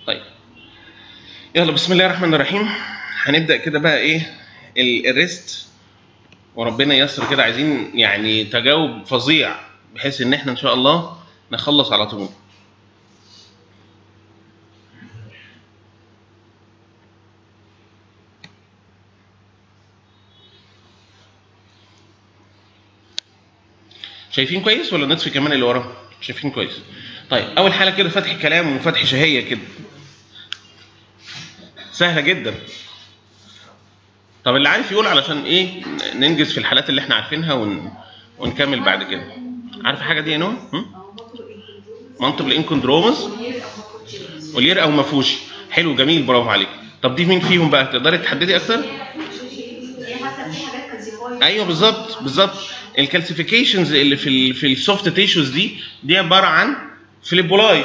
طيب يلا بسم الله الرحمن الرحيم هنبدا كده بقى ايه ال- الريست وربنا ييسر كده عايزين يعني تجاوب فظيع بحيث ان احنا ان شاء الله نخلص على طول شايفين كويس ولا نطفي كمان اللي ورا شايفين كويس طيب اول حاله كده فتح كلام وفتح شهيه كده سهله جدا طب اللي عارف يقول علشان ايه ننجز في الحالات اللي احنا عارفينها ون... ونكمل بعد كده عارف حاجه دي يا نور منطق الانكوندرومز ولير او مفوشي حلو جميل برافو عليك طب دي مين فيهم بقى تقدري تحددي اكتر ايوه بالظبط بالظبط الكالسيفيكيشنز اللي في ال في السوفت تيشوز دي دي عباره عن فيليبولاي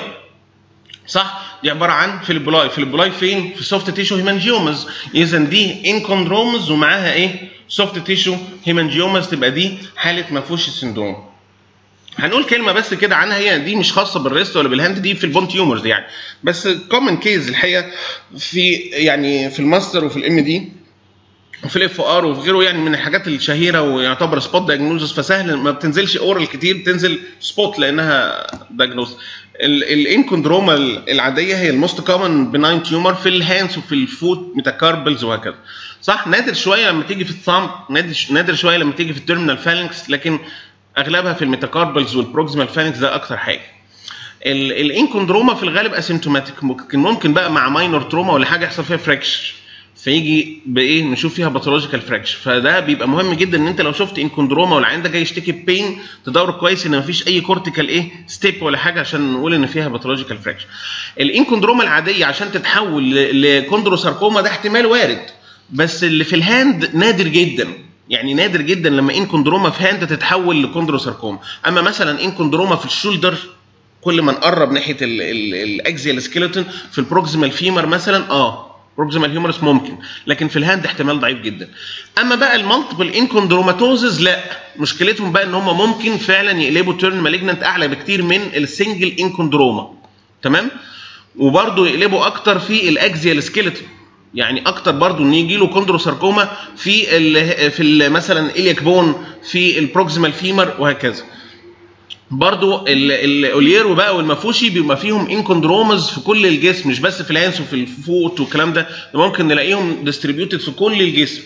صح دي عباره عن فيليبولاي فيليبولاي فين في سوفت تيشو هيمانجيومز اذا دي انكوندرومز ومعاها ايه سوفت تيشو هيمانجيومز تبقى دي حاله مفوش السندروم هنقول كلمه بس كده عنها هي دي مش خاصه بالريست ولا بالهاند دي في البون تيومرز يعني بس كومن كيز الحقيقه في يعني في الماستر وفي الام دي وفي الاف ار وفي غيره يعني من الحاجات الشهيره ويعتبر سبوت دايجنوزس فسهل ما بتنزلش اورال كتير بتنزل سبوت لانها دايجنوز الانكوندروما العاديه هي الموست كومن بناين تيومر في الهاندز وفي الفوت ميتاكاربلز وهكذا صح نادر شويه لما تيجي في الثامب نادر نادر شويه لما تيجي في التيرمينال فالنكس لكن اغلبها في الميتاكاربلز والبروكسيمال فالنكس ده اكتر حاجه الانكوندروما في الغالب اسيمتوماتيك ممكن ممكن بقى مع ماينور تروما ولا حاجه يحصل فيها فراكشر فيجي بايه نشوف فيها باثولوجيكال فراكشر فده بيبقى مهم جدا ان انت لو شفت انكوندروما والعين ده جاي يشتكي بين تدور كويس ان مفيش اي كورتيكال ايه ستيب ولا حاجه عشان نقول ان فيها باثولوجيكال فراكشر الانكوندروما العاديه عشان تتحول لكوندروساركوما ده احتمال وارد بس اللي في الهاند نادر جدا يعني نادر جدا لما انكوندروما في هاند تتحول لكوندروساركوما اما مثلا انكوندروما في الشولدر كل ما نقرب ناحيه الاكزيال سكيلتون في البروكسيمال فيمر مثلا اه بروكسيمال هيومرس ممكن لكن في الهاند احتمال ضعيف جدا اما بقى المالتيبل انكوندروماتوزز لا مشكلتهم بقى ان هم ممكن فعلا يقلبوا تيرن مالجننت اعلى بكتير من السنجل انكوندروما تمام وبرضه يقلبوا اكتر في الاكزيال سكيلتون يعني اكتر برضه ان يجي له كوندروساركوما في ال في ال مثلا الياك بون في البروكسيمال فيمر وهكذا برضو الاوليير بقى والمفوشي بيبقى فيهم انكوندرومز في كل الجسم مش بس في الهانس وفي الفوت والكلام ده ممكن نلاقيهم ديستريبيوتد في كل الجسم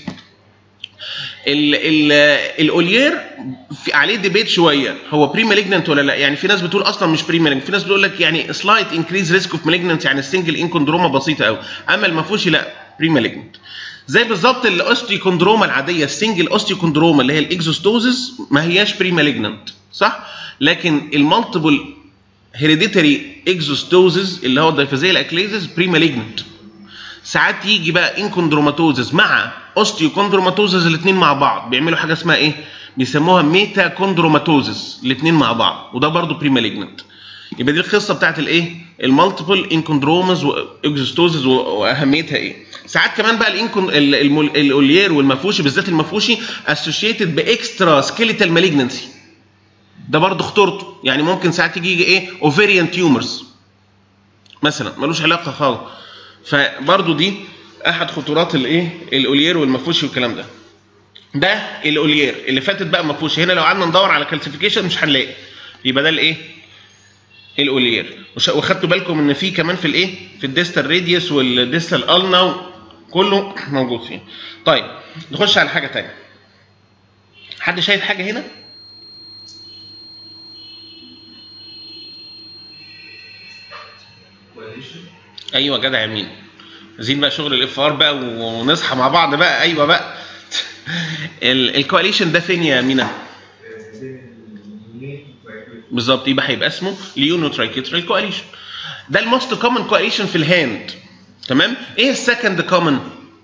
الاوليير عليه ديبيت شويه هو بري مالجننت ولا لا يعني في ناس بتقول اصلا مش بري مالجننت في ناس بتقول لك يعني سلايت انكريز ريسك اوف مالجننت يعني السنجل انكوندروما بسيطه قوي اما المفوشي لا بري مالجننت زي بالظبط الاوستيوكوندروما العاديه السنجل اوستيوكوندروما اللي هي الاكزوستوزس ما هياش بري مالجننت صح لكن المالتيبل هيريديتري اكزوستوزز اللي هو الدايفازيال اكليزز بري مالجننت ساعات يجي بقى انكوندروماتوزز مع اوستيوكوندروماتوزز الاثنين مع بعض بيعملوا حاجه اسمها ايه بيسموها ميتا كوندروماتوزز الاثنين مع بعض وده برضه بري مالجننت يبقى دي القصه بتاعت الايه المالتيبل انكوندرومز واكزوستوزز واهميتها ايه ساعات كمان بقى الانكون الاوليير والمفوشي بالذات المفوشي اسوشيتد باكسترا سكيليتال مالجنسي ده برضه خطورته يعني ممكن ساعات يجي يجي ايه اوفيريان تيومرز مثلا ملوش علاقه خالص فبرضه دي احد خطورات الايه الاوليير والمفوشي والكلام ده ده الاوليير اللي فاتت بقى مفوشي هنا لو قعدنا ندور على كالسيفيكيشن مش هنلاقي يبقى ده الايه الاوليير وخدتوا بالكم ان في كمان في الايه في الديستال راديوس والديستال النا كله موجود فيه طيب نخش على حاجه ثانيه حد شايف حاجه هنا ايوه جدع يمين عايزين بقى شغل الاف ار بقى ونصحى مع بعض بقى ايوه بقى الكواليشن ده فين يا مينا؟ بالظبط يبقى هيبقى اسمه ليونو ترايكيترال كواليشن ده الموست كومن كواليشن في الهاند تمام ايه السكند كومن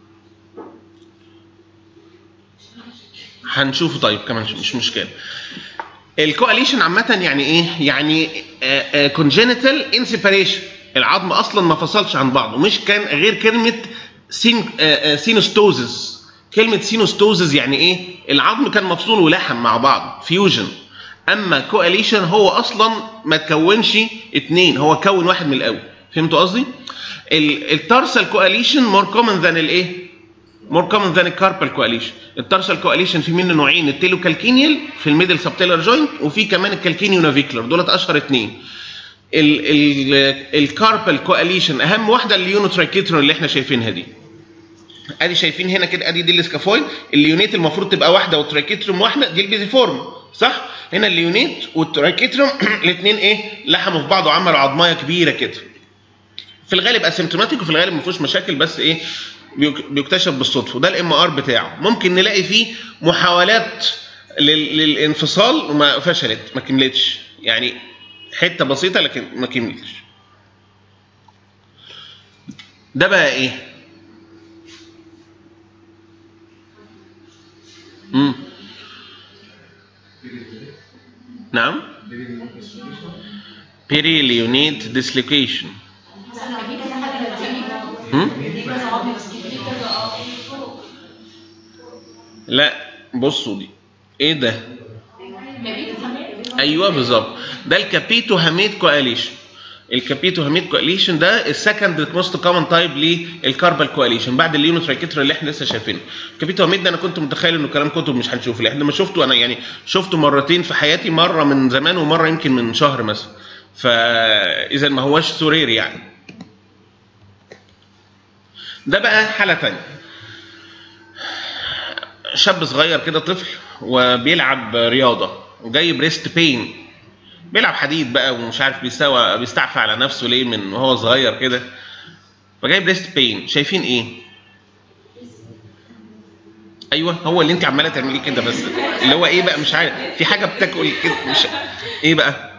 هنشوفه طيب كمان مش مشكله الكواليشن عامه يعني ايه يعني كونجينيتال انسيبريشن العظم اصلا ما فصلش عن بعضه مش كان غير كلمه سين سينوستوزز كلمه سينوستوزز يعني ايه العظم كان مفصول ولحم مع بعض فيوجن اما كواليشن هو اصلا ما تكونش اتنين هو كون واحد من الاول فهمتوا قصدي التارسال كواليشن مور كومن ذان الايه؟ مور كومن ذان الكاربال كواليشن التارسال كواليشن في منه نوعين التيلو كالكينيال في الميدل سبتيلر جوينت وفي كمان الكالكينيو نافيكلر دولت اشهر اثنين الكاربال كواليشن اهم واحده اليونوترايكيترون اللي احنا شايفينها دي ادي شايفين هنا كده ادي دي السكافويد الليونيت المفروض تبقى واحده والترايكيتروم واحده دي البيزيفورم صح هنا الليونيت والترايكيتروم الاثنين ايه لحموا في بعض وعملوا عظمايه كبيره كده في الغالب اسيمتوماتيك وفي الغالب ما فيهوش مشاكل بس ايه بيك- بيكتشف بالصدفه وده الام ار بتاعه ممكن نلاقي فيه محاولات لل- للانفصال وما فشلت ما كملتش يعني حته بسيطه لكن ما كملتش ده بقى ايه امم نعم بيريليونيت ديسلوكيشن لا بصوا دي ايه ده ايوه بالظبط ده الكابيتو هاميد كواليشن الكابيتو هاميد كواليشن ده السكند موست كومن تايب للكاربال كواليشن بعد اليونوترايكيترا اللي احنا لسه شايفينه الكابيتو هاميد ده انا كنت متخيل انه كلام كتب مش هنشوفه لان لما شفته انا يعني شفته مرتين في حياتي مره من زمان ومره يمكن من شهر مثلا فاذا ما هواش سورير يعني ده بقى حاله ثانيه شاب صغير كده طفل وبيلعب رياضه وجاي بريست بين بيلعب حديد بقى ومش عارف بيستوى بيستعفى على نفسه ليه من وهو صغير كده فجاي بريست بين شايفين ايه؟ ايوه هو اللي انت عماله تعمليه كده بس اللي هو ايه بقى مش عارف في حاجه بتاكل كده مش ايه بقى؟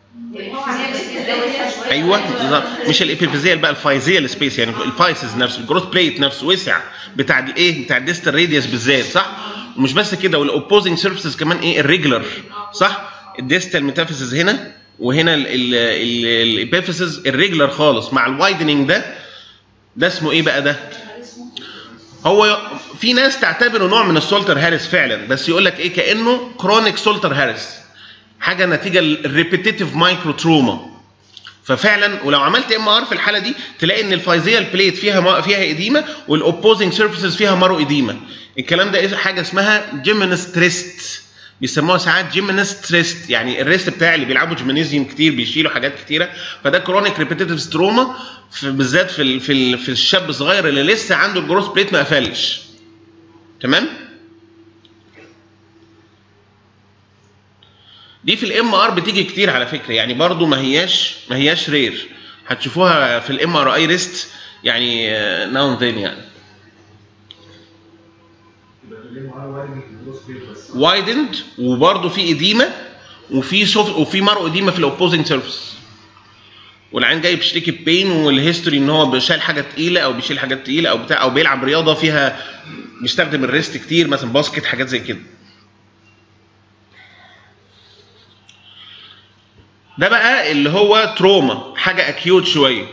ايوه بالظبط مش الابيفيزيال بقى الفايزيال سبيس يعني الفايسز نفسه الجروث بليت نفسه وسع بتاع دي ايه بتاع الديستال راديوس بالذات صح ومش بس كده والاوبوزنج سيرفيسز كمان ايه الريجولار صح الديستال ميتافيسز هنا وهنا الابيفيسز الريجولار خالص مع الوايدنينج ده ده اسمه ايه بقى ده هو في ناس تعتبره نوع من السولتر هاريس فعلا بس يقول لك ايه كانه كرونيك سولتر هاريس حاجه نتيجه الريبيتيتيف مايكرو تروما ففعلا ولو عملت ام ار في الحاله دي تلاقي ان الفايزيال بليت فيها ما فيها اديمه والاوبوزنج سيرفيسز فيها مارو اديمه الكلام ده إيه؟ حاجه اسمها جيمينس تريست بيسموها ساعات جيمينس تريست يعني الريست بتاع اللي بيلعبوا جيمنازيوم كتير بيشيلوا حاجات كتيره فده كرونيك ريبيتيتيف ستروما في بالذات في ال في, ال في الشاب الصغير اللي لسه عنده الجروث بليت ما قفلش تمام دي في الام ار بتيجي كتير على فكره يعني برضو ما هياش ما هياش رير هتشوفوها في الام ار اي ريست يعني ناو ذين يعني وايدند وبرضه في اديمه وفي سوف وفي مرء اديمه في الاوبوزنج سيرفيس والعين جاي بيشتكي بين والهيستوري ان هو بيشيل حاجه تقيله او بيشيل حاجات تقيله او بتاع او بيلعب رياضه فيها بيستخدم الريست كتير مثلا باسكت حاجات زي كده ده بقى اللي هو تروما حاجه اكيوت شويه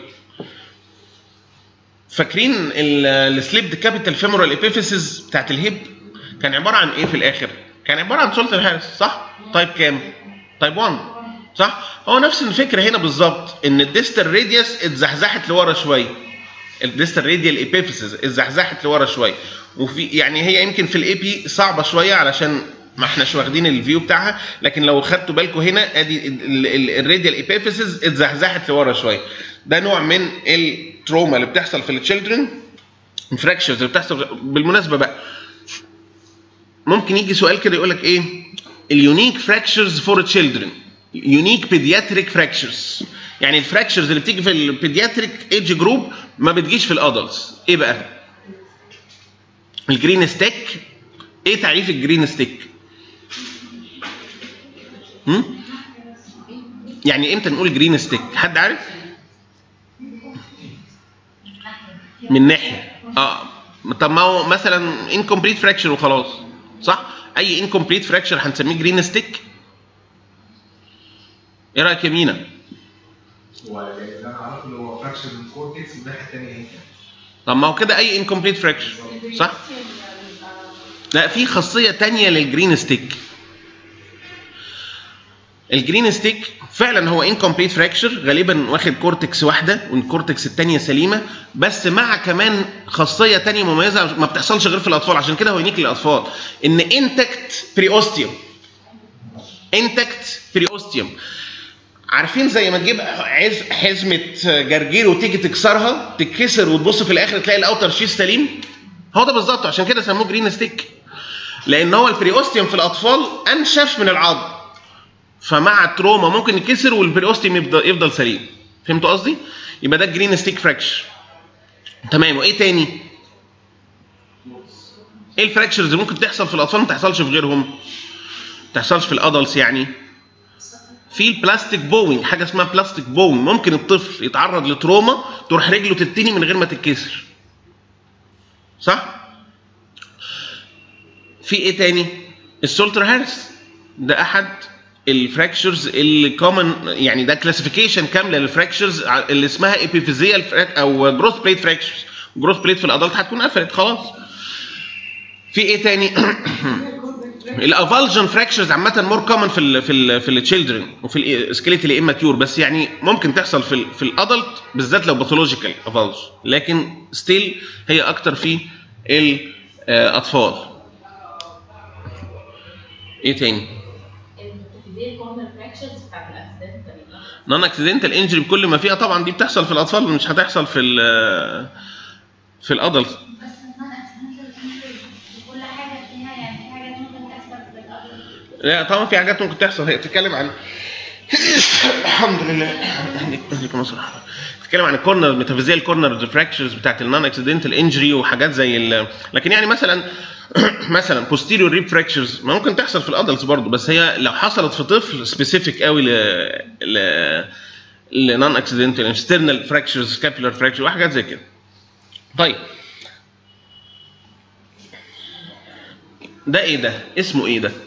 فاكرين السليب كابيتال فيمورال ايبيفيسز بتاعت الهيب كان عباره عن ايه في الاخر؟ كان عباره عن سولتر هارس صح؟ تايب كام؟ تايب 1 صح؟ هو نفس الفكره هنا بالظبط ان الديستال راديوس اتزحزحت لورا شويه الديستال راديال ايبيفيسز اتزحزحت لورا شويه وفي يعني هي يمكن في الاي بي صعبه شويه علشان ما احناش واخدين الفيو بتاعها لكن لو خدتوا بالكم هنا ادي الراديال ايبيفيسز اتزحزحت لورا شويه ده نوع من التروما اللي بتحصل في التشيلدرن انفراكشنز اللي بتحصل بالمناسبه بقى ممكن يجي سؤال كده يقول لك ايه اليونيك فراكشرز فور تشيلدرن يونيك بيدياتريك فراكشرز يعني الفراكشرز اللي بتيجي في البيدياتريك ايدج جروب ما بتجيش في الادلتس ايه بقى الجرين ستيك ايه تعريف الجرين ستيك هم؟ يعني امتى نقول جرين ستيك حد عارف من ناحيه اه طب ما هو مثلا انكمبليت فراكشر وخلاص صح اي انكمبليت فراكشر هنسميه جرين ستيك ايه رايك يا مينا هو اللي انا اعرفه اللي هو فراكشر من كورتكس الناحيه الثانيه ايه؟ طب ما هو كده اي انكمبليت فراكشر صح لا في خاصيه تانية للجرين ستيك الجرين ستيك فعلا هو انكمبليت فراكشر غالبا واخد كورتكس واحده والكورتكس الثانيه سليمه بس مع كمان خاصيه ثانيه مميزه ما بتحصلش غير في الاطفال عشان كده هو يونيك للاطفال ان انتكت بريوستيوم انتكت بريوستيوم عارفين زي ما تجيب عز حزمه جرجير وتيجي تكسرها تتكسر وتبص في الاخر تلاقي الاوتر شيز سليم هو ده بالظبط عشان كده سموه جرين ستيك لان هو البريوستيوم في الاطفال انشف من العظم فمع التروما ممكن يتكسر والبريوستيوم يفضل, يفضل سليم فهمتوا قصدي يبقى ده جرين ستيك فراكشر تمام وايه تاني ايه الفراكشرز اللي ممكن تحصل في الاطفال ما تحصلش في غيرهم ما تحصلش في الادلتس يعني في البلاستيك بوينج حاجه اسمها بلاستيك بوينج ممكن الطفل يتعرض لتروما تروح رجله تتني من غير ما تتكسر صح في ايه تاني السولتر هارس ده احد الفراكشرز اللي كومن يعني ده كلاسيفيكيشن كامله للفراكشرز اللي اسمها ايبيفيزيال او جروث بليت فراكشرز جروث بليت في الادلت هتكون قفلت خلاص في ايه تاني الافالجن فراكشرز عامه مور كومن في ال في ال في التشيلدرن وفي السكيليتال اماتيور بس يعني ممكن تحصل في ال في الادلت بالذات لو باثولوجيكال افالج لكن ستيل هي اكتر في الاطفال ايه تاني دي الكورنر فراكشرز بتاعت الاكسيدنتال نون اكسيدنتال انجري بكل ما فيها طبعا دي بتحصل في الاطفال مش هتحصل في ال في الادلت بس النون اكسيدنتال كل حاجه فيها يعني في حاجات ممكن تحصل في الارض لا طبعا في حاجات ممكن تحصل هي بتتكلم عن الحمد لله عليكم السلام بتتكلم عن الكورنر ميتافيزيال كورنر فراكشرز بتاعت النون اكسيدنتال انجري وحاجات زي ال لكن يعني مثلا مثلا بوستيريور ريب فراكشرز ما ممكن تحصل في الادلتس برضه بس هي لو حصلت في طفل سبيسيفيك قوي ل ل لنون اكسيدنتال انسترنال فراكشرز سكابولار فراكشر وحاجات زي كده طيب ده ايه ده اسمه ايه ده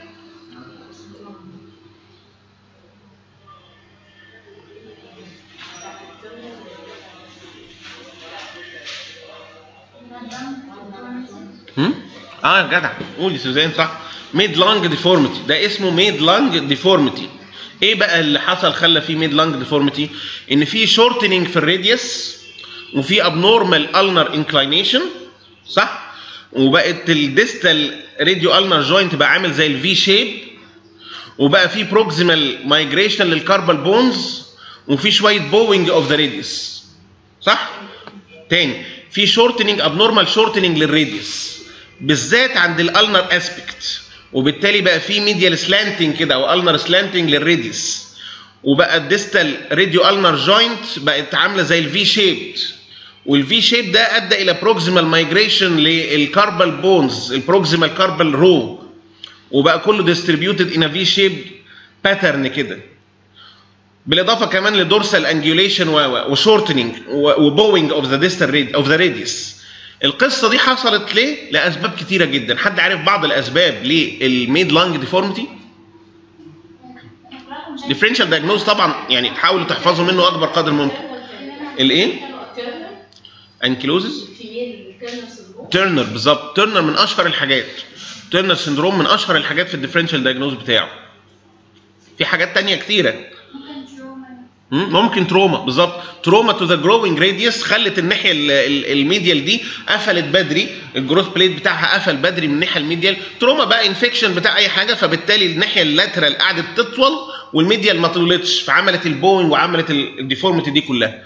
هم؟ اه يا جدع قولي سوزان صح ميد لانج ديفورميتي ده اسمه ميد لانج ديفورميتي ايه بقى اللي حصل خلى فيه ميد لانج ديفورميتي ان في شورتنينج في الراديوس وفي ابنورمال النر انكلينيشن صح وبقت الديستال راديو النر جوينت بقى عامل زي الفي شيب وبقى في بروكسيمال مايجريشن للكاربال بونز وفي شويه بوينج اوف ذا راديوس صح تاني في شورتنينج ابنورمال شورتنينج للراديوس بالذات عند الالنر اسبكت وبالتالي بقى في ميديال سلانتنج كده او النر سلانتنج للراديوس وبقى الديستال راديو النر جوينت بقت عامله زي الفي شيب والفي شيب ده ادى الى بروكسيمال مايجريشن للكاربال بونز البروكسيمال كاربال رو وبقى كله ديستريبيوتد ان في شيب باترن كده بالاضافه كمان لدورسال انجوليشن وشورتنينج وبوينج اوف ذا ديستال اوف ذا راديوس القصه دي حصلت ليه؟ لاسباب كتيره جدا حد عارف بعض الاسباب للميد لانج ديفورميتي؟ ديفرنشال دايجنوز طبعا يعني حاولوا تحفظوا منه اكبر قدر ممكن الايه؟ انكلوزز تيرنر بالظبط تيرنر من اشهر الحاجات تيرنر سندروم من اشهر الحاجات في الديفرنشال دايجنوز بتاعه في حاجات تانية كتيره ممكن تروما مم، ممكن تروما بالظبط تروما تو ذا جروينج راديوس خلت الناحيه ال- ال- الميديال دي قفلت بدري الجروث بليت بتاعها قفل بدري من الناحيه الميديال تروما بقى انفكشن بتاع اي حاجه فبالتالي الناحيه اللاترال قعدت تطول والميديال ما طولتش فعملت البوينج وعملت ال- الديفورميتي دي كلها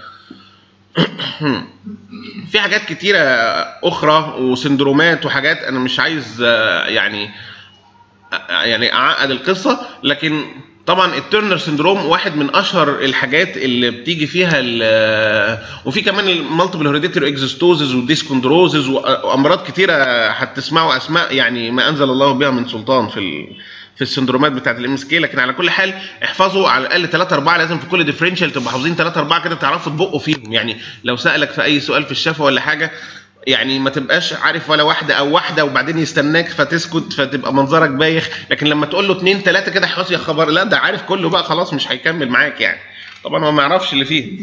في حاجات كتيره اخرى وسندرومات وحاجات انا مش عايز آه، يعني يعني اعقد القصه لكن طبعا الترنر سندروم واحد من اشهر الحاجات اللي بتيجي فيها ال- وفي كمان المالتيبل هيريديتري اكزيستوزز والديسكوندروزز وامراض كتيره هتسمعوا اسماء يعني ما انزل الله بها من سلطان في ال... في السندرومات بتاعت الام اس كي لكن على كل حال احفظوا على الاقل 3 4 لازم في كل ديفرنشال تبقوا حافظين 3 4 كده تعرفوا تبقوا فيهم يعني لو سالك في اي سؤال في الشفا ولا حاجه يعني ما تبقاش عارف ولا واحده او واحده وبعدين يستناك فتسكت فتبقى منظرك بايخ لكن لما تقول له اثنين ثلاثه كده خلاص يا خبر لا ده عارف كله بقى خلاص مش هيكمل معاك يعني طبعا هو ما يعرفش اللي فيه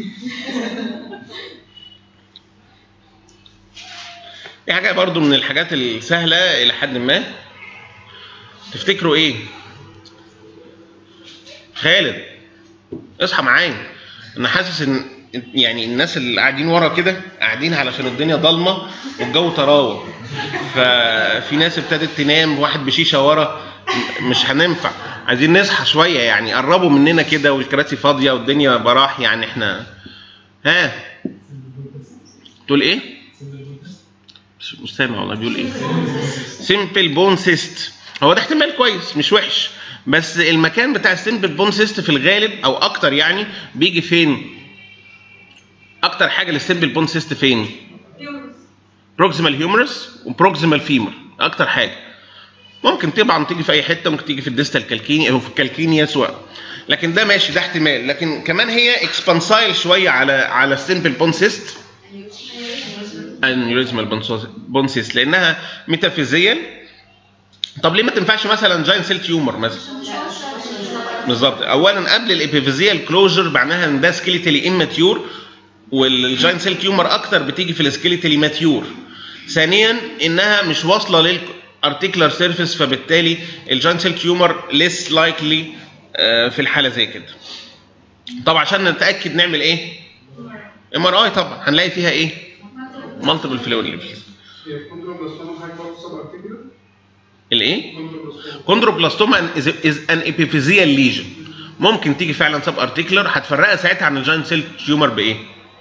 في حاجه برضو من الحاجات السهله الى حد ما تفتكروا ايه خالد اصحى معايا انا حاسس ان يعني الناس اللي قاعدين ورا كده قاعدين علشان الدنيا ضلمه والجو طراوه ففي ناس ابتدت تنام واحد بشيشه ورا مش هننفع عايزين نصحى شويه يعني قربوا مننا كده والكراسي فاضيه والدنيا براح يعني احنا ها تقول ايه؟ مش مش سامع والله بيقول ايه؟ سيمبل بون سيست هو ده احتمال كويس مش وحش بس المكان بتاع السيمبل بون سيست في الغالب او اكتر يعني بيجي فين؟ اكتر حاجه للسيمبل بون سيست فين؟ بروكسيمال هيومرس وبروكسيمال فيمر اكتر حاجه ممكن طبعا تيجي في اي حته ممكن تيجي في الديستال كالكيني او في الكالكينيا سواء لكن ده ماشي ده احتمال لكن كمان هي اكسبانسايل شويه على على السيمبل بون سيست انيوريزمال بون سيست لانها ميتافيزيال طب ليه ما تنفعش مثلا جاين سيل تيومر مثلا بالظبط اولا قبل الابيفيزيال كلوجر معناها ان ده سكيليتالي اماتيور والجاين سيل تيومر اكتر بتيجي في السكيليتالي ماتيور ثانيا انها مش واصله للارتيكولار سيرفيس فبالتالي الجاين سيل تيومر ليس لايكلي في الحاله زي كده طب عشان نتاكد نعمل ايه ام ار اي طبعا هنلاقي فيها ايه مالتيبل فلويد ليفلز هي الكونتروبلاستوما حاجه برضه سب ارتيكولر الايه كونتروبلاستوما كوندروبلاستوما از ان ابيفيزيال ليجن ممكن تيجي فعلا سب ارتيكولر هتفرقها ساعتها عن الجاين سيل تيومر بايه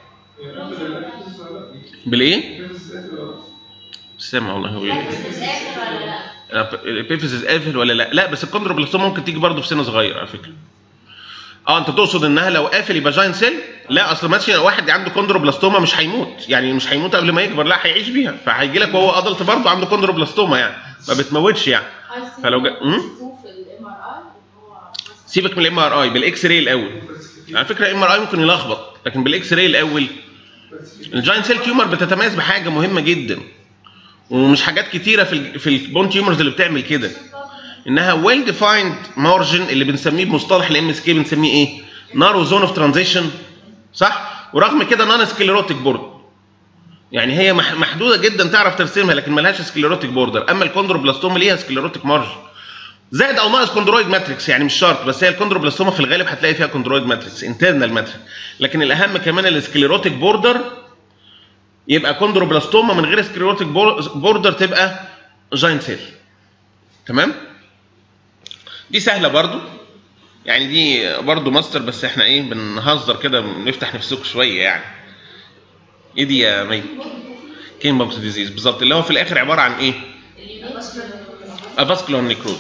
بالايه مش سامع والله هو بيقول ايه الابيفيزيس قافل ولا لا لا بس الكوندروبلاستوما ممكن تيجي برضه في سن صغير على فكره اه انت تقصد انها لو قافل يبقى جاين سيل لا اصل مثلا واحد عنده كوندروبلاستوما مش هيموت يعني مش هيموت قبل ما يكبر لا هيعيش بيها فهيجي لك وهو ادلت برضه عنده كوندروبلاستوما يعني ما بتموتش يعني فلو جا- مم؟ في الام ار اي هو سيبك من الام ار اي بالاكس راي الاول على فكره الام ار اي ممكن يلخبط لكن بالاكس راي الاول الجاين سيل تيومر بتتميز بحاجه مهمه جدا ومش حاجات كتيره في ال في البون تيومرز اللي بتعمل كده انها ويل ديفايند مارجن اللي بنسميه بمصطلح الام اس كي بنسميه ايه؟ نارو زون اوف ترانزيشن صح؟ ورغم كده نون سكليروتيك بورد يعني هي مح- محدوده جدا تعرف ترسمها لكن ملهاش سكليروتيك بوردر اما الكوندروبلاستوما ليها سكليروتيك مارجن زائد او ناقص كوندرويد ماتريكس يعني مش شرط بس هي الكوندروبلاستوما في الغالب هتلاقي فيها كوندرويد ماتريكس انترنال ماتريكس لكن الاهم كمان السكليروتيك بوردر يبقى كوندروبلاستوما من غير سكليروتيك بوردر تبقى جاين سيل تمام دي سهله برضو يعني دي برضو ماستر بس احنا ايه بنهزر كده بنفتح نفسكم شويه يعني ايه دي يا مي كين بامس ديزيز بالظبط اللي هو في الاخر عباره عن ايه افاسكولار نيكروز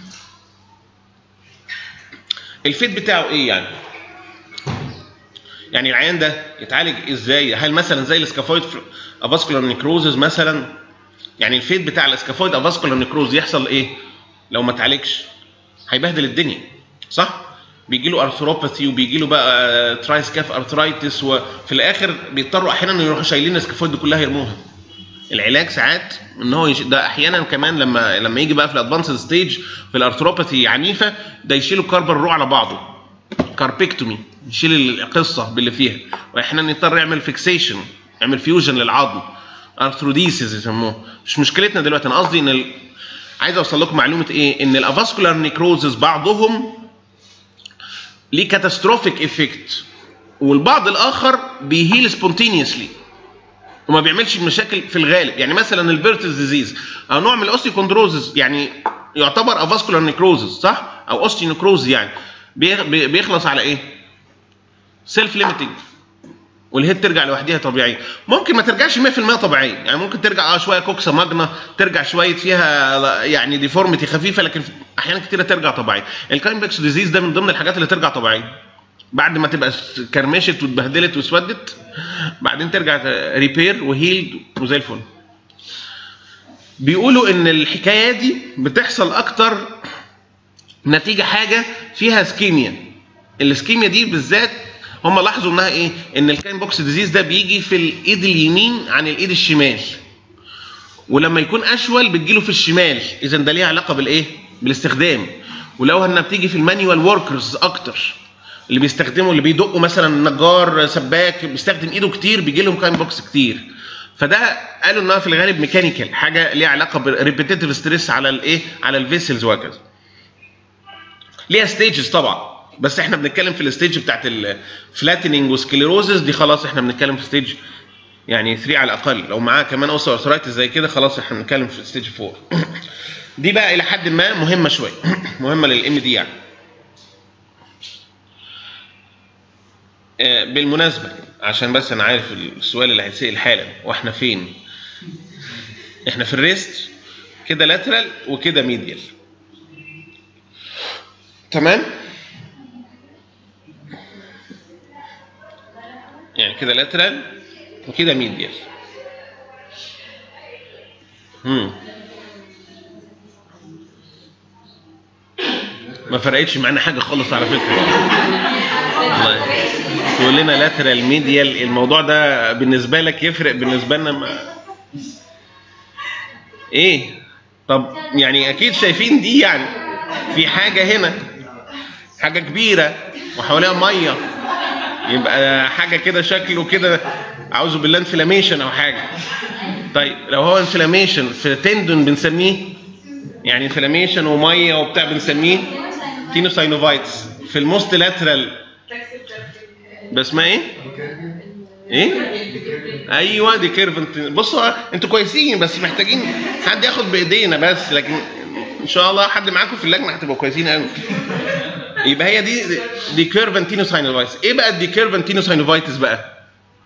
الفيت بتاعه ايه يعني يعني العيان ده يتعالج ازاي هل مثلا زي الاسكافويد افاسكولار نيكروزز مثلا يعني الفيت بتاع الاسكافويد افاسكولار نيكروز يحصل ايه لو ما اتعالجش هيبهدل الدنيا صح بيجي له ارثروباثي وبيجي له بقى ترايسكاف ارثرايتس وفي الاخر بيضطروا احيانا يروحوا شايلين الاسكافويد دي كلها يرموها العلاج ساعات ان هو يش... ده احيانا كمان لما لما يجي بقى في الادفانسد ستيج في الارثروباثي عنيفه ده يشيلوا كاربون رو على بعضه كاربيكتومي يشيل القصه باللي فيها واحيانا يضطر يعمل فيكسيشن يعمل فيوجن للعظم ارثروديسيس يسموه مش مشكلتنا دلوقتي انا قصدي ان ال... عايز اوصل لكم معلومه ايه ان الافاسكولار نيكروزز بعضهم ليه كاتاستروفيك افكت والبعض الاخر بيهيل سبونتينيوسلي وما بيعملش مشاكل في الغالب يعني مثلا البيرتس ديزيز او نوع من الاوستيكوندروزز يعني يعتبر افاسكولار نيكروزز صح او اوستي نيكروز يعني بيخ- بي- بيخلص على ايه سيلف ليميتنج والهيد ترجع لوحدها طبيعيه ممكن ما ترجعش 100% طبيعيه يعني ممكن ترجع اه شويه كوكسا ماجنا ترجع شويه فيها يعني ديفورميتي خفيفه لكن احيانا كتيره ترجع طبيعيه الكايمبكس ديزيز ده من ضمن الحاجات اللي ترجع طبيعيه بعد ما تبقى كرمشت واتبهدلت واسودت بعدين ترجع ريبير وهيلد وزي الفل بيقولوا ان الحكايه دي بتحصل اكتر نتيجه حاجه فيها سكيميا السكيميا دي بالذات هم لاحظوا انها ايه ان الكاين بوكس ديزيز ده بيجي في الايد اليمين عن الايد الشمال ولما يكون اشول بتجيله في الشمال اذا ده ليه علاقه بالايه بالاستخدام ولو انها بتيجي في المانيوال وركرز اكتر اللي بيستخدموا اللي بيدقوا مثلا نجار سباك بيستخدم ايده كتير بيجي لهم كاين بوكس كتير فده قالوا انها في الغالب ميكانيكال حاجه ليها علاقه بريبيتيتيف ستريس على الايه على الفيسلز وهكذا ليها ستيجز طبعا بس احنا بنتكلم في الستيج بتاعت الفلاتننج وسكليروزس دي خلاص احنا بنتكلم في ستيج يعني 3 على الاقل لو معاه كمان اوسو ارثرايتس زي كده خلاص احنا بنتكلم في ستيج 4 دي بقى الى حد ما مهمه شويه مهمه للام دي يعني آه، بالمناسبه عشان بس انا عارف السؤال اللي هيتسال حالا واحنا فين احنا في الريست كده لاترال وكده ميديال تمام يعني كده لاترال وكده ميديال امم ما فرقتش معانا حاجه خالص على فكره والله تقول لنا لاترال ميديال الموضوع ده بالنسبه لك يفرق بالنسبه لنا ما... ايه طب يعني اكيد شايفين دي يعني في حاجه هنا حاجه كبيره وحواليها ميه يبقى حاجه كده شكله كده اعوذ بالله انفلاميشن او حاجه طيب لو هو انفلاميشن في تندون بنسميه يعني انفلاميشن وميه وبتاع بنسميه تينوساينوفايتس في الموست لاترال ده اسمها ايه؟ ايه؟ ايوه دي كيرف بصوا انتوا كويسين بس محتاجين حد ياخد بايدينا بس لكن ان شاء الله حد معاكم في اللجنه هتبقوا كويسين قوي يبقى هي دي دي كيرفنتينوساينوفايتس ايه بقى الدي كيرفنتينوساينوفايتس بقى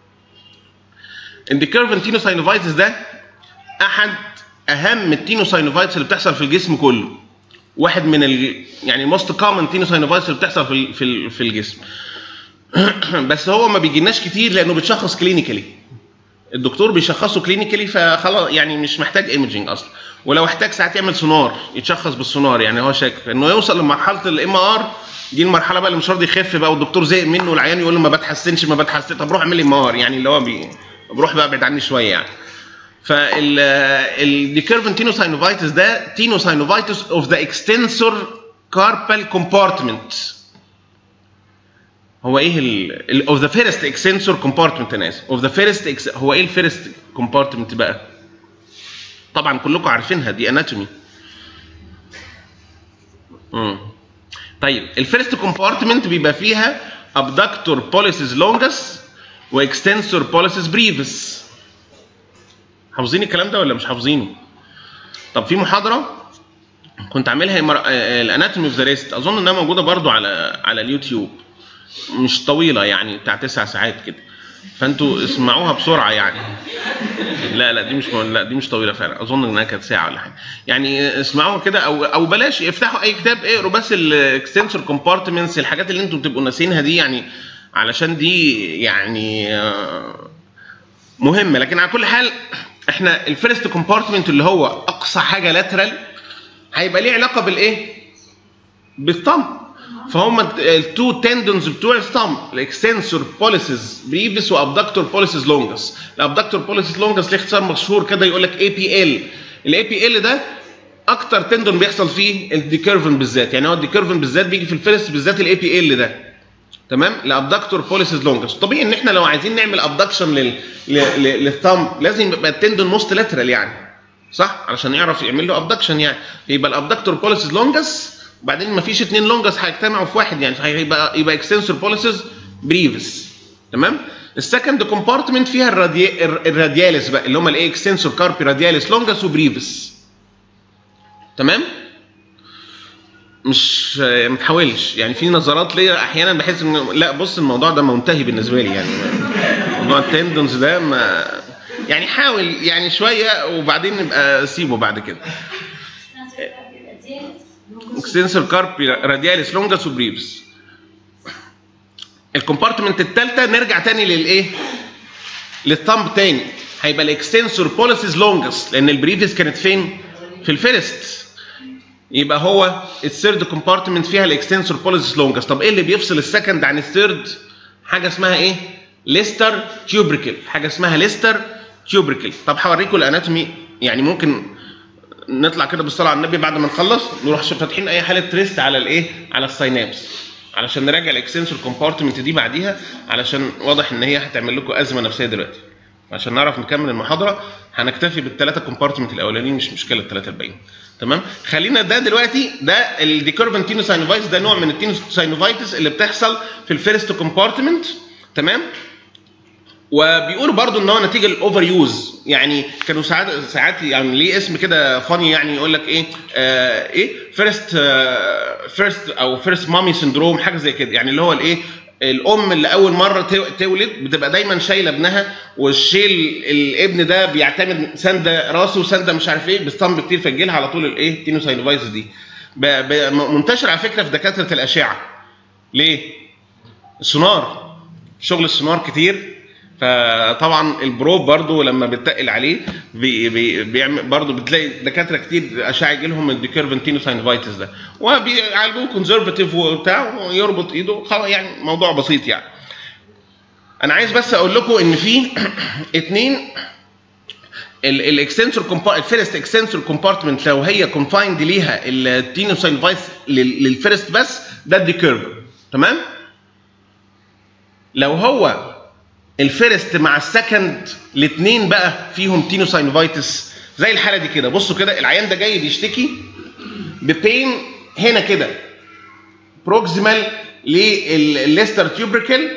الدي كيرفنتينوساينوفايتس ده احد اهم التينوساينوفايتس اللي بتحصل في الجسم كله واحد من ال يعني موست كومن تينوساينوفايتس اللي بتحصل في ال- في ال- في الجسم بس هو ما بيجيلناش كتير لانه بيتشخص كلينيكالي الدكتور بيشخصه كلينيكالي فخلاص يعني مش محتاج ايمجنج اصلا ولو احتاج ساعات يعمل سونار يتشخص بالسونار يعني هو شاكك انه يوصل لمرحله الام ار دي المرحله بقى اللي مش راضي يخف بقى والدكتور زهق منه والعيان يقول له ما بتحسنش ما بتحسن طب روح اعمل لي ام ار يعني اللي هو بي... بروح بقى ابعد عني شويه يعني فال الديكيرفن تينوساينوفايتس ده تينوساينوفايتس اوف ذا اكستنسور كاربال كومبارتمنت هو ايه ال اوف ذا فيرست اكستنسور كومبارتمنت انا اسف اوف ذا فيرست هو ايه الفيرست كومبارتمنت بقى طبعا كلكم عارفينها دي اناتومي امم طيب الفيرست كومبارتمنت بيبقى فيها ابدكتور بوليسز لونجس واكستنسور بوليسز بريفس حافظين الكلام ده ولا مش حافظينه طب في محاضره كنت عاملها مر... الاناتومي اوف ذا ريست اظن انها موجوده برضو على على اليوتيوب مش طويله يعني بتاع تسع ساعات كده فانتوا اسمعوها بسرعه يعني لا لا دي مش لا دي مش طويله فعلا اظن انها كانت ساعه ولا حاجه يعني اسمعوها كده او او بلاش افتحوا اي كتاب اقروا بس الاكستنسور كومبارتمنتس الحاجات اللي انتوا بتبقوا ناسينها دي يعني علشان دي يعني آه، مهمه لكن على كل حال احنا الفيرست كومبارتمنت اللي هو اقصى حاجه لاترال هيبقى ليه علاقه بالايه؟ بالثumb فهم التو تندونز بتوع الثumb الاكستنسور بوليسز بريفس وابدكتور بوليسز لونجس الابدكتور بوليسز لونجس ليه اختصار مشهور كده يقول لك اي بي ال الاي بي ال ده اكتر تندون بيحصل فيه الديكيرفن بالذات يعني هو الديكيرفن بالذات بيجي في الفيرست بالذات الاي بي ال ده تمام لابدكتور بوليسز لونجس طبيعي ان احنا لو عايزين نعمل ابدكشن لل للثumb لازم يبقى التندون موست لاترال يعني صح علشان يعرف يعمل له ابدكشن يعني يبقى الابدكتور بوليسز لونجس وبعدين ما فيش اثنين لونجس هيجتمعوا في واحد يعني هيبقى يبقى اكستنسور بوليسز بريفس تمام السكند كومبارتمنت فيها الرادي... الرادياليس بقى اللي هم الايه اكستنسور كاربي رادياليس لونجس وبريفس تمام مش ما تحاولش يعني في نظرات ليا احيانا بحس ان لا بص الموضوع ده منتهي بالنسبه لي يعني موضوع التندونز ده ما يعني حاول يعني شويه وبعدين نبقى سيبه بعد كده اكستنسور كاربي رادياليس لونجس وبريفس الكومبارتمنت الثالثه نرجع تاني للايه للثامب تاني هيبقى الاكستنسور بوليسز لونجس لان البريفس كانت فين في الفيرست يبقى هو الثيرد كومبارتمنت فيها الاكستنسور بوليسز لونجس طب ايه اللي بيفصل السكند عن الثيرد حاجه اسمها ايه ليستر تيوبريكل حاجه اسمها ليستر تيوبريكل طب هوريكم الاناتومي يعني ممكن نطلع كده بالصلاه على النبي بعد ما نخلص نروح فاتحين اي حاله تريست على الايه على الساينابس علشان نراجع الاكستنسور كومبارتمنت دي بعديها علشان واضح ان هي هتعمل لكم ازمه نفسيه دلوقتي عشان نعرف نكمل المحاضره هنكتفي بالثلاثه كومبارتمنت الاولانيين مش مشكله الثلاثه الباقيين تمام خلينا ده دلوقتي ده الديكورفن تينوساينوفايتس ده نوع من التينوساينوفايتس اللي بتحصل في الفيرست كومبارتمنت تمام وبيقولوا برضو ان هو نتيجه الاوفر يوز يعني كانوا ساعات ساعات يعني ليه اسم كده فاني يعني يقول لك ايه آه ايه فيرست آه فيرست او فيرست مامي سندروم حاجه زي كده يعني اللي هو الايه الام اللي اول مره تو- تولد بتبقى دايما شايله ابنها والشيل الابن ده بيعتمد سنده راسه وسنده مش عارف ايه بيستنبط كتير فيجيلها على طول الايه تينوساينوفايتس دي ب- ب- منتشر على فكره في دكاتره الاشعه ليه؟ السونار شغل السونار كتير فطبعا البروب برضو لما بتقل عليه بي بي بيعمل برضو بتلاقي دكاتره كتير اشعه يجي لهم الديكيرفنتينو ساينوفايتس ده وبيعالجوه كونزرفاتيف وبتاع ويربط ايده خلاص يعني موضوع بسيط يعني انا عايز بس اقول لكم ان في اتنين الاكستنسور الفيرست اكستنسور كومبارتمنت لو هي كونفايند ليها التينوساينوفايتس للفيرست بس ده الديكيرف تمام لو هو الفيرست مع السكند الاثنين بقى فيهم تينوساينوفايتس زي الحاله دي كده بصوا كده العيان ده جاي بيشتكي ببين هنا كده بروكسيمال للليستر تيوبريكل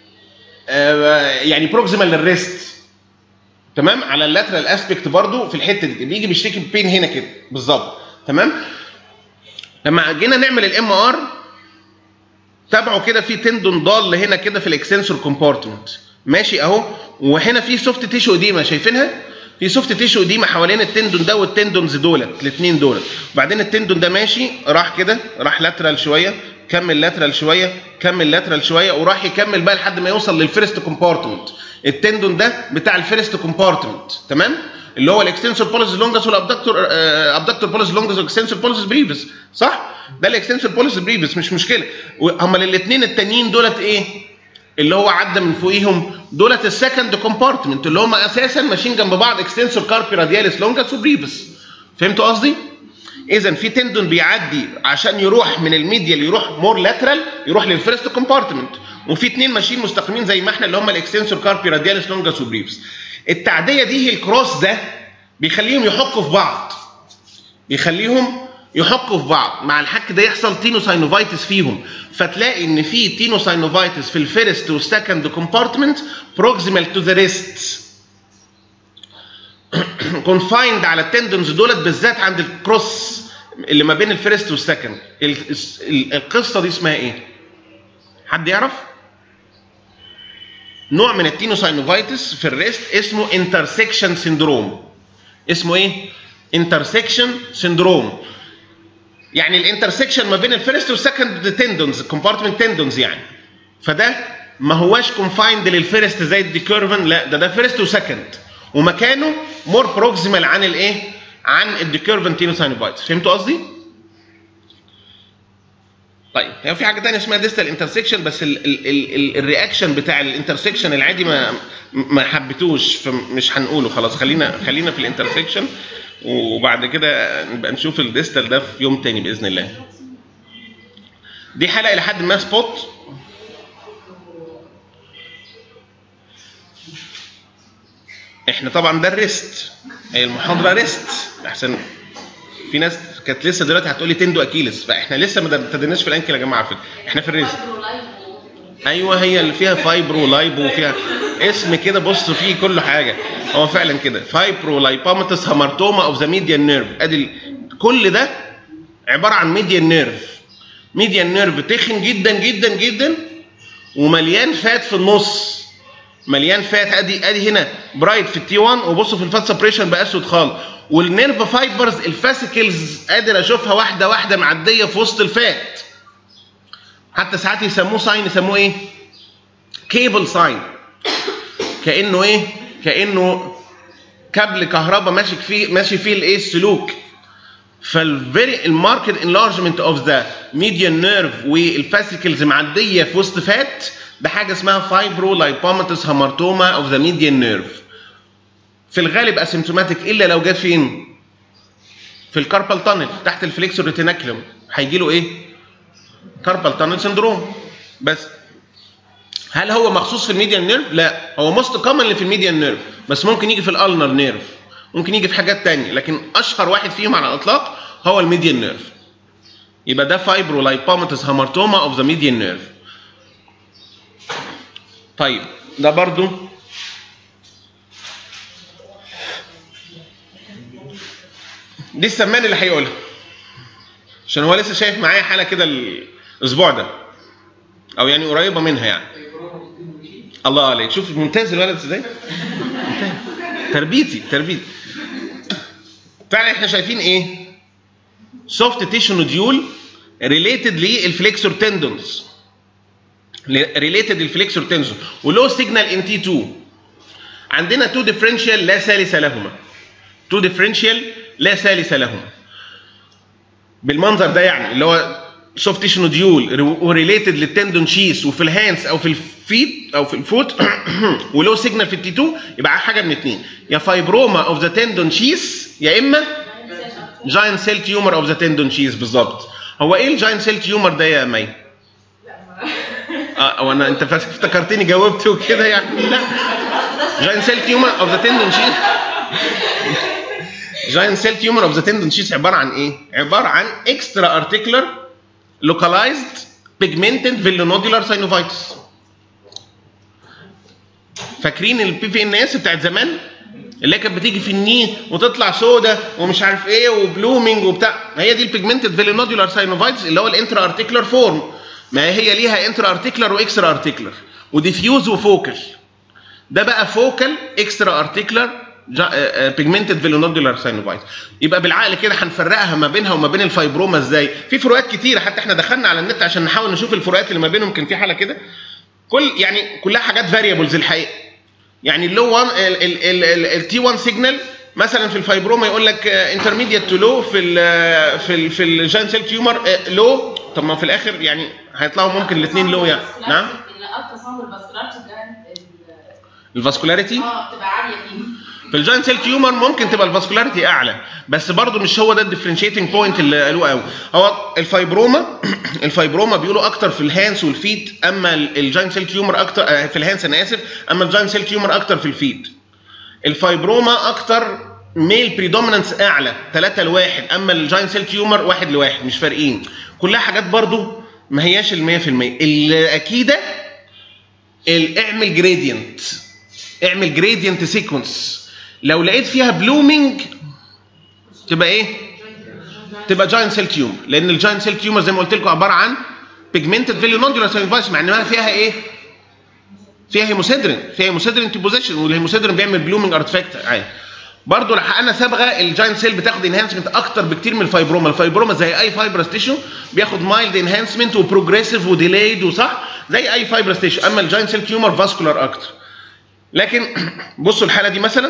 يعني بروكسيمال للريست تمام على اللاترال اسبكت برضو في الحته دي بيجي بيشتكي ببين هنا كده بالظبط تمام لما جينا نعمل الام ار تابعوا كده في تندون ضال هنا كده في الاكسنسور كومبارتمنت ماشي اهو وهنا في سوفت تيشو اديمه شايفينها في سوفت تيشو اديمه حوالين التندون ده والتندونز دولت الاثنين دولت وبعدين التندون ده ماشي راح كده راح لاترال شويه كمل لاترال شويه كمل لاترال شويه وراح يكمل بقى لحد ما يوصل للفيرست كومبارتمنت التندون ده بتاع الفيرست كومبارتمنت تمام اللي هو الاكستنسور بوليس لونجس والابدكتور ابدكتور بوليس لونجس والاكستنسور بوليس بريفس صح ده الاكستنسور بوليس بريفس مش مشكله هما الاثنين التانيين دولت ايه اللي هو عدى من فوقيهم دولت السكند كومبارتمنت اللي هم اساسا ماشيين جنب بعض اكستنسور كاربي رادياليس لونجس وبريفس فهمتوا قصدي؟ اذا في تندون بيعدي عشان يروح من الميديال يروح مور لاترال يروح للفيرست كومبارتمنت وفي اثنين ماشيين مستقيمين زي ما احنا اللي هم الاكستنسور كاربي رادياليس لونجس وبريفس التعديه دي الكروس ده بيخليهم يحكوا في بعض بيخليهم يحكوا في بعض مع الحك ده يحصل تينوساينوفايتس فيهم فتلاقي ان في تينوساينوفايتس في الفيرست والسكند كومبارتمنت بروكسيمال تو ذا ريست كونفايند على التندنز دولت بالذات عند الكروس اللي ما بين الفيرست والسكند ال- ال- القصه دي اسمها ايه؟ حد يعرف؟ نوع من التينوساينوفايتس في الريست اسمه انترسكشن سيندروم اسمه ايه؟ انترسكشن سيندروم يعني الانترسكشن ما بين الفيرست والسكند تندونز كومبارتمنت تندونز يعني فده ما هواش كونفايند للفيرست زي الديكيرفن لا ده ده فيرست وسكند ومكانه مور بروكسيمال عن الايه؟ عن الديكيرفن تينوساينوفايتس فهمتوا قصدي؟ طيب هي في حاجه ثانيه اسمها ديستال انترسكشن بس ال ال ال ال الرياكشن بتاع الانترسكشن العادي ما ما حبيتوش فمش هنقوله خلاص خلينا خلينا في الانترسكشن وبعد كده نبقى نشوف الديستال ده في يوم تاني باذن الله. دي حلقه الى حد ما سبوت احنا طبعا ده الريست هي المحاضره ريست احسن في ناس كانت لسه دلوقتي هتقول لي تندو اكيلس فاحنا لسه ما ابتديناش في الانكل يا جماعه على فكره احنا في الريست ايوه هي اللي فيها فايبرو لايبو وفيها اسم كده بص فيه كل حاجه هو فعلا كده فايبرو لايبوماتس هامارتوما اوف ذا ميديان نيرف ادي ال- كل ده عباره عن ميديان نيرف ميديان نيرف تخن جدا جدا جدا ومليان فات في النص مليان فات ادي ادي هنا برايت في التي 1 وبصوا في الفات سبريشن بقى اسود خالص والنيرف فايبرز الفاسيكلز قادر اشوفها واحده واحده معديه في وسط الفات حتى ساعات يسموه ساين يسموه ايه؟ كيبل ساين كانه ايه؟ كانه كابل كهرباء ماشي فيه ماشي فيه الايه السلوك فالفيري الماركت انلارجمنت اوف ذا ميديان نيرف والفاسيكلز معديه في وسط فات ده حاجه اسمها فايبرو لايبوماتس هامارتوما اوف ذا ميديان نيرف في الغالب اسيمتوماتيك الا لو جت فين؟ في الكاربال تانل تحت الفليكسور ريتيناكلوم هيجي له ايه؟ كاربال تانل سندروم بس هل هو مخصوص في الميديان نيرف؟ لا هو موست كومنلي في الميديان نيرف بس ممكن يجي في الالنر نيرف ممكن يجي في حاجات تانية لكن اشهر واحد فيهم على الاطلاق هو الميديان نيرف يبقى ده فايبرولايبوماتس هامارتوما اوف ذا ميديان نيرف طيب ده برضو دي السمان اللي هيقولها عشان هو لسه شايف معايا حاله كده الاسبوع ده او يعني قريبه منها يعني الله عليك شوف ممتاز الولد ازاي ممتاز. تربيتي تربيتي فعلا احنا شايفين ايه سوفت تيشو نوديول ريليتد للفليكسور تندونز ريليتد للفليكسور تندونز ولو سيجنال ان تي 2 عندنا تو ديفرنشال لا ثالث لهما تو ديفرنشال لا ثالث لهما بالمنظر ده يعني اللي هو سوفت تيشو نوديول وريليتد للتندون شيس وفي الهاندز او في الفيت او في الفوت ولو سيجنال في التي 2 يبقى حاجه من اثنين يا فايبروما اوف ذا تندون شيس يا اما جاينت سيل تيومر اوف ذا تندون شيس بالظبط هو ايه الجاينت سيل تيومر ده يا مي؟ اه وانا انت افتكرتني جاوبت وكده يعني لا جاينت سيل تيومر اوف ذا تندون شيس جاينت سيل تيومر اوف ذا تندون شيس عباره عن ايه؟ عباره عن اكسترا ارتيكولار لوكالايزد بيجمنتد فيلونودولار ساينوفايتس فاكرين البي في ان اس بتاعت زمان اللي كانت بتيجي في الني وتطلع سودا ومش عارف ايه وبلومينج وبتاع هي دي البيجمنتد فيلونودولار ساينوفايتس اللي هو الانترا ارتيكولار فورم ما هي ليها انترا ارتيكولار واكسترا ارتيكولار وديفيوز وفوكال ده بقى فوكال اكسترا ارتيكولار بيجمنتد فيلونودولار ساينوفايتس يبقى بالعقل كده هنفرقها ما بينها وما بين الفايبروما ازاي في فروقات كتيره حتى احنا دخلنا على النت عشان نحاول نشوف الفروقات اللي ما بينهم كان في حاله كده كل يعني كلها حاجات فاريبلز الحقيقه يعني اللو 1 التي 1 سيجنال مثلا في الفايبروما يقول لك انترميديت تو لو في ال في ال في الجاين سيل تيومر لو طب ما في الاخر يعني هيطلعوا ممكن الاثنين لو يعني نعم الالترا ساوند الفاسكولاريتي الفاسكولاريتي اه بتبقى عاليه فيه في الجاين سيل تيومر ممكن تبقى الفاسكولاريتي اعلى بس برضه مش هو ده الديفرنشيتنج بوينت اللي قالوه قوي هو الفايبروما الفايبروما بيقولوا اكتر في الهانس والفيت اما الجاين سيل تيومر اكتر في الهانس انا اسف اما الجاين سيل تيومر اكتر في الفيت الفايبروما اكتر ميل بريدومينانس اعلى 3 لواحد اما الجاين سيل تيومر واحد لواحد مش فارقين كلها حاجات برضه ما هياش ال 100% الاكيده اعمل جريدينت اعمل جريدينت سيكونس لو لقيت فيها بلومينج تبقى ايه؟ تبقى جاين سيل تيومر لان الجاين سيل تيومر زي ما قلت لكم عباره عن بيجمنتد فيلونودولار سيلفايس مع انها فيها ايه؟ فيها هيموسيدرين فيها هيموسيدرين ديبوزيشن والهيموسيدرين بيعمل بلومينج ارتفاكت عادي برضه لو حققنا صبغه الجاين سيل بتاخد انهانسمنت اكتر بكتير من الفايبروما الفايبروما زي اي فايبرس تيشو بياخد مايلد انهانسمنت وبروجريسيف وديلايد وصح زي اي فايبرس تيشو اما الجاين سيل تيومر فاسكولار اكتر لكن بصوا الحاله دي مثلا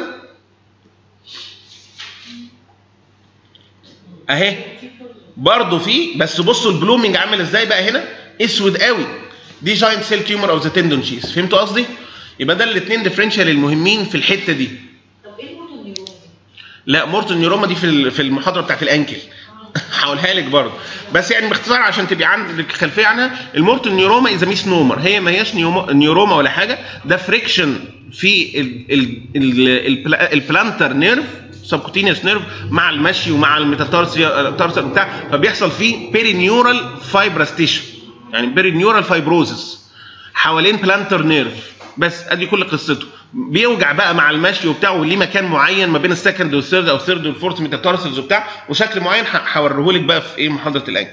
اهي برضه في بس بصوا البلومينج عامل ازاي بقى هنا اسود قوي دي جاينت سيل تيومر اوف ذا تندون شيز فهمتوا قصدي يبقى ده الاثنين ديفرنشال المهمين في الحته دي طب ايه الموتو نيورون؟ لا مورتون نيوروما دي في في المحاضره بتاعت الانكل هقولها لك برضه بس يعني باختصار عشان تبقى عندك خلفيه عنها المورتون نيوروما اذا ميس نومر هي ما هياش نيوروما ولا حاجه ده فريكشن في البلانتر نيرف سبكوتينيوس نيرف مع المشي ومع الميتاتارسيا بتاع فبيحصل فيه بيرينيورال فايبراستيشن يعني بيرينيورال فايبروزس حوالين بلانتر نيرف بس ادي كل قصته بيوجع بقى مع المشي وبتاع وليه مكان معين ما بين السكند والثيرد او الثيرد والفورث ميتاتارسلز وبتاع وشكل معين هوريهولك بقى في ايه محاضره الان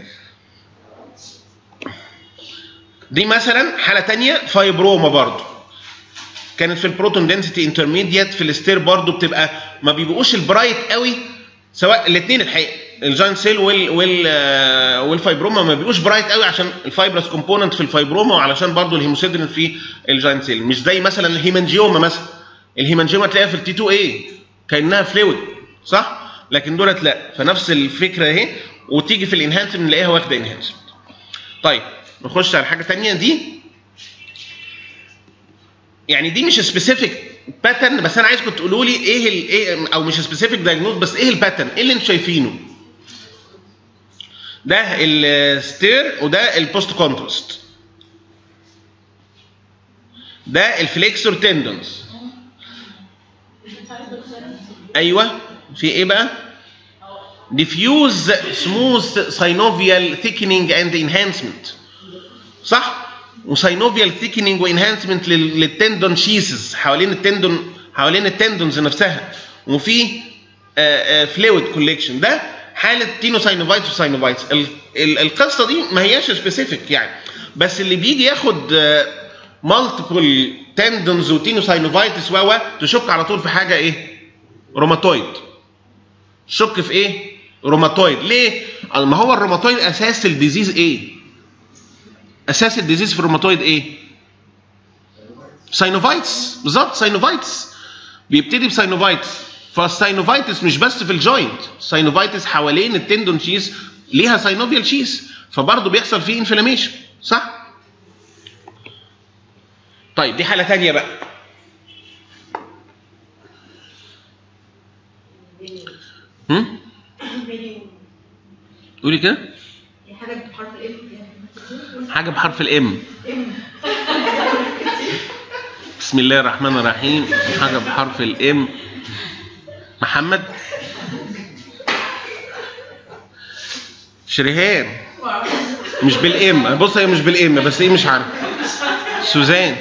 دي مثلا حاله تانية فايبروما برضه كانت في البروتون دنسيتي انترميديت في الستير برضه بتبقى ما بيبقوش البرايت قوي سواء الاثنين الحقيقه الجاين سيل وال وال والفايبروما ما بيبقوش برايت قوي عشان الفايبرس كومبوننت في الفايبروما وعلشان برضه الهيموسيدرين في الجاين سيل مش زي مثلا الهيمانجيوما مثلا الهيمانجيوما تلاقيها في التي 2 اي كانها فلويد صح لكن دولت لا فنفس الفكره اهي وتيجي في الانهانسمنت نلاقيها واخده انهانسمنت طيب نخش على حاجه ثانيه دي يعني دي مش سبيسيفيك باترن بس انا عايزكم تقولوا لي ايه ال ايه او مش سبيسيفيك دايجنوز بس ايه الباترن ايه اللي انتم شايفينه ده الستير وده البوست كونتراست ده الفليكسور تندونز ايوه في ايه بقى diffuse smooth synovial thickening and enhancement صح وساينوفيال thickening وانهانسمنت للتندون شيسز حوالين التندون حوالين التندونز نفسها وفي فلويد كوليكشن ده حاله تينوساينوفايتس وساينوفايتس ال- ال- القصه دي ما هياش سبيسيفيك يعني بس اللي بيجي ياخد مالتيبل تندونز وتينوساينوفايتس و و تشك على طول في حاجه ايه؟ روماتويد شك في ايه؟ روماتويد ليه؟ ما هو الروماتويد اساس الديزيز ايه؟ اساس الديزيز في الروماتويد ايه؟ ساينوفايتس بالظبط ساينوفايتس بيبتدي بساينوفايتس فالساينوفايتس مش بس في الجوينت ساينوفايتس حوالين التندون شيس ليها ساينوفيال شيس فبرضه بيحصل فيه انفلاميشن صح؟ طيب دي حاله ثانيه بقى هم؟ قولي كده دي حاجه بحرف الام حاجه بحرف الام بسم الله الرحمن الرحيم حاجه بحرف الام محمد شريهان مش بالام بص هي مش بالام بس ايه مش عارف سوزان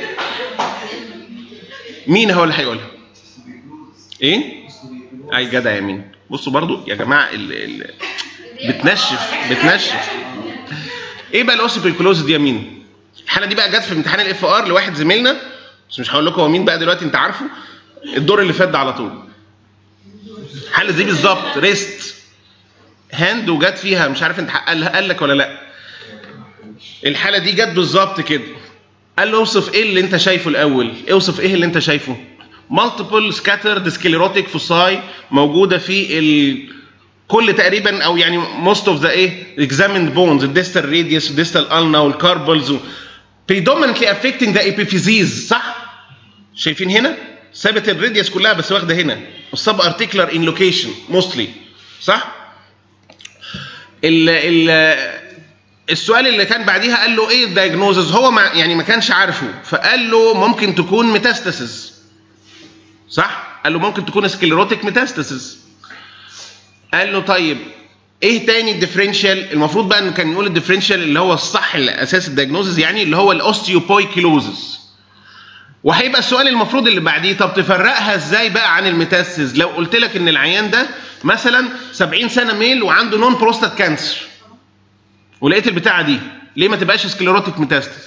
مين هو اللي هيقولها ايه اي جدع يا مين بصوا برضو يا جماعه ال ال بتنشف بتنشف ايه بقى الاوسيبيكولوز دي يا مين الحاله دي بقى جت في امتحان الاف ار لواحد زميلنا بس مش هقول لكم هو مين بقى دلوقتي انت عارفه الدور اللي فات ده على طول الحاله دي بالظبط ريست هاند وجت فيها مش عارف انت قال قال لك ولا لا الحاله دي جت بالظبط كده قال له اوصف ايه اللي انت شايفه الاول اوصف ايه اللي انت شايفه مالتيبل سكاترد سكليروتيك فوساي موجوده في ال... كل تقريبا او يعني موست اوف ذا ايه examined bones الديستال راديوس الديستال النا والكاربلز و... predominantly affecting the epiphyses صح؟ شايفين هنا؟ ثابت الراديوس كلها بس واخده هنا والسب ارتيكولار ان لوكيشن موستلي صح؟ ال ال السؤال اللي كان بعديها قال له ايه الدايجنوزز هو ما يعني ما كانش عارفه فقال له ممكن تكون ميتاستاسيس صح؟ قال له ممكن تكون سكليروتيك ميتاستاسيس قال له طيب ايه تاني الديفرنشال المفروض بقى انه كان يقول الديفرنشال اللي هو الصح الاساس الدياجنوزز يعني اللي هو الاوستيوبويكيلوزز وهيبقى السؤال المفروض اللي بعديه طب تفرقها ازاي بقى عن الميتاستس لو قلت لك ان العيان ده مثلا 70 سنه ميل وعنده نون بروستات كانسر ولقيت البتاعه دي ليه ما تبقاش سكليروتيك ميتاستس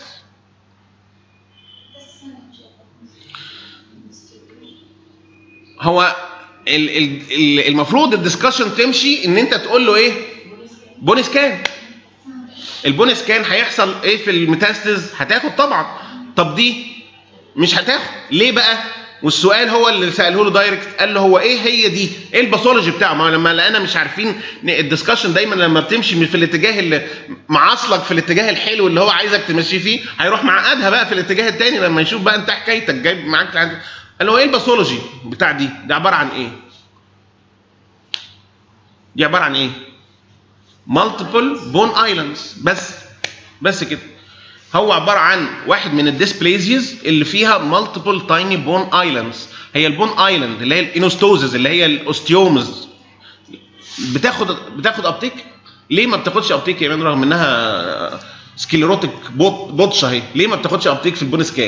هو ال- ال- ال- المفروض الدسكشن تمشي ان انت تقول له ايه بوني سكان البوني سكان هيحصل ايه في الميتاستز هتاخد طبعا طب دي مش هتاخد ليه بقى والسؤال هو اللي ساله له دايركت قال له هو ايه هي دي ايه الباثولوجي بتاعه ما لما لقينا مش عارفين الدسكشن دايما لما بتمشي في الاتجاه اللي معاصلك في الاتجاه الحلو اللي هو عايزك تمشي فيه هيروح معقدها بقى في الاتجاه التاني لما يشوف بقى انت حكايتك جايب معاك لحد- قال له ايه الباثولوجي بتاع دي دي عباره عن ايه دي عباره عن ايه مالتيبل بون ايلاندز بس بس كده هو عباره عن واحد من الديسبليزيز اللي فيها مالتيبل تايني بون ايلاندز هي البون ايلاند اللي هي الانوستوزز اللي هي الاوستيومز بتاخد بتاخد ابتيك ليه ما بتاخدش ابتيك يا مان رغم انها سكليروتيك بوت بوتش اهي ليه ما بتاخدش ابتيك في البون سكان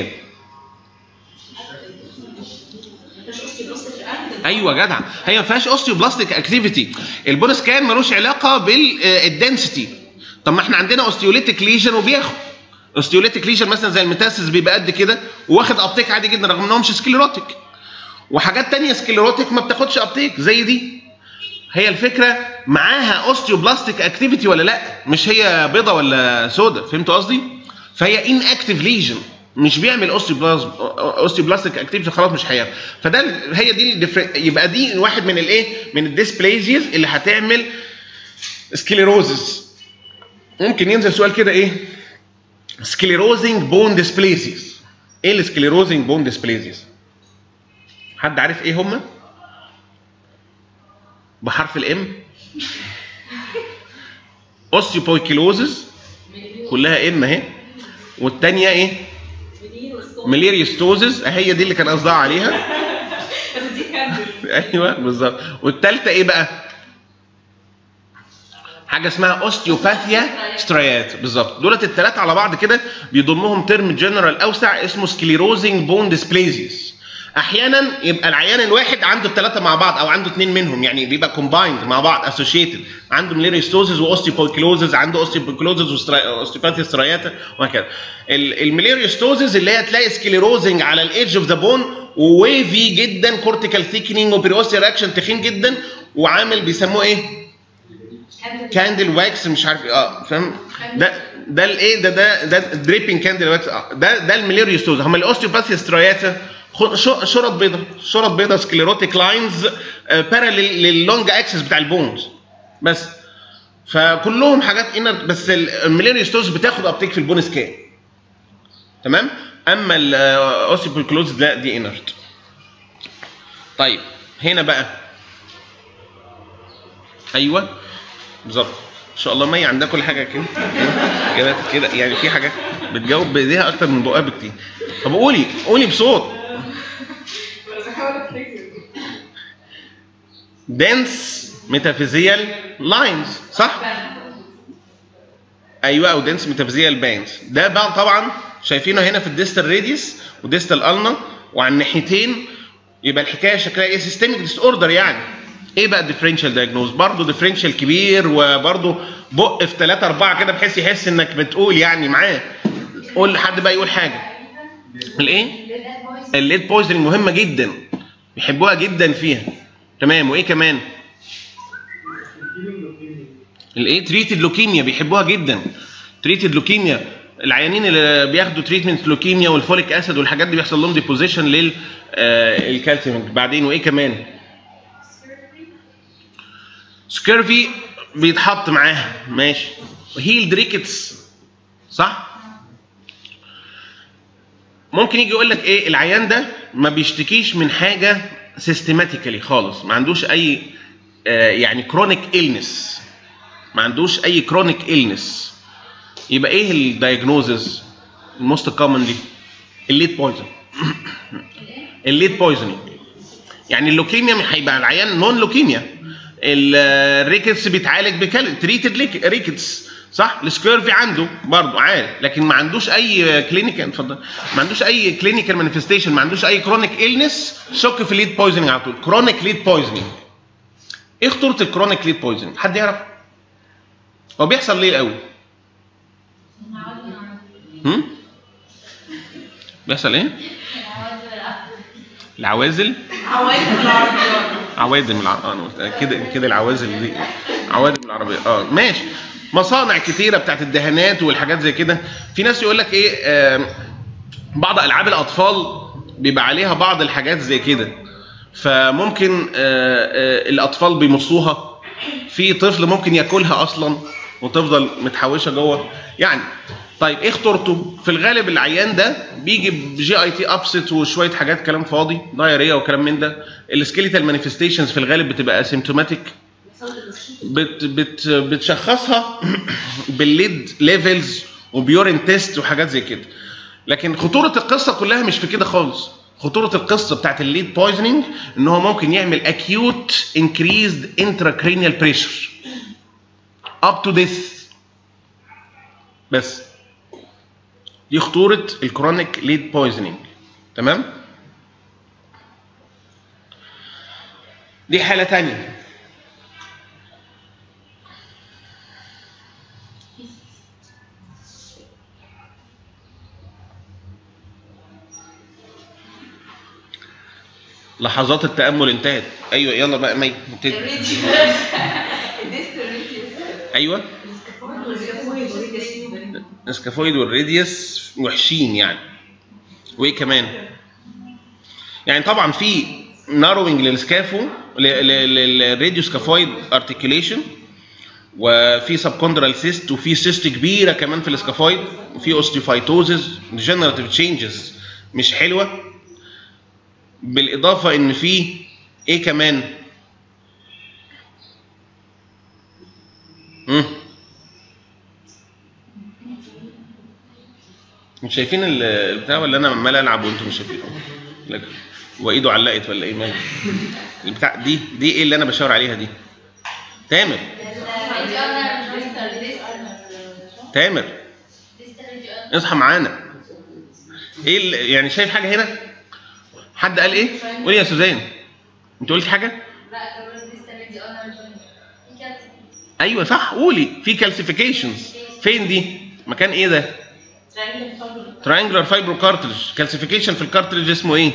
ايوه جدع هي ما فيهاش اوستيوبلاستيك اكتيفيتي البون سكان ملوش علاقه بالدنسيتي طب ما احنا عندنا اوستيوليتيك ليجن وبياخد اوستيوليتيك ليجن مثلا زي الميتاسيس بيبقى قد كده وواخد ابتيك عادي جدا رغم انهم مش سكليروتيك وحاجات تانية سكليروتيك ما بتاخدش ابتيك زي دي هي الفكره معاها اوستيوبلاستيك اكتيفيتي ولا لا مش هي بيضه ولا سودا فهمتوا قصدي فهي ان اكتيف ليجن مش بيعمل اوستيوبلازم اوستيوبلاستيك اكتيفيتي خلاص مش هيعمل فده ال- هي دي الديفر- يبقى دي واحد من الايه من الديسبليزيز اللي هتعمل سكليروزز ممكن ينزل سؤال كده ايه سكليروزنج بون ديسبليزيز ايه السكليروزنج بون ديسبليزيز حد عارف ايه هم بحرف الام اوستيوبويكيلوزز كلها ام اهي والثانيه ايه ميليريستوزز هي دي اللي كان قصدها عليها بس دي كاندل ايوه بالظبط والثالثه ايه بقى حاجه اسمها اوستيوباثيا ستريات بالظبط دولت الثلاثه على بعض كده بيضمهم ترم جنرال اوسع اسمه سكليروزنج بون ديسبليزيس احيانا يبقى العيان الواحد عنده الثلاثه مع بعض او عنده اثنين منهم يعني بيبقى كومبايند مع بعض اسوشيتد عنده ميليريستوزز واوستيوبوكلوزز عنده اوستيوبوكلوزز واوستيوباثيا سترياتا وهكذا ال- الميليريستوزز اللي هي تلاقي سكليروزنج على الايدج اوف ذا بون وويفي جدا كورتيكال ثيكنينج وبريوستيال اكشن تخين جدا وعامل بيسموه ايه؟ كاندل واكس مش عارف إيه، اه فاهم ده ده الايه ده ده ده دريبنج كاندل واكس اه ده ده الميليريوستوز هم الاوستيوباثيا سترياتا خ- ش- شرط بيضاء شرط بيضاء سكليروتيك لاينز باراليل لللونج اكسس بتاع البونز بس فكلهم حاجات انر بس الميليريوستوز بتاخد ابتيك في البون سكان تمام اما الاوستيوبوكلوز لا دي انرت طيب هنا بقى ايوه بالظبط ان شاء الله مي عندها كل حاجه كده كده كده يعني في حاجات بتجاوب بايديها اكتر من بقها بكتير طب قولي قولي بصوت بس بحاول افتكر دنس ميتافيزيال لاينز صح ايوه او دنس ميتافيزيال باينز ده بقى طبعا شايفينه هنا في الديستال راديوس وديستال النا وعلى الناحيتين يبقى الحكايه شكلها ايه سيستميك ديس اوردر يعني ايه بقى الديفرنشال دايجنوز برضه ديفرنشال كبير وبرضه بق في 3 4 كده بحيث يحس انك بتقول يعني معاه قول لحد بقى يقول حاجه الايه الليد بويزنج مهمه جدا بيحبوها جدا فيها تمام وايه كمان الايه تريتد لوكيميا بيحبوها جدا تريتد لوكيميا العيانين اللي بياخدوا تريتمنت لوكيميا والفوليك اسيد والحاجات دي بيحصل لهم ديبوزيشن للكالسيوم بعدين وايه كمان سكيرفي بيتحط معاها ماشي هيل دريكتس صح ممكن يجي يقول لك ايه العيان ده ما بيشتكيش من حاجه سيستماتيكالي خالص ما عندوش اي آه، يعني كرونيك إلنس ما عندوش اي كرونيك إلنس يبقى ايه الدايجنوزز الموست كومنلي الليد بويزن الليد بويزنينج يعني اللوكيميا مش هيبقى العيان نون لوكيميا الريكتس بيتعالج بكال تريتد ريكتس صح السكيرفي عنده برضه عارف لكن ما عندوش اي كلينيكال اتفضل ما عندوش اي كلينيكال مانيفستيشن ما عندوش اي كرونيك إلنس شك في ليد بويزنينج على طول كرونيك ليد بويزنينج ايه خطوره الكرونيك ليد بويزنينج حد يعرف هو بيحصل ليه قوي هم بيحصل ايه العوازل عوايد العربيات عوادم الع... آه، أنا قلت كده كده العوازل دي عوادم العربيه اه ماشي مصانع كتيره بتاعت الدهانات والحاجات زي كده في ناس يقول لك ايه آه بعض العاب الاطفال بيبقى عليها بعض الحاجات زي كده فممكن آه آه الاطفال بيمصوها في طفل ممكن ياكلها اصلا وتفضل متحوشه جوه يعني طيب ايه خطورته؟ في الغالب العيان ده بيجي بجي اي تي ابست وشويه حاجات كلام فاضي دايريه وكلام من ده السكيليتال مانيفستيشنز في الغالب بتبقى اسيمتوماتيك بت بت بتشخصها بالليد ليفلز وبيورين تيست وحاجات زي كده لكن خطوره القصه كلها مش في كده خالص خطوره القصه بتاعت الليد بويزنينج ان هو ممكن يعمل اكيوت انكريزد انتراكرينيال بريشر اب تو ديث بس دي خطوره الكرونيك ليد بويزنينج تمام دي حاله تانية لحظات التامل انتهت ايوه يلا بقى مي ابتدي. ايوه السكافويد والراديوس وحشين يعني وايه كمان يعني طبعا في ناروينج للسكافو للراديو سكافويد ارتكيوليشن وفي سبكوندرال سيست وفي سيست كبيره كمان في السكافويد وفي اوستيوفايتوزز ديجنراتيف تشينجز مش حلوه بالاضافه ان في ايه كمان مم. مش شايفين ال- البتاع ولا انا عمال العب وانتم مش شايفين لك وايده علقت ولا ايه مالك البتاع دي دي ايه اللي انا بشاور عليها دي تامر تامر اصحى معانا ايه اللي يعني شايف حاجه هنا حد قال ايه قولي يا سوزان انت قلت حاجه ايوه صح قولي في كالسيفيكيشنز فين دي مكان ايه ده تراينجلر فايبرو كارتريج كالسيفيكيشن في الكارتريج اسمه ايه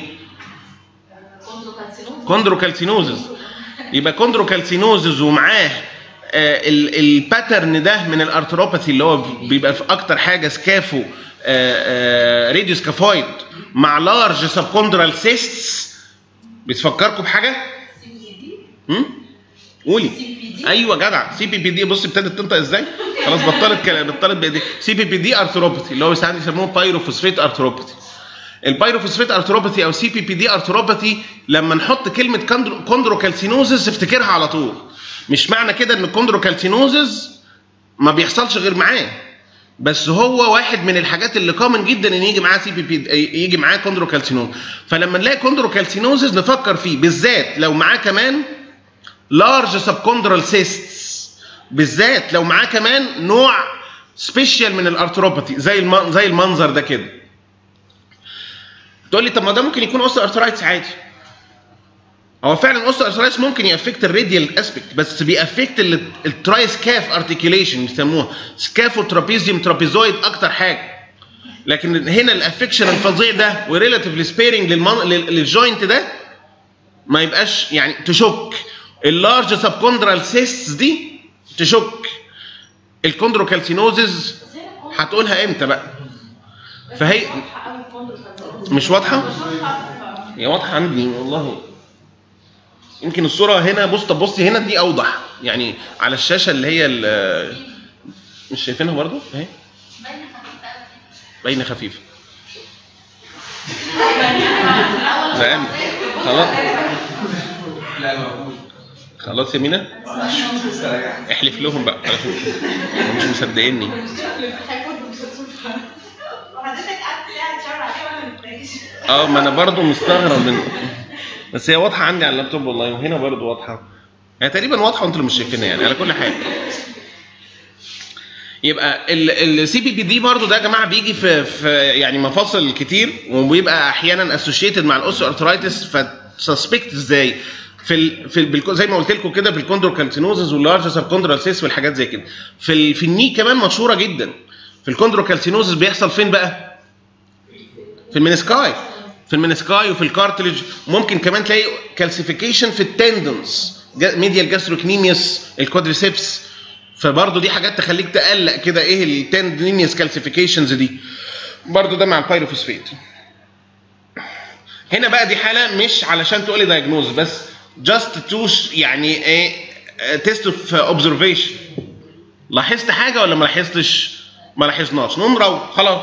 كوندروكالسينوزز يبقى كوندروكالسينوزز ومعاه آه، ال- الباترن ده من الارتروباثي اللي هو بيبقى في اكتر حاجه سكافو راديوس كافويد مع لارج سبكوندرال سيستس بتفكركم بحاجه؟ هم؟ قولي ايوه جدع سي بي بي دي بص ابتدت تنطق ازاي؟ خلاص بطلت كلام بطلت بقى دي سي بي بي دي ارثروباثي اللي هو ساعات يسموه بايروفوسفيت ارثروباثي البايروفوسفيت ارثروباثي او سي بي بي دي ارثروباثي لما نحط كلمه كوندرو- كوندروكالسينوزس افتكرها على طول مش معنى كده ان الكوندروكالسينوزس ما بيحصلش غير معاه بس هو واحد من الحاجات اللي كومن جدا ان يجي معاه سي بي بي يجي معاه كوندروكالسينوز فلما نلاقي كوندروكالسينوزس نفكر فيه بالذات لو معاه كمان لارج سبكوندرال سيستس بالذات لو معاه كمان نوع سبيشال من الارثروباثي زي الم... زي المنظر ده كده تقول لي طب ما ده ممكن يكون اوستو ارثرايتس عادي هو فعلا اوستو ارثرايتس ممكن يافكت الراديال اسبكت بس بيافكت التراي سكاف ارتكيوليشن بيسموها سكافو ترابيزيوم ترابيزويد اكتر حاجه لكن هنا الافكشن الفظيع ده وريلاتيفلي سبيرنج للجوينت ده ما يبقاش يعني تشك اللارج سبكوندرال سيستس دي تشك الكوندروكالسينوزز هتقولها امتى بقى فهي مش واضحه هي واضحه عندي والله يمكن الصوره هنا بص طب بصي هنا دي اوضح يعني على الشاشه اللي هي ال- مش شايفينها برضو اهي باينه خفيفه لا خلاص لا موجود خلاص يا مينا احلف لهم بقى هم مش مصدقيني وحضرتك قعدت قاعد تشاور عليه وانا ما قلتلكش اه ما انا برضو مستغرب من بس هي واضحه عندي على اللابتوب والله وهنا برضو واضحه هي تقريبا واضحه وانتوا اللي مش شايفينها يعني على كل حال يبقى السي بي بي دي برضو ده يا جماعه بيجي في, في يعني مفاصل كتير وبيبقى احيانا اسوشيتد مع الاوسو ارثرايتس فسسبكت ازاي في ال في ال زي ما قلت لكم كده في الكوندروكالسينوزز واللارج سبكوندرال سيس والحاجات زي كده في ال في الني كمان مشهوره جدا في الكوندروكالسينوزز بيحصل فين بقى؟ في المينسكاي في المينسكاي وفي الكارتلج ممكن كمان تلاقي كالسيفيكيشن في التندونز ميديال جاستروكنيميوس الكوادريسبس فبرضه دي حاجات تخليك تقلق كده ايه التندينيوس كالسيفيكيشنز دي برضه ده مع البايروفوسفيت هنا بقى دي حاله مش علشان تقولي دايجنوز بس جاست توش يعني ايه تيست اوف اوبزرفيشن لاحظت حاجه ولا ما لاحظتش ما لاحظناش نقوم نروح خلاص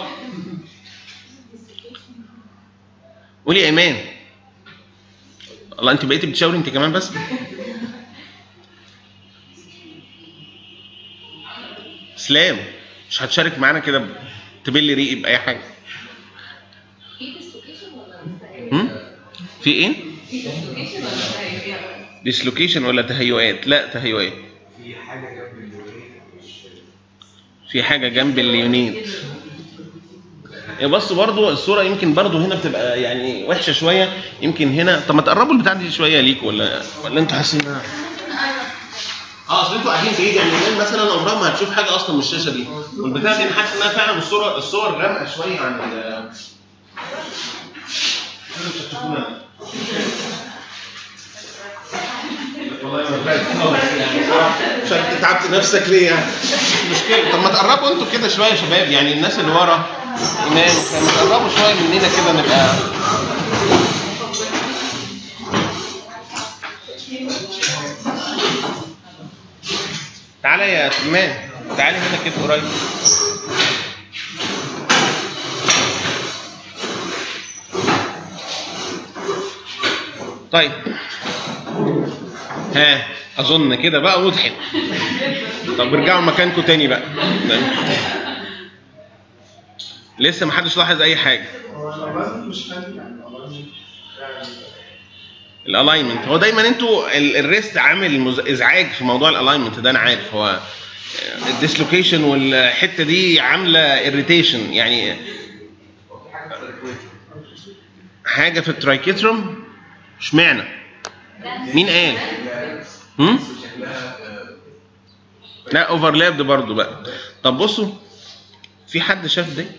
قولي يا ايمان الله انت بقيتي بتشاوري انت كمان بس اسلام مش هتشارك معانا كده تبلي ريقي باي حاجه في ديسلوكيشن ولا هم؟ في ايه في ديسلوكيشن ولا ديسلوكيشن ولا تهيؤات لا تهيؤات في حاجه جنب اليورين مش في حاجه جنب اليونيت يا بص برضو الصوره يمكن برضو هنا بتبقى يعني وحشه شويه يمكن هنا طب ما تقربوا البتاع دي شويه ليك ولا ولا انتوا حاسين انها اه اصل انتوا قاعدين بعيد يعني العين مثلا عمرها ما هتشوف حاجه اصلا من الشاشه دي والبتاع دي انا حاسس انها فعلا الصوره الصور غامقه شويه عن ال مش هتشوفوها. والله ما فاهم خالص يعني مش عارف تعبت نفسك ليه يعني مش مشكله طب ما تقربوا انتوا كده شويه يا شباب يعني الناس اللي ورا ايمان ما تقربوا شويه مننا كده نبقى تعالى يا ايمان تعالي هنا كده قريب طيب ها اظن كده بقى وضحت طب ارجعوا مكانكم تاني بقى لسه ما حدش لاحظ اي حاجه هو الألاينمنت مش حلو يعني الألاينمنت يعني الالاينمنت هو دايما انتوا ال- الريست عامل مز- ازعاج في موضوع الالاينمنت ده انا عارف هو الديسلوكيشن والحته دي عامله اريتيشن يعني حاجه في الترايكيتروم اشمعنى مين قال هم؟ لا اوفرلابد برضو بقى طب بصوا في حد شاف ده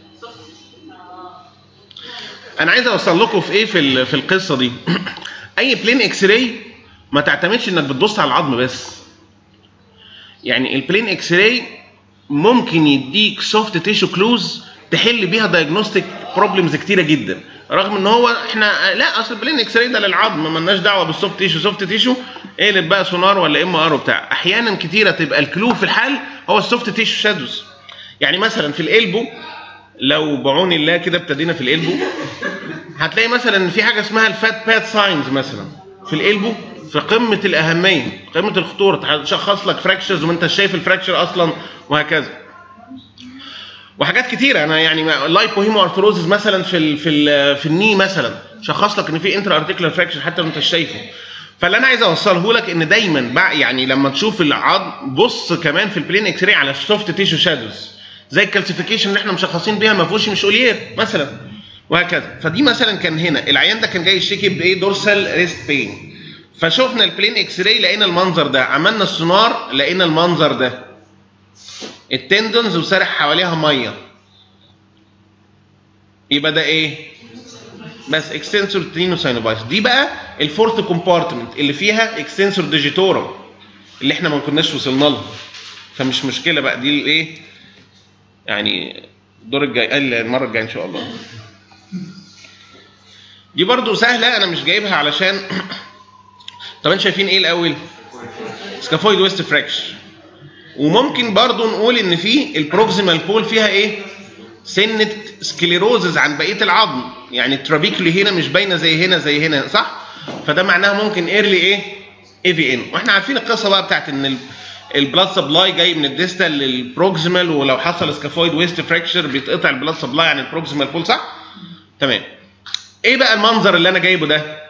انا عايز اوصل لكم في ايه في ال- في القصه دي اي بلين اكس راي ما تعتمدش انك بتبص على العظم بس يعني البلين اكس راي ممكن يديك سوفت تيشو كلوز تحل بيها دايجنوستيك بروبلمز كتيره جدا رغم ان هو احنا لا اصل البلين اكس راي ده للعظم مالناش دعوه بالسوفت تيشو سوفت تيشو اقلب بقى سونار ولا ام ار وبتاع احيانا كتيره تبقى الكلو في الحل هو السوفت تيشو شادوز يعني مثلا في القلبو لو بعون الله كده ابتدينا في القلبو هتلاقي مثلا ان في حاجه اسمها الفات باد ساينز مثلا في القلبو في قمه الاهميه قمه الخطوره هتشخص لك فراكشرز وانت شايف الفراكشر اصلا وهكذا وحاجات كتيره انا يعني لايبو هيمو ارثروزز مثلا في ال في ال في الني مثلا شخص لك ان في انتر ارتيكولار فراكشر حتى وانت مش شايفه فاللي انا عايز اوصله لك ان دايما بقى يعني لما تشوف العظم بص كمان في البلين اكس راي على السوفت تيشو شادوز زي الكالسيفيكيشن اللي احنا مشخصين بيها ما فيهوش مش اولير مثلا وهكذا فدي مثلا كان هنا العيان ده كان جاي يشتكي بايه دورسال ريست بين فشفنا البلين اكس راي لقينا المنظر ده عملنا السونار لقينا المنظر ده التندونز وسارح حواليها ميه يبقى ده ايه بس اكستنسور ترينوساينوبايس دي بقى الفورث كومبارتمنت اللي فيها اكستنسور ديجيتورم اللي احنا ما كناش وصلنا لها فمش مشكله بقى دي الايه يعني الدور الجاي المره الجايه ان شاء الله دي برضو سهله انا مش جايبها علشان طب انتوا شايفين ايه الاول سكافويد ويست فراكشر وممكن برضو نقول ان في البروكسيمال بول فيها ايه سنه سكليروزز عن بقيه العظم يعني الترابيكلي هنا مش باينه زي هنا زي هنا صح فده معناها ممكن ايرلي ايه اي في ان واحنا عارفين القصه بقى بتاعت ان البلاد سبلاي جاي من الديستال للبروكسيمال ولو حصل سكافويد ويست فراكشر بيتقطع البلاد سبلاي عن البروكسيمال بول صح تمام ايه بقى المنظر اللي انا جايبه ده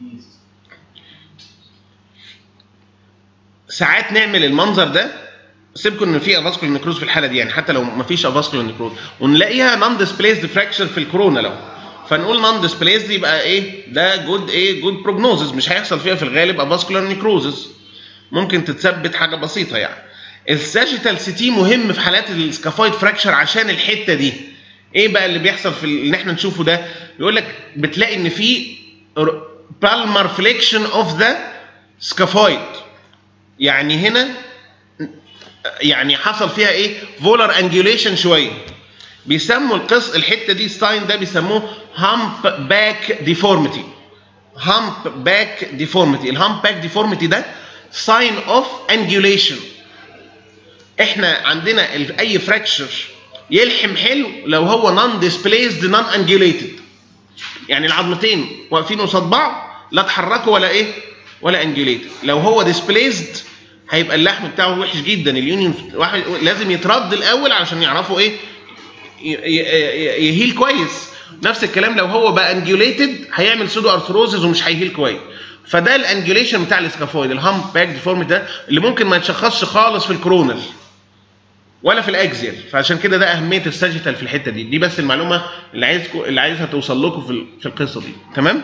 ساعات نعمل المنظر ده سيبكم ان في افاسكولار نيكروز في الحاله دي يعني حتى لو ما فيش افاسكولار نيكروز ونلاقيها نون ديسبليسد فراكشر في الكورونا لو فنقول نون ديسبليسد يبقى ايه ده جود ايه جود بروجنوزز مش هيحصل فيها في الغالب افاسكولار نيكروزز ممكن تتثبت حاجه بسيطه يعني الساجيتال سي تي مهم في حالات السكافويد فراكشر عشان الحته دي ايه بقى اللي بيحصل في اللي احنا نشوفه ده يقول لك بتلاقي ان في بالمر فليكشن اوف ذا سكافويد يعني هنا يعني حصل فيها ايه فولر انجوليشن شويه بيسموا القص الحته دي ستاين ده بيسموه هامب باك ديفورميتي هامب باك ديفورميتي الهامب باك ديفورميتي ده ساين اوف انجوليشن احنا عندنا ال- اي فراكشر يلحم حلو لو هو نون ديسبليسد نون انجوليتد يعني العظمتين واقفين قصاد بعض لا اتحركوا ولا ايه ولا انجوليتد لو هو ديسبليسد هيبقى اللحم بتاعه وحش جدا اليونيون واحد لازم يترد الاول علشان يعرفوا ايه ي- ي- ي- يهيل كويس نفس الكلام لو هو بقى انجوليتد هيعمل سودو ارثروزز ومش هيهيل كويس فده الانجوليشن بتاع الاسكافويد الهامب باك ديفورميتي ده اللي ممكن ما يتشخصش خالص في الكورونال ولا في الاكزيال فعشان كده ده اهميه الساجيتال في الحته دي دي بس المعلومه اللي عايزكم اللي عايزها توصل لكم في ال- في القصه دي تمام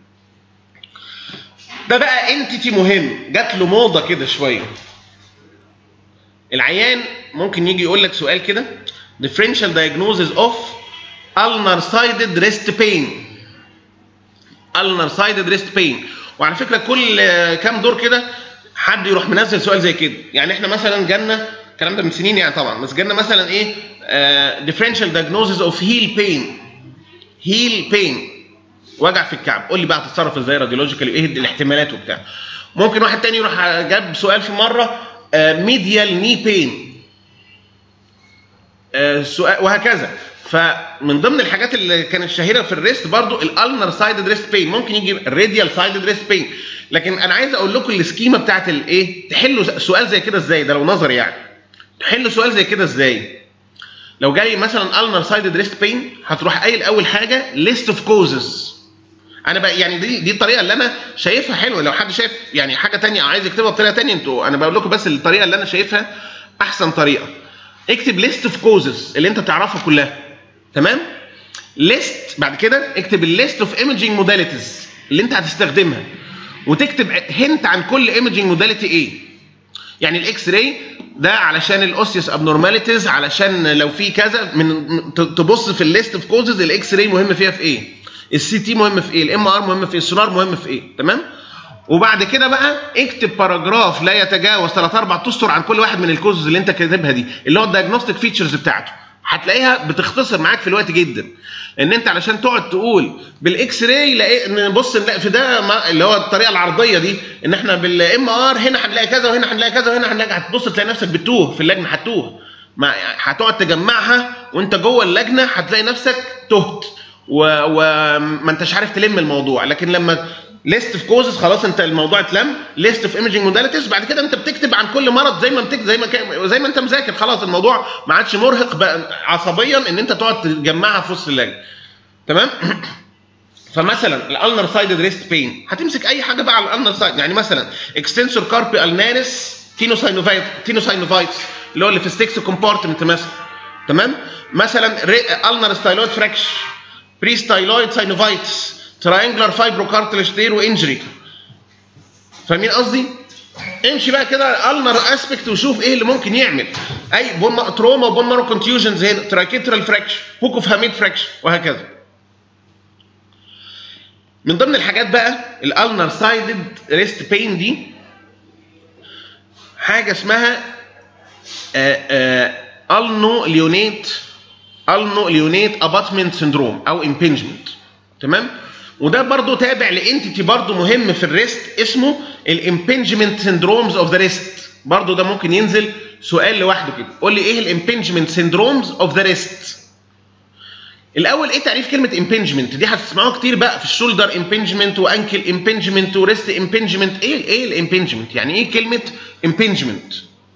ده بقى انتيتي مهم جات له موضه كده شويه العيان ممكن يجي يقول لك سؤال كده differential diagnosis of ulnar sided wrist pain ulnar sided wrist pain وعلى فكره كل آه، كام دور كده حد يروح منزل سؤال زي كده يعني احنا مثلا جالنا الكلام ده من سنين يعني طبعا بس جالنا مثلا ايه آه، differential diagnosis of heel pain heel pain وجع في الكعب قول لي بقى هتتصرف ازاي راديولوجيكالي وايه الاحتمالات وبتاع ممكن واحد تاني يروح جاب سؤال في مره ميديال ني بين سؤال وهكذا فمن ضمن الحاجات اللي كانت شهيره في الريست برضو الالنر سايدد ريست بين ممكن يجي الراديال سايدد ريست بين لكن انا عايز اقول لكم السكيما بتاعت الايه تحلوا سؤال زي كده ازاي ده لو نظري يعني تحلوا سؤال زي كده ازاي لو جاي مثلا النر سايدد ريست بين هتروح قايل اول حاجه ليست اوف كوزز انا بقى يعني دي دي الطريقه اللي انا شايفها حلوه لو حد شايف يعني حاجه تانية او عايز يكتبها بطريقه تانية انتوا انا بقول لكم بس الطريقه اللي انا شايفها احسن طريقه اكتب ليست اوف كوزز اللي انت تعرفها كلها تمام ليست بعد كده اكتب الليست اوف ايمجينج موداليتيز اللي انت هتستخدمها وتكتب هنت عن كل ايمجينج موداليتي ايه يعني الاكس راي ده علشان الاوسيوس ابنورماليتيز علشان لو في كذا من ت- تبص في الليست اوف كوزز الاكس راي مهم فيها في ايه السي تي مهم في ايه الام ار مهم في ايه السونار مهم في ايه تمام وبعد كده بقى اكتب باراجراف لا يتجاوز 3 4 اسطر عن كل واحد من الكوزز اللي انت كاتبها دي اللي هو الدايجنوستيك فيتشرز بتاعته هتلاقيها بتختصر معاك في الوقت جدا ان انت علشان تقعد تقول بالاكس راي لاقي نبص نلاقي في ده ما اللي هو الطريقه العرضيه دي ان احنا بالام ار هنا هنلاقي كذا وهنا هنلاقي كذا وهنا هنلاقي هتبص تلاقي نفسك بتوه في اللجنه هتوه ما هتقعد تجمعها وانت جوه اللجنه هتلاقي نفسك تهت و- وما انتش عارف تلم الموضوع لكن لما ليست اوف كوزز خلاص انت الموضوع اتلم ليست اوف ايمجنج موداليتيز بعد كده انت بتكتب عن كل مرض زي ما بتكتب زي ما كان زي ما انت مذاكر خلاص الموضوع ما عادش مرهق بقى عصبيا ان انت تقعد تجمعها في وسط اللجنه تمام فمثلا الالنر سايدد ريست بين هتمسك اي حاجه بقى على الالنر سايد يعني مثلا اكستنسور كاربي النارس تينوساينوفايت تينوساينوفايتس اللي هو اللي في ستيكس كومبارتمنت مثلا تمام مثلا النر ستايلويد فراكش بري ستايلويد ساينوفايتس تراينجلر فايبرو كارتلج تير وانجري فاهمين قصدي؟ امشي بقى كده النر اسبكت وشوف ايه اللي ممكن يعمل اي بون تروما وبون مارو كونتيوجنز هنا تراكيترال فراكش هوك اوف هاميد فراكش وهكذا من ضمن الحاجات بقى الالنر سايدد ريست بين دي حاجه اسمها النو ليونيت النو ليونيت اباتمنت سندروم او امبنجمنت تمام وده برضو تابع لانتيتي برضو مهم في الريست اسمه الامبنجمنت سندرومز اوف ذا ريست برضو ده ممكن ينزل سؤال لوحده كده قول لي ايه الامبنجمنت سندرومز اوف ذا ريست الاول ايه تعريف كلمه امبنجمنت دي هتسمعوها كتير بقى في الشولدر امبنجمنت وانكل امبنجمنت وريست امبنجمنت ايه ايه الامبنجمنت يعني ايه كلمه امبنجمنت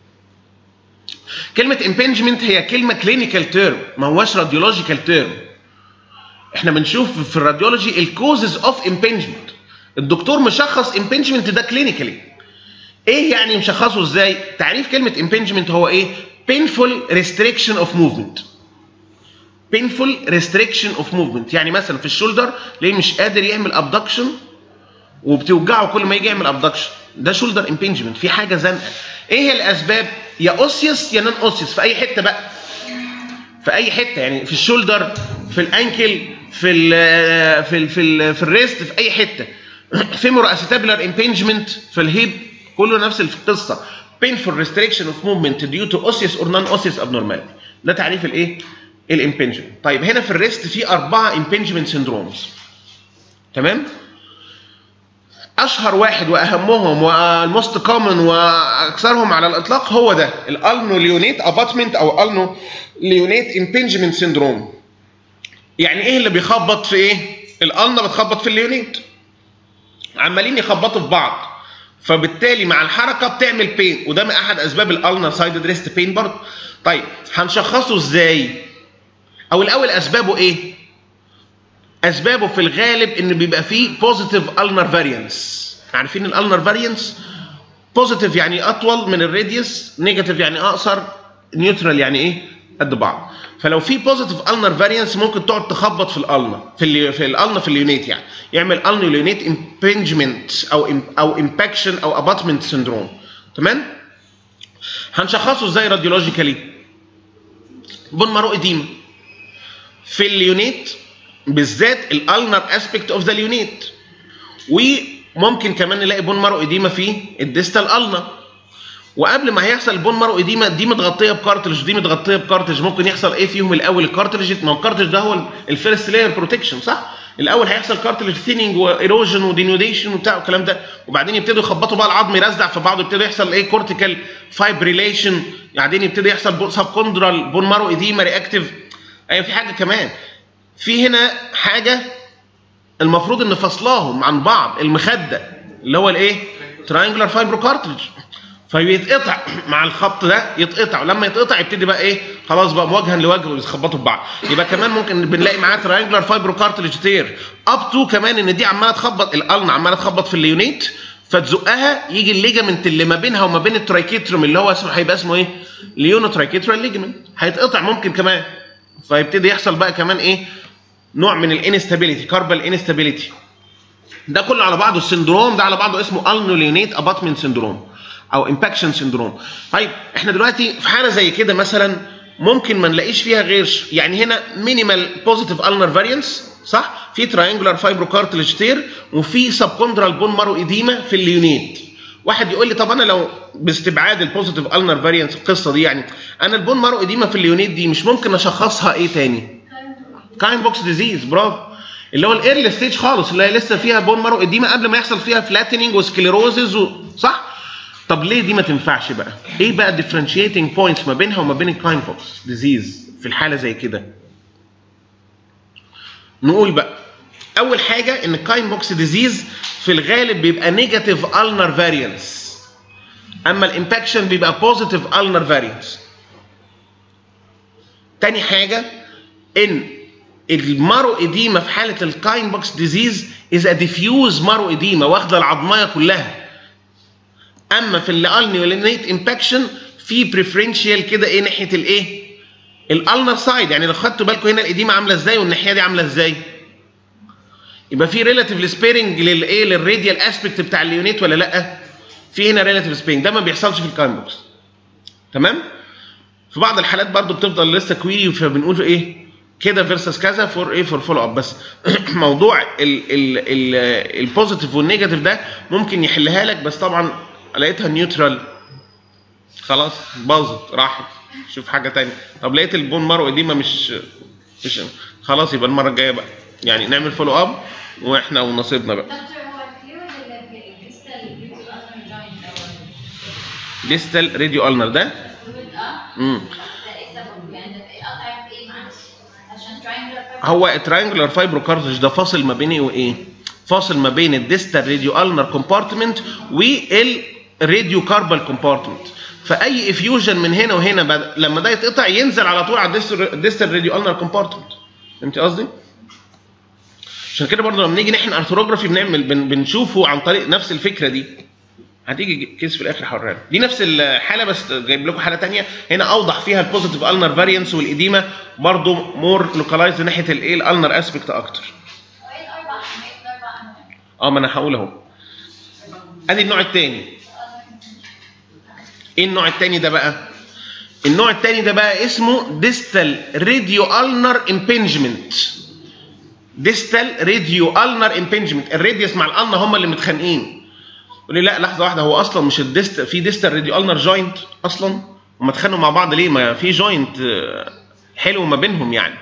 كلمه امبنجمنت هي كلمه كلينيكال تيرم ما هوش راديولوجيكال تيرم احنا بنشوف في الراديولوجي الكوزز اوف امبنجمنت الدكتور مشخص امبنجمنت ده كلينيكالي ايه يعني مشخصه ازاي تعريف كلمه امبنجمنت هو ايه painful restriction of movement painful restriction of movement يعني مثلا في الشولدر ليه مش قادر يعمل abduction وبتوجعه كل ما يجي يعمل abduction ده شولدر امبنجمنت في حاجه زنقه ايه هي الاسباب يا اوسيوس يا نون اوسيوس في اي حته بقى في اي حته يعني في الشولدر في الانكل في ال في ال في ال في الريست في اي حته فيمور اسيتابولار امبنجمنت في الهيب كله نفس القصه painful restriction of movement due to osseous or non-osseous abnormality ده تعريف الايه الامبنجمنت طيب هنا في الريست في اربعه امبنجمنت سندرومز تمام اشهر واحد واهمهم والموست كومن واكثرهم على الاطلاق هو ده الالنو ليونيت اباتمنت او النو ليونيت امبنجمنت سندروم يعني ايه اللي بيخبط في ايه الالنا بتخبط في الليونيت عمالين يخبطوا في بعض فبالتالي مع الحركه بتعمل بين وده من احد اسباب الالنا سايدد ريست بين برضه طيب هنشخصه ازاي او الاول اسبابه ايه اسبابه في الغالب ان بيبقى فيه بوزيتيف النر فاريانس عارفين الالنر فاريانس بوزيتيف يعني اطول من الراديوس نيجاتيف يعني اقصر نيوترال يعني ايه قد بعض فلو في بوزيتيف النر فاريانس ممكن تقعد تخبط في الالنا في ال في الالنا في اليونيت يعني يعمل النو يونيت امبنجمنت او im- او امباكشن او اباتمنت سندروم تمام هنشخصه ازاي راديولوجيكالي بون مارو اديما في اليونيت بالذات الالنر اسبكت اوف ذا اليونيت وممكن كمان نلاقي بون مارو اديما في الديستال النا وقبل ما هيحصل بون مارو اديما دي متغطيه بكارتلج دي متغطيه بكارتلج ممكن يحصل ايه فيهم الاول الكارتلج ما هو الكارتلج ده هو الفيرست لاير بروتكشن صح الاول هيحصل كارتلج ثيننج وايروجن ودينوديشن وبتاع والكلام ده وبعدين يبتدوا يخبطوا بقى العظم يرزع في بعضه يبتدي يحصل ايه كورتيكال فايبريليشن بعدين يبتدي يحصل سب كوندرال بون مارو اديما رياكتيف ايوه في حاجه كمان في هنا حاجه المفروض ان فصلاهم عن بعض المخده اللي هو الايه تراينجلر فايبرو كارتلج فبيتقطع مع الخط ده يتقطع ولما يتقطع يبتدي بقى ايه خلاص بقى وجها لوجه ويخبطوا في بعض يبقى كمان ممكن بنلاقي معاه تراينجلر فايبرو كارتلج تير اب تو كمان ان دي عماله تخبط القلن عماله تخبط في الليونيت فتزقها يجي الليجامنت اللي ما بينها وما بين الترايكيتروم اللي هو اسمه هيبقى اسمه ايه؟ ليونو ترايكيترال ليجمنت هيتقطع ممكن كمان فيبتدي يحصل بقى كمان ايه؟ نوع من الانستابيليتي كاربال انستابيليتي ده كله على بعضه السندروم ده على بعضه اسمه النوليونيت اباتمنت سندروم او امباكشن سندروم طيب احنا دلوقتي في حاله زي كده مثلا ممكن ما نلاقيش فيها غير ش- يعني هنا مينيمال بوزيتيف النر فاريانس صح في تراينجولار فايبرو كارتلج تير وفي سبكوندرال بون مارو ايديما في الليونيت واحد يقول لي طب انا لو باستبعاد البوزيتيف النر فاريانس القصه دي يعني انا البون مارو ايديما في الليونيت دي مش ممكن اشخصها ايه تاني كاين بوكس ديزيز برافو اللي هو الايرلي ستيج خالص اللي هي لسه فيها بون مارو اديما قبل ما يحصل فيها فلاتنينج وسكليروزز و... صح؟ طب ليه دي ما تنفعش بقى؟ ايه بقى الديفرنشيتنج بوينتس ما بينها وما بين الكاين بوكس ديزيز في الحاله زي كده؟ نقول بقى اول حاجه ان الكاين بوكس ديزيز في الغالب بيبقى نيجاتيف النر فاريانس اما الامباكشن بيبقى بوزيتيف النر فاريانس تاني حاجه ان المارو اديما في حاله الكاين بوكس ديزيز از ا ديفيوز مارو اديما واخده العظميه كلها اما في الالنيولينيت امباكشن في بريفرنشال كده ايه ناحيه الايه الالنر سايد يعني لو خدتوا بالكم هنا الاديمه عامله ازاي والناحيه دي عامله ازاي يبقى في ريلاتيف سبيرنج للايه للراديال اسبكت بتاع الليونيت ولا لا في هنا ريلاتيف سبيرنج ده ما بيحصلش في الكاين بوكس تمام في بعض الحالات برضو بتفضل لسه كويري فبنقول في ايه كده فيرسس كذا فور ايه فور فولو اب بس موضوع البوزيتيف والنيجاتيف ده ممكن يحلها لك بس طبعا لقيتها نيوترال خلاص باظت راحت شوف حاجه تانية طب لقيت البون مارو اديما مش مش خلاص يبقى المره الجايه بقى يعني نعمل فولو اب واحنا ونصيبنا بقى دكتور هو الفلويد اللي في الديستال الفلويد اصلا جوينت او ديستال راديو النر ده الفلويد اه امم ده ايه سببه يعني ده ايه قطع في ايه معلش عشان تراينجلر هو التراينجلر فايبرو كارتج ده فاصل ما بين ايه وايه؟ فاصل ما بين الديستال راديو النر كومبارتمنت والراديو كاربال كومبارتمنت فاي افيوجن من هنا وهنا بعد لما ده يتقطع ينزل على طول على الديستال راديو النر كومبارتمنت فهمت قصدي؟ عشان كده برضه لما نيجي نحن ارثروجرافي بنعمل بن بنشوفه عن طريق نفس الفكره دي هتيجي كيس في الاخر حران دي نفس الحاله بس جايب لكم حاله ثانيه هنا اوضح فيها البوزيتيف النر فاريانس والاديمه برضه مور لوكالايز ناحيه الايه الالنر اسبكت اكتر هو ايه الاربع انواع ايه الاربع انواع اه ما انا هقول اهو ادي النوع الثاني ايه النوع الثاني ده بقى النوع الثاني ده بقى اسمه ديستال راديو النر امبنجمنت ديستال راديو النر امبنجمنت الراديوس مع الالنر هم اللي متخانقين يقول لي لا لحظه واحده هو اصلا مش الديست في ديستال راديو النر جوينت اصلا هم اتخانقوا مع بعض ليه ما في جوينت آه، حلو ما بينهم يعني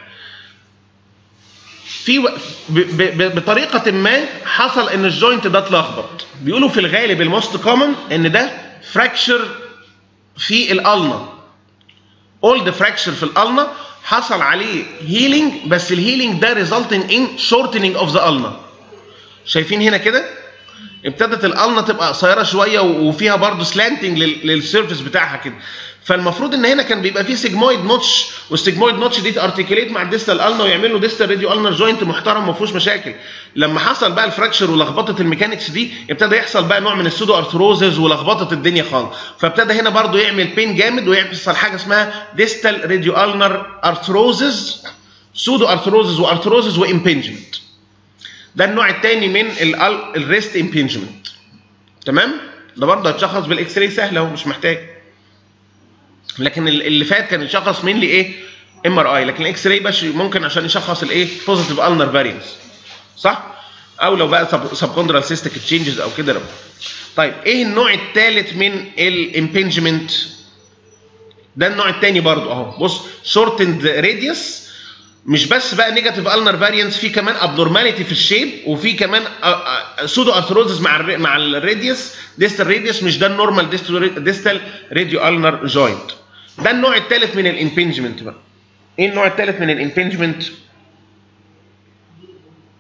في و... ب... ب... ب... بطريقه ما حصل ان الجوينت ده اتلخبط بيقولوا في الغالب الموست كومن ان ده فراكشر في الالنا اولد فراكشر في الالنا حصل عليه هيلينج بس الهيلينج ده ريزلتنج ان شورتنج اوف ذا النا شايفين هنا كده ابتدت الالنا تبقى قصيره شويه و- وفيها برضه سلانتنج للسيرفيس بتاعها كده فالمفروض ان هنا كان بيبقى فيه سيجمويد نوتش والسيجمويد نوتش دي تارتيكوليت مع الديستال النا ويعمل له ديستال راديو النر جوينت محترم ما فيهوش مشاكل لما حصل بقى الفراكشر ولخبطه الميكانكس دي ابتدى يحصل بقى نوع من السودو ارثروزز ولخبطه الدنيا خالص فابتدى هنا برضه يعمل بين جامد ويحصل حاجه اسمها ديستال راديو النر ارثروزز سودو ارثروزز وارثروزز وامبنجمنت ده النوع الثاني من الريست امبنجمنت تمام ده برضه هيتشخص بالاكس راي سهل اهو مش محتاج لكن ال- اللي فات كان يشخص مين لي ايه ام ار اي لكن الاكس راي بس ممكن عشان يشخص الايه بوزيتيف النر فارينس صح او لو بقى سب كوندرال سيستيك تشينجز او كده لو. طيب ايه النوع الثالث من الامبنجمنت ده النوع الثاني برضو اهو بص شورتند راديوس مش بس بقى نيجاتيف النر فاريانس في كمان ابنورماليتي في الشيب وفي كمان سودو ارثروزز مع ال مع الراديوس ديستال راديوس مش ده النورمال ديستال راديو النر جوينت ده النوع الثالث من الامبنجمنت بقى ايه النوع الثالث من الامبنجمنت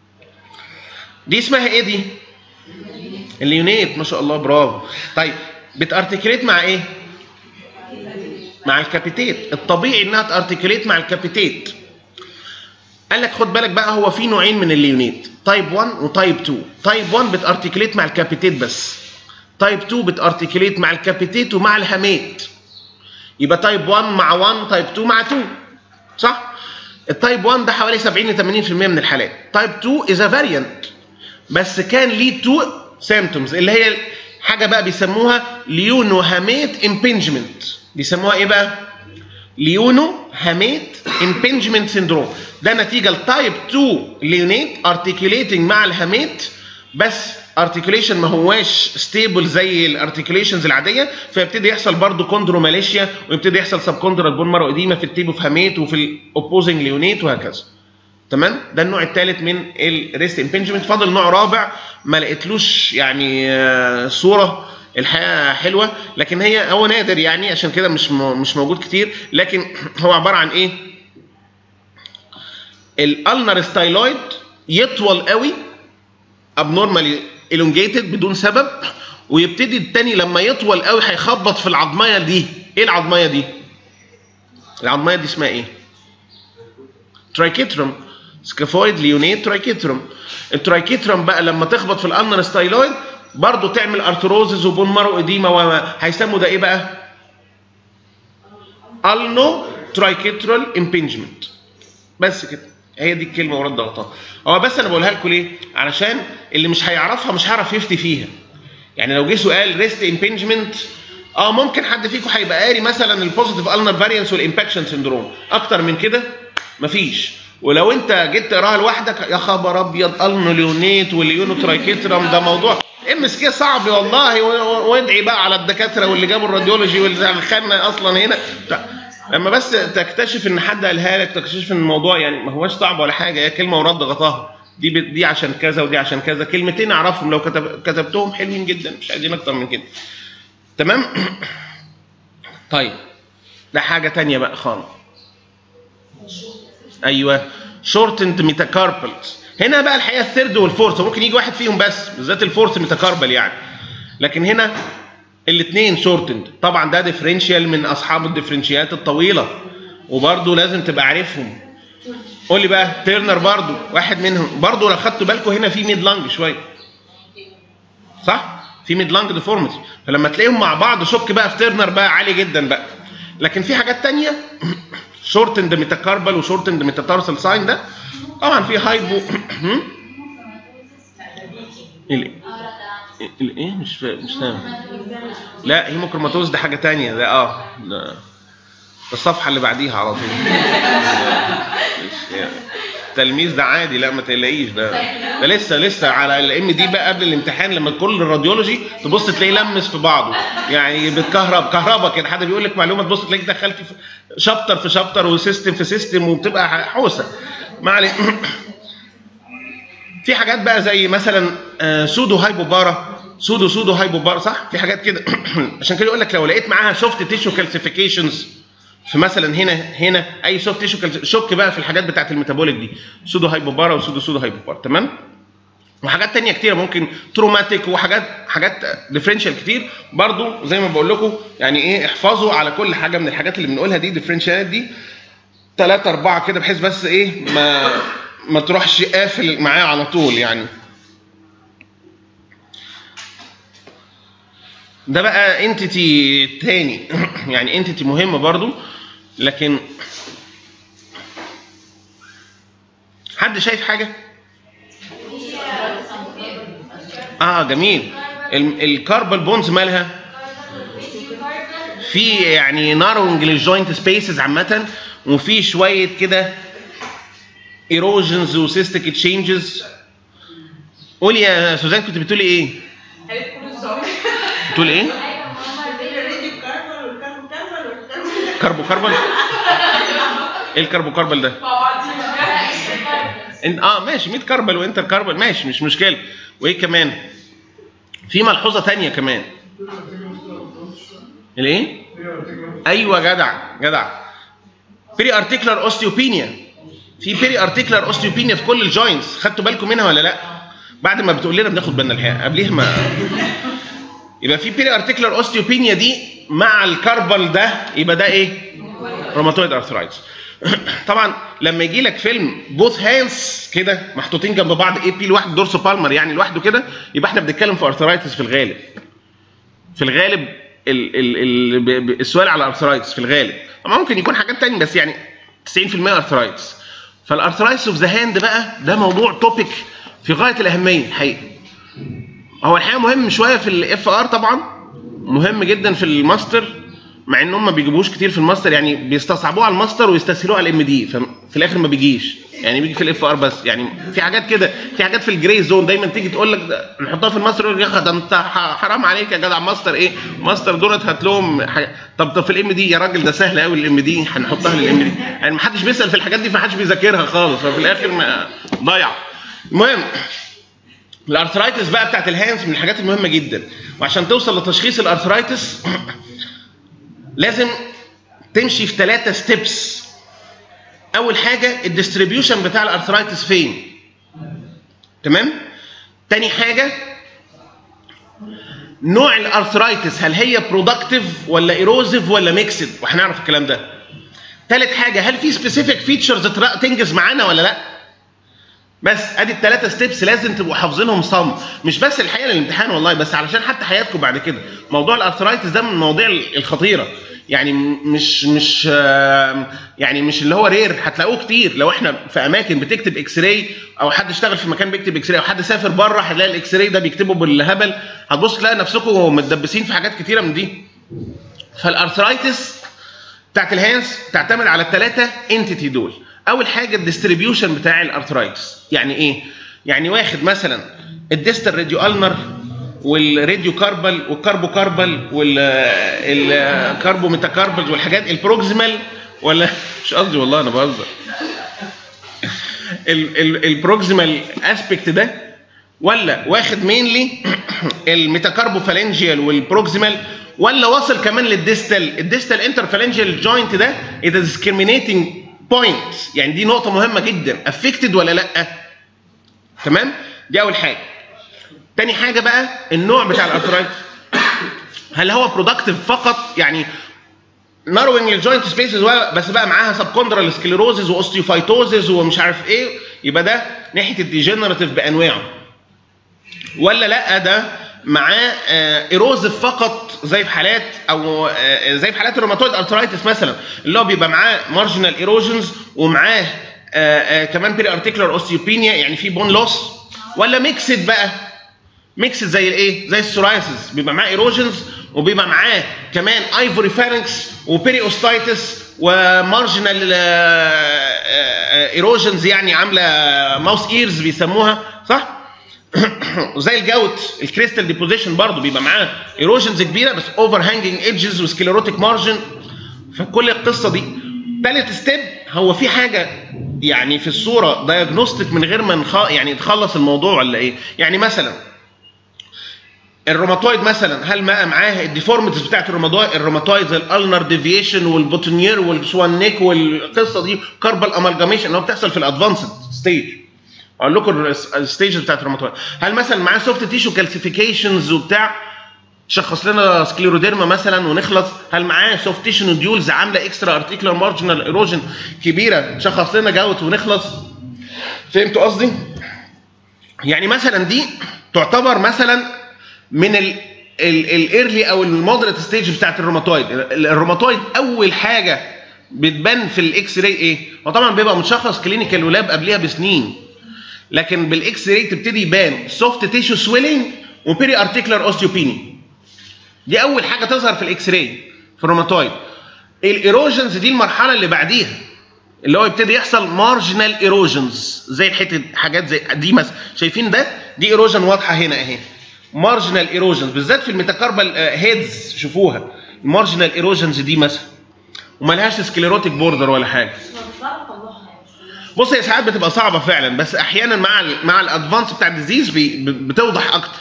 دي اسمها ايه دي اليونيت ما شاء الله برافو طيب بتارتكليت مع ايه مع الكابيتيت الطبيعي انها تارتكليت مع الكابيتيت قال لك خد بالك بقى هو في نوعين من الليونيت تايب 1 وتايب 2 تايب 1 بتارتكليت مع الكابيتيت بس تايب 2 بتارتكليت مع الكابيتيت ومع الهاميت يبقى تايب 1 مع 1 تايب 2 مع 2 صح التايب 1 ده حوالي 70 ل 80% من الحالات تايب 2 از فاريانت بس كان ليه تو سيمتومز اللي هي حاجه بقى بيسموها ليونو هاميت امبنجمنت بيسموها ايه بقى ليونو هاميت امبنجمنت سيندروم ده نتيجه لتايب 2 ليونيت ارتكيوليتنج مع الهاميت بس ارتكيوليشن ما هواش ستيبل زي الارتكيوليشنز العاديه فيبتدي يحصل برضه كوندروماليشيا ويبتدي يحصل سب كوندرال بون مارو اديما في التيب اوف هاميت وفي الاوبوزنج ليونيت وهكذا تمام ده النوع الثالث من الريست امبنجمنت فاضل نوع رابع ما لقيتلوش يعني آه، صوره الحقيقه حلوه لكن هي هو نادر يعني عشان كده مش م- مش موجود كتير لكن هو عباره عن ايه الالنر ستايلويد يطول قوي ابنورمالي elongated بدون سبب ويبتدي التاني لما يطول قوي هيخبط في العظميه دي ايه العظميه دي العظميه دي اسمها ايه ترايكيترم سكافويد ليونيت ترايكيترم الترايكيترم بقى لما تخبط في الالنر ستايلويد برضه تعمل ارثروزز وبون مارو اديما وما هيسموا ده ايه بقى النو ترايكيترال امبنجمنت بس كده هي دي الكلمه ورد ضغطها هو بس انا بقولها لكم ليه علشان اللي مش هيعرفها مش هيعرف يفتي فيها يعني لو جه سؤال ريست امبنجمنت اه ممكن حد فيكم هيبقى قاري مثلا البوزيتيف النر فاريانس والامباكشن سندروم اكتر من كده مفيش ولو انت جيت تقراها لوحدك يا خبر ابيض النو ليونيت والليونو ترايكيترم ده موضوع امس كده صعب والله و- و- وادعي بقى على الدكاتره واللي جابوا الراديولوجي واللي خدنا اصلا هنا بتاع. لما بس تكتشف ان حد قالها لك تكتشف ان الموضوع يعني ما هوش صعب ولا حاجه هي كلمه ورد غطاها دي ب- دي عشان كذا ودي عشان كذا كلمتين اعرفهم لو كتب كتبتهم حلوين جدا مش عايزين اكتر من كده تمام طيب ده حاجه تانية بقى خالص ايوه شورتنت ميتاكاربلز هنا بقى الحقيقه الثيرد والفورث ممكن يجي واحد فيهم بس بالذات الفورث ميتاكاربل يعني لكن هنا الاثنين شورتند طبعا ده ديفرنشيال من اصحاب الديفرنشيات الطويله وبرده لازم تبقى عارفهم قول لي بقى تيرنر برضو واحد منهم برضو لو خدتوا بالكم هنا في ميد لانج شويه صح في ميد لانج ديفورميتي فلما تلاقيهم مع بعض شك بقى في تيرنر بقى عالي جدا بقى لكن في حاجات تانية شورتند ميتاكاربل وشورتند ميتاتارسال ساين ده طبعا في هايبو هم؟ الايه الايه مش فا... مش فاهم لا هيموكروماتوز ده حاجه تانية ده اه ده ده الصفحه اللي بعديها على طول مش يعني. التلميذ ده عادي لا ما تقلقيش ده ده لسه لسه على الام دي بقى قبل الامتحان لما كل الراديولوجي تبص تلاقيه لمس في بعضه يعني بتكهرب كهربا كده حد بيقول لك معلومه تبص تلاقيك دخلت في شابتر في شابتر وسيستم في سيستم وبتبقى حوسه ما علينا في حاجات بقى زي مثلا آه، سودو هايبوبارا سودو سودو هايبوبارا صح في حاجات كده عشان كده يقول لك لو لقيت معاها سوفت تيشو كالسيفيكيشنز في مثلا هنا هنا اي سوفت تيشو كالس- شك بقى في الحاجات بتاعت الميتابوليك دي سودو هايبوبارا وسودو سودو هايبوبارا تمام وحاجات تانية كتيرة ممكن تروماتيك وحاجات حاجات ديفرنشال كتير برضو زي ما بقول لكم يعني ايه احفظوا على كل حاجة من الحاجات اللي بنقولها دي ديفرنشالات دي ثلاثة أربعة كده بحيث بس ايه ما ما تروحش قافل معايا على طول يعني ده بقى انتيتي تاني يعني انتيتي مهمة برضو لكن حد شايف حاجة؟ اه جميل ال- الكاربال بونز مالها؟ في يعني نارونج للجوينت سبيسز عامة وفي شوية كده ايروجنز وسيستيك تشينجز قولي يا سوزان كنت بتقولي ايه؟ قالت كل الصور بتقولي ايه؟ الريديو كاربون والكاربون كاربون والكاربون كربو كربل ايه الكربو كربل ده؟ مع بعض إن اه ماشي 100 كربل وانتر كربل ماشي مش مشكله وايه كمان؟ في ملحوظه تانية كمان الايه؟ ايوه جدع جدع بيري ارتيكلر اوستيوبينيا في بيري ارتيكلر اوستيوبينيا في كل الجوينتس خدتوا بالكم منها ولا لا؟ بعد ما بتقول لنا بناخد بالنا الحقيقه قبليها ما يبقى في بيري ارتكلر اوستيوبينيا دي مع الكربل ده يبقى ده ايه روماتويد ارثرايتس طبعا لما يجي لك فيلم بوث هاندز كده محطوطين جنب بعض اي بي لوحده دورسو بالمر يعني لوحده كده يبقى احنا بنتكلم في ارثرايتس في الغالب في الغالب ال ال ال ب- ب- السؤال على ارثرايتس في الغالب طبعا ممكن يكون حاجات تانية بس يعني 90% ارثرايتس فالارثرايتس اوف ذا هاند بقى ده موضوع توبيك في غايه الاهميه الحقيقه هو الحقيقه مهم شويه في الاف ار طبعا مهم جدا في الماستر مع انهم ما بيجيبوش كتير في الماستر يعني بيستصعبوه على الماستر ويستسهلوه على الام دي ففي الاخر ما بيجيش يعني بيجي في الاف ار بس يعني في حاجات كده في حاجات في الجراي زون دايما تيجي تقول لك ده نحطها في الماستر يقول لك يا اخي ده انت ح- حرام عليك يا جدع ماستر ايه ماستر دولت هات لهم حاجة. طب طب في الام دي يا راجل ده سهل قوي الام دي هنحطها للام دي يعني ما حدش بيسال في الحاجات دي فما حدش بيذاكرها خالص ففي الاخر ما ضيع المهم الارثرايتس بقى بتاعت الهاندز من الحاجات المهمه جدا وعشان توصل لتشخيص الارثرايتس لازم تمشي في ثلاثه ستيبس اول حاجه الديستريبيوشن بتاع الارثرايتس فين تمام تاني حاجه نوع الارثرايتس هل هي برودكتيف ولا ايروزيف ولا ميكسد وهنعرف الكلام ده تالت حاجه هل في سبيسيفيك فيتشرز تنجز معانا ولا لا بس ادي الثلاثه ستيبس لازم تبقوا حافظينهم صم مش بس الحقيقه للامتحان والله بس علشان حتى حياتكم بعد كده موضوع الارثرايتس ده من المواضيع الخطيره يعني م- مش مش آه، يعني مش اللي هو رير هتلاقوه كتير لو احنا في اماكن بتكتب اكس راي او حد اشتغل في مكان بيكتب اكس راي او حد سافر بره هتلاقي الاكس راي ده بيكتبه بالهبل هتبص تلاقي نفسكم متدبسين في حاجات كتيره من دي فالارثرايتس بتاعت الهانز تعتمد على الثلاثه انتيتي دول اول حاجه الديستريبيوشن بتاع الارثرايتس يعني ايه يعني واخد مثلا الديستال راديو النر والراديو كاربل والكاربو كاربل والكاربو ميتاكاربل والحاجات البروكسيمال ولا مش قصدي والله انا بهزر البروكسيمال اسبكت ده ولا واخد مينلي الميتاكاربوفالنجيال والبروكسيمال ولا واصل كمان للديستال الديستال انترفالنجيال جوينت ده is a discriminating point يعني دي نقطة مهمة جدا affected ولا لا تمام دي أول حاجة تاني حاجة بقى النوع بتاع الارثرايتس هل هو برودكتيف فقط يعني ناروينج الجوينت سبيسز بس بقى معاها سبكوندرال سكليروزز واوستيوفايتوزز ومش عارف ايه يبقى ده ناحيه الديجنراتيف بانواعه ولا لا ده معاه ايروزف فقط زي في حالات او آه، زي في حالات الروماتويد ارثرايتس مثلا اللي هو بيبقى معاه مارجنال ايروجنز ومعاه آه، آه، كمان بيري ارتيكولار اوستيوبينيا يعني في بون لوس ولا ميكسد بقى ميكس زي الايه؟ زي السورايسيس بيبقى معاه ايروجنز وبيبقى معاه كمان ايفوري فارنكس وبيري اوستايتس ومارجنال ايروجنز يعني عامله ماوس ايرز بيسموها صح؟ وزي الجوت الكريستال ديبوزيشن برضه بيبقى معاه ايروجنز كبيره بس اوفر هانجنج ايدجز وسكليروتيك مارجن فكل القصه دي ثالث ستيب هو في حاجه يعني في الصوره دايجنوستيك من غير ما نخ... يعني نخلص الموضوع ولا ايه؟ يعني مثلا الروماتويد مثلا هل ما معاه الديفورميتيز بتاعت الروماتويد الروماتويد زي الالنر ديفيشن والبوتونير والسوان نيك والقصه دي كاربال امالجاميشن اللي هو بتحصل في الادفانسد ستيج اقول لكم الستيج بتاعت الروماتويد هل مثلا معاه سوفت تيشو كالسيفيكيشنز وبتاع شخص لنا سكليروديرما مثلا ونخلص هل معاه سوفت تيشو نوديولز عامله اكسترا ارتيكولار مارجنال ايروجن كبيره شخص لنا جوت ونخلص فهمتوا قصدي؟ يعني مثلا دي تعتبر مثلا من ال الايرلي او المودريت ستيج بتاعت الروماتويد الروماتويد اول حاجه بتبان في الاكس راي ايه؟ هو طبعا بيبقى متشخص كلينيكال ولاب قبلها بسنين لكن بالاكس راي تبتدي يبان سوفت تيشو سويلنج وبيري ارتيكولار اوستيوبيني دي اول حاجه تظهر في الاكس راي في الروماتويد الايروجنز دي المرحله اللي بعديها اللي هو يبتدي يحصل مارجنال ايروجنز زي الحته حاجات زي دي مثلا شايفين ده دي ايروجن واضحه هنا اهي مارجنال ايروجنز بالذات في الميتاكاربال هيدز شوفوها المارجنال ايروجنز دي مثلا وملهاش سكليروتيك بوردر ولا حاجه صعب اطلعها يعني بص هي ساعات بتبقى صعبه فعلا بس احيانا مع ال مع الادفانس بتاع الديزيز بي ب- بتوضح اكتر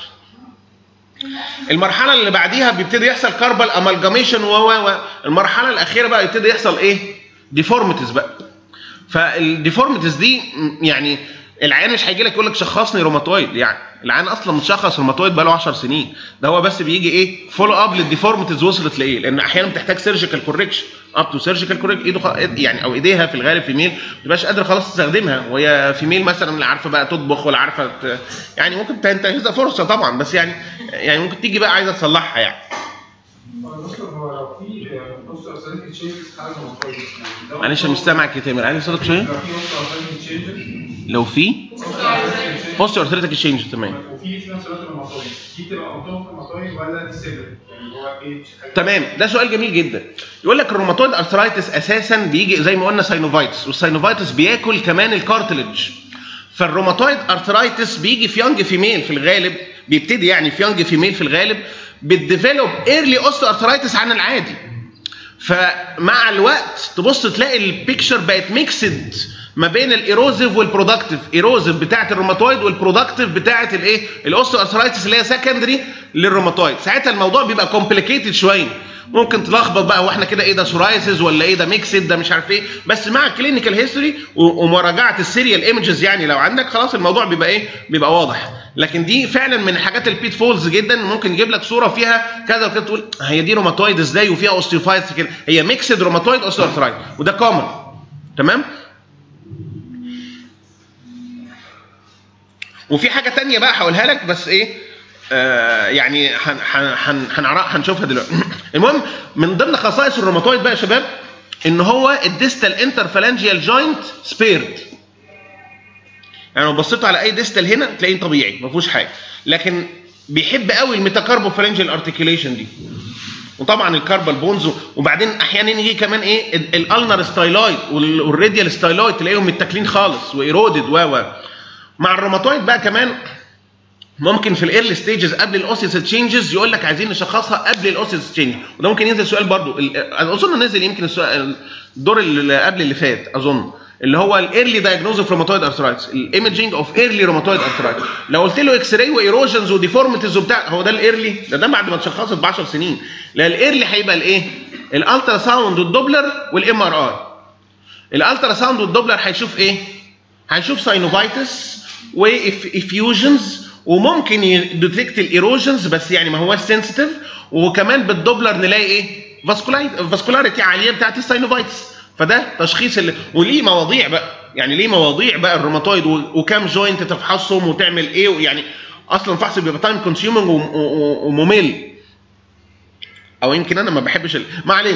المرحله اللي بعديها بيبتدي يحصل كاربال امالجاميشن و و و المرحله الاخيره بقى يبتدي يحصل ايه ديفورميتيز بقى فالديفورميتيز دي م- يعني العيان مش هيجي لك يقول لك شخصني روماتويد يعني العيان اصلا متشخص روماتويد بقاله 10 سنين ده هو بس بيجي ايه فولو اب للديفورميتيز وصلت لايه لان احيانا بتحتاج سيرجيكال كوركشن اب تو سيرجيكال كوركشن ايده خ- يعني او ايديها في الغالب في ميل ما تبقاش قادره خلاص تستخدمها وهي في ميل مثلا لا عارفه بقى تطبخ ولا عارفه ت... يعني ممكن تنتهزها فرصه طبعا بس يعني يعني ممكن تيجي بقى عايزه تصلحها يعني دكتور هو لو في بص اوساليتي تشينجز حاجه مطلوبه معلش أنا مش سامعك يا تامر عايز صوتك شويه لو في بص اوساليتي تشينجز لو في بوست ارثريتك تشينج تمام وفي في نفس الوقت المصايب دي تبقى اوتوم كمصايب ولا دي سيفل يعني هو ايه مش حاجه تمام ده سؤال جميل جدا يقول لك الروماتويد ارثرايتس اساسا بيجي زي ما قلنا ساينوفايتس والساينوفايتس بياكل كمان الكارتلج فالروماتويد ارثرايتس بيجي في يونج فيميل في الغالب بيبتدي يعني في يونج فيميل في الغالب بتديفلوب ايرلي اوستو ارثرايتس عن العادي فمع الوقت تبص تلاقي البيكتشر بقت ميكسد ما بين الايروزيف والبرودكتيف ايروزيف بتاعه الروماتويد والبرودكتيف بتاعه الايه الاوستو ارثرايتس اللي هي سكندري للروماتويد ساعتها الموضوع بيبقى كومبليكيتد شويه ممكن تلخبط بقى هو احنا كده ايه ده سورايسز ولا ايه ده ميكسد ده مش عارف ايه بس مع الكلينيكال هيستوري ومراجعه السيريال ايمجز يعني لو عندك خلاص الموضوع بيبقى ايه بيبقى واضح لكن دي فعلا من الحاجات البيت فولز جدا ممكن يجيب لك صوره فيها كذا وكده تقول هي دي روماتويد ازاي وفيها اوستيوفايتس كده هي ميكسد روماتويد اوستيوارثرايت وده كومن تمام وفي حاجه تانية بقى هقولها لك بس ايه آه يعني هن- هن- هن- هنعرف هنشوفها دلوقتي المهم من ضمن خصائص الروماتويد بقى يا شباب ان هو الديستال انترفالانجيال جوينت سبيرد يعني لو بصيتوا على اي ديستال هنا تلاقيه طبيعي ما فيهوش حاجه لكن بيحب قوي الميتاكاربوفالانجيال ارتكيوليشن دي وطبعا الكاربال بونز وبعدين احيانا يجي كمان ايه ال- الالنر ستايلويد وال- والراديال ستايلويد تلاقيهم متاكلين خالص وايرودد و و مع الروماتويد بقى كمان ممكن في الايرلي ستيجز قبل الاوسيس تشينجز يقول لك عايزين نشخصها قبل الاوسيس تشينج وده ممكن ينزل سؤال برضو ال- انا اظن نزل يمكن السؤال الدور اللي قبل اللي فات اظن اللي هو الايرلي دايجنوز اوف روماتويد ارثرايتس الايمجنج اوف ايرلي روماتويد ارثرايتس لو قلت له اكس راي وايروجنز وديفورميتيز وبتاع هو ده الايرلي ده ده بعد ما اتشخصت ب 10 سنين لا الايرلي هيبقى الايه الالترا ساوند والدوبلر والام ار اي الالترا ساوند والدوبلر هيشوف ايه هنشوف ساينوفايتس وافيوجنز وممكن يديتكت الايروجنز بس يعني ما هوش سنسيتيف وكمان بالدوبلر نلاقي ايه فاسكولاريتي عاليه بتاعت الساينوفايتس فده تشخيص اللي وليه مواضيع بقى يعني ليه مواضيع بقى الروماتويد و- وكام جوينت تفحصهم وتعمل ايه يعني اصلا فحص بيبقى تايم كونسيومنج وممل او يمكن انا ما بحبش ال... ما علينا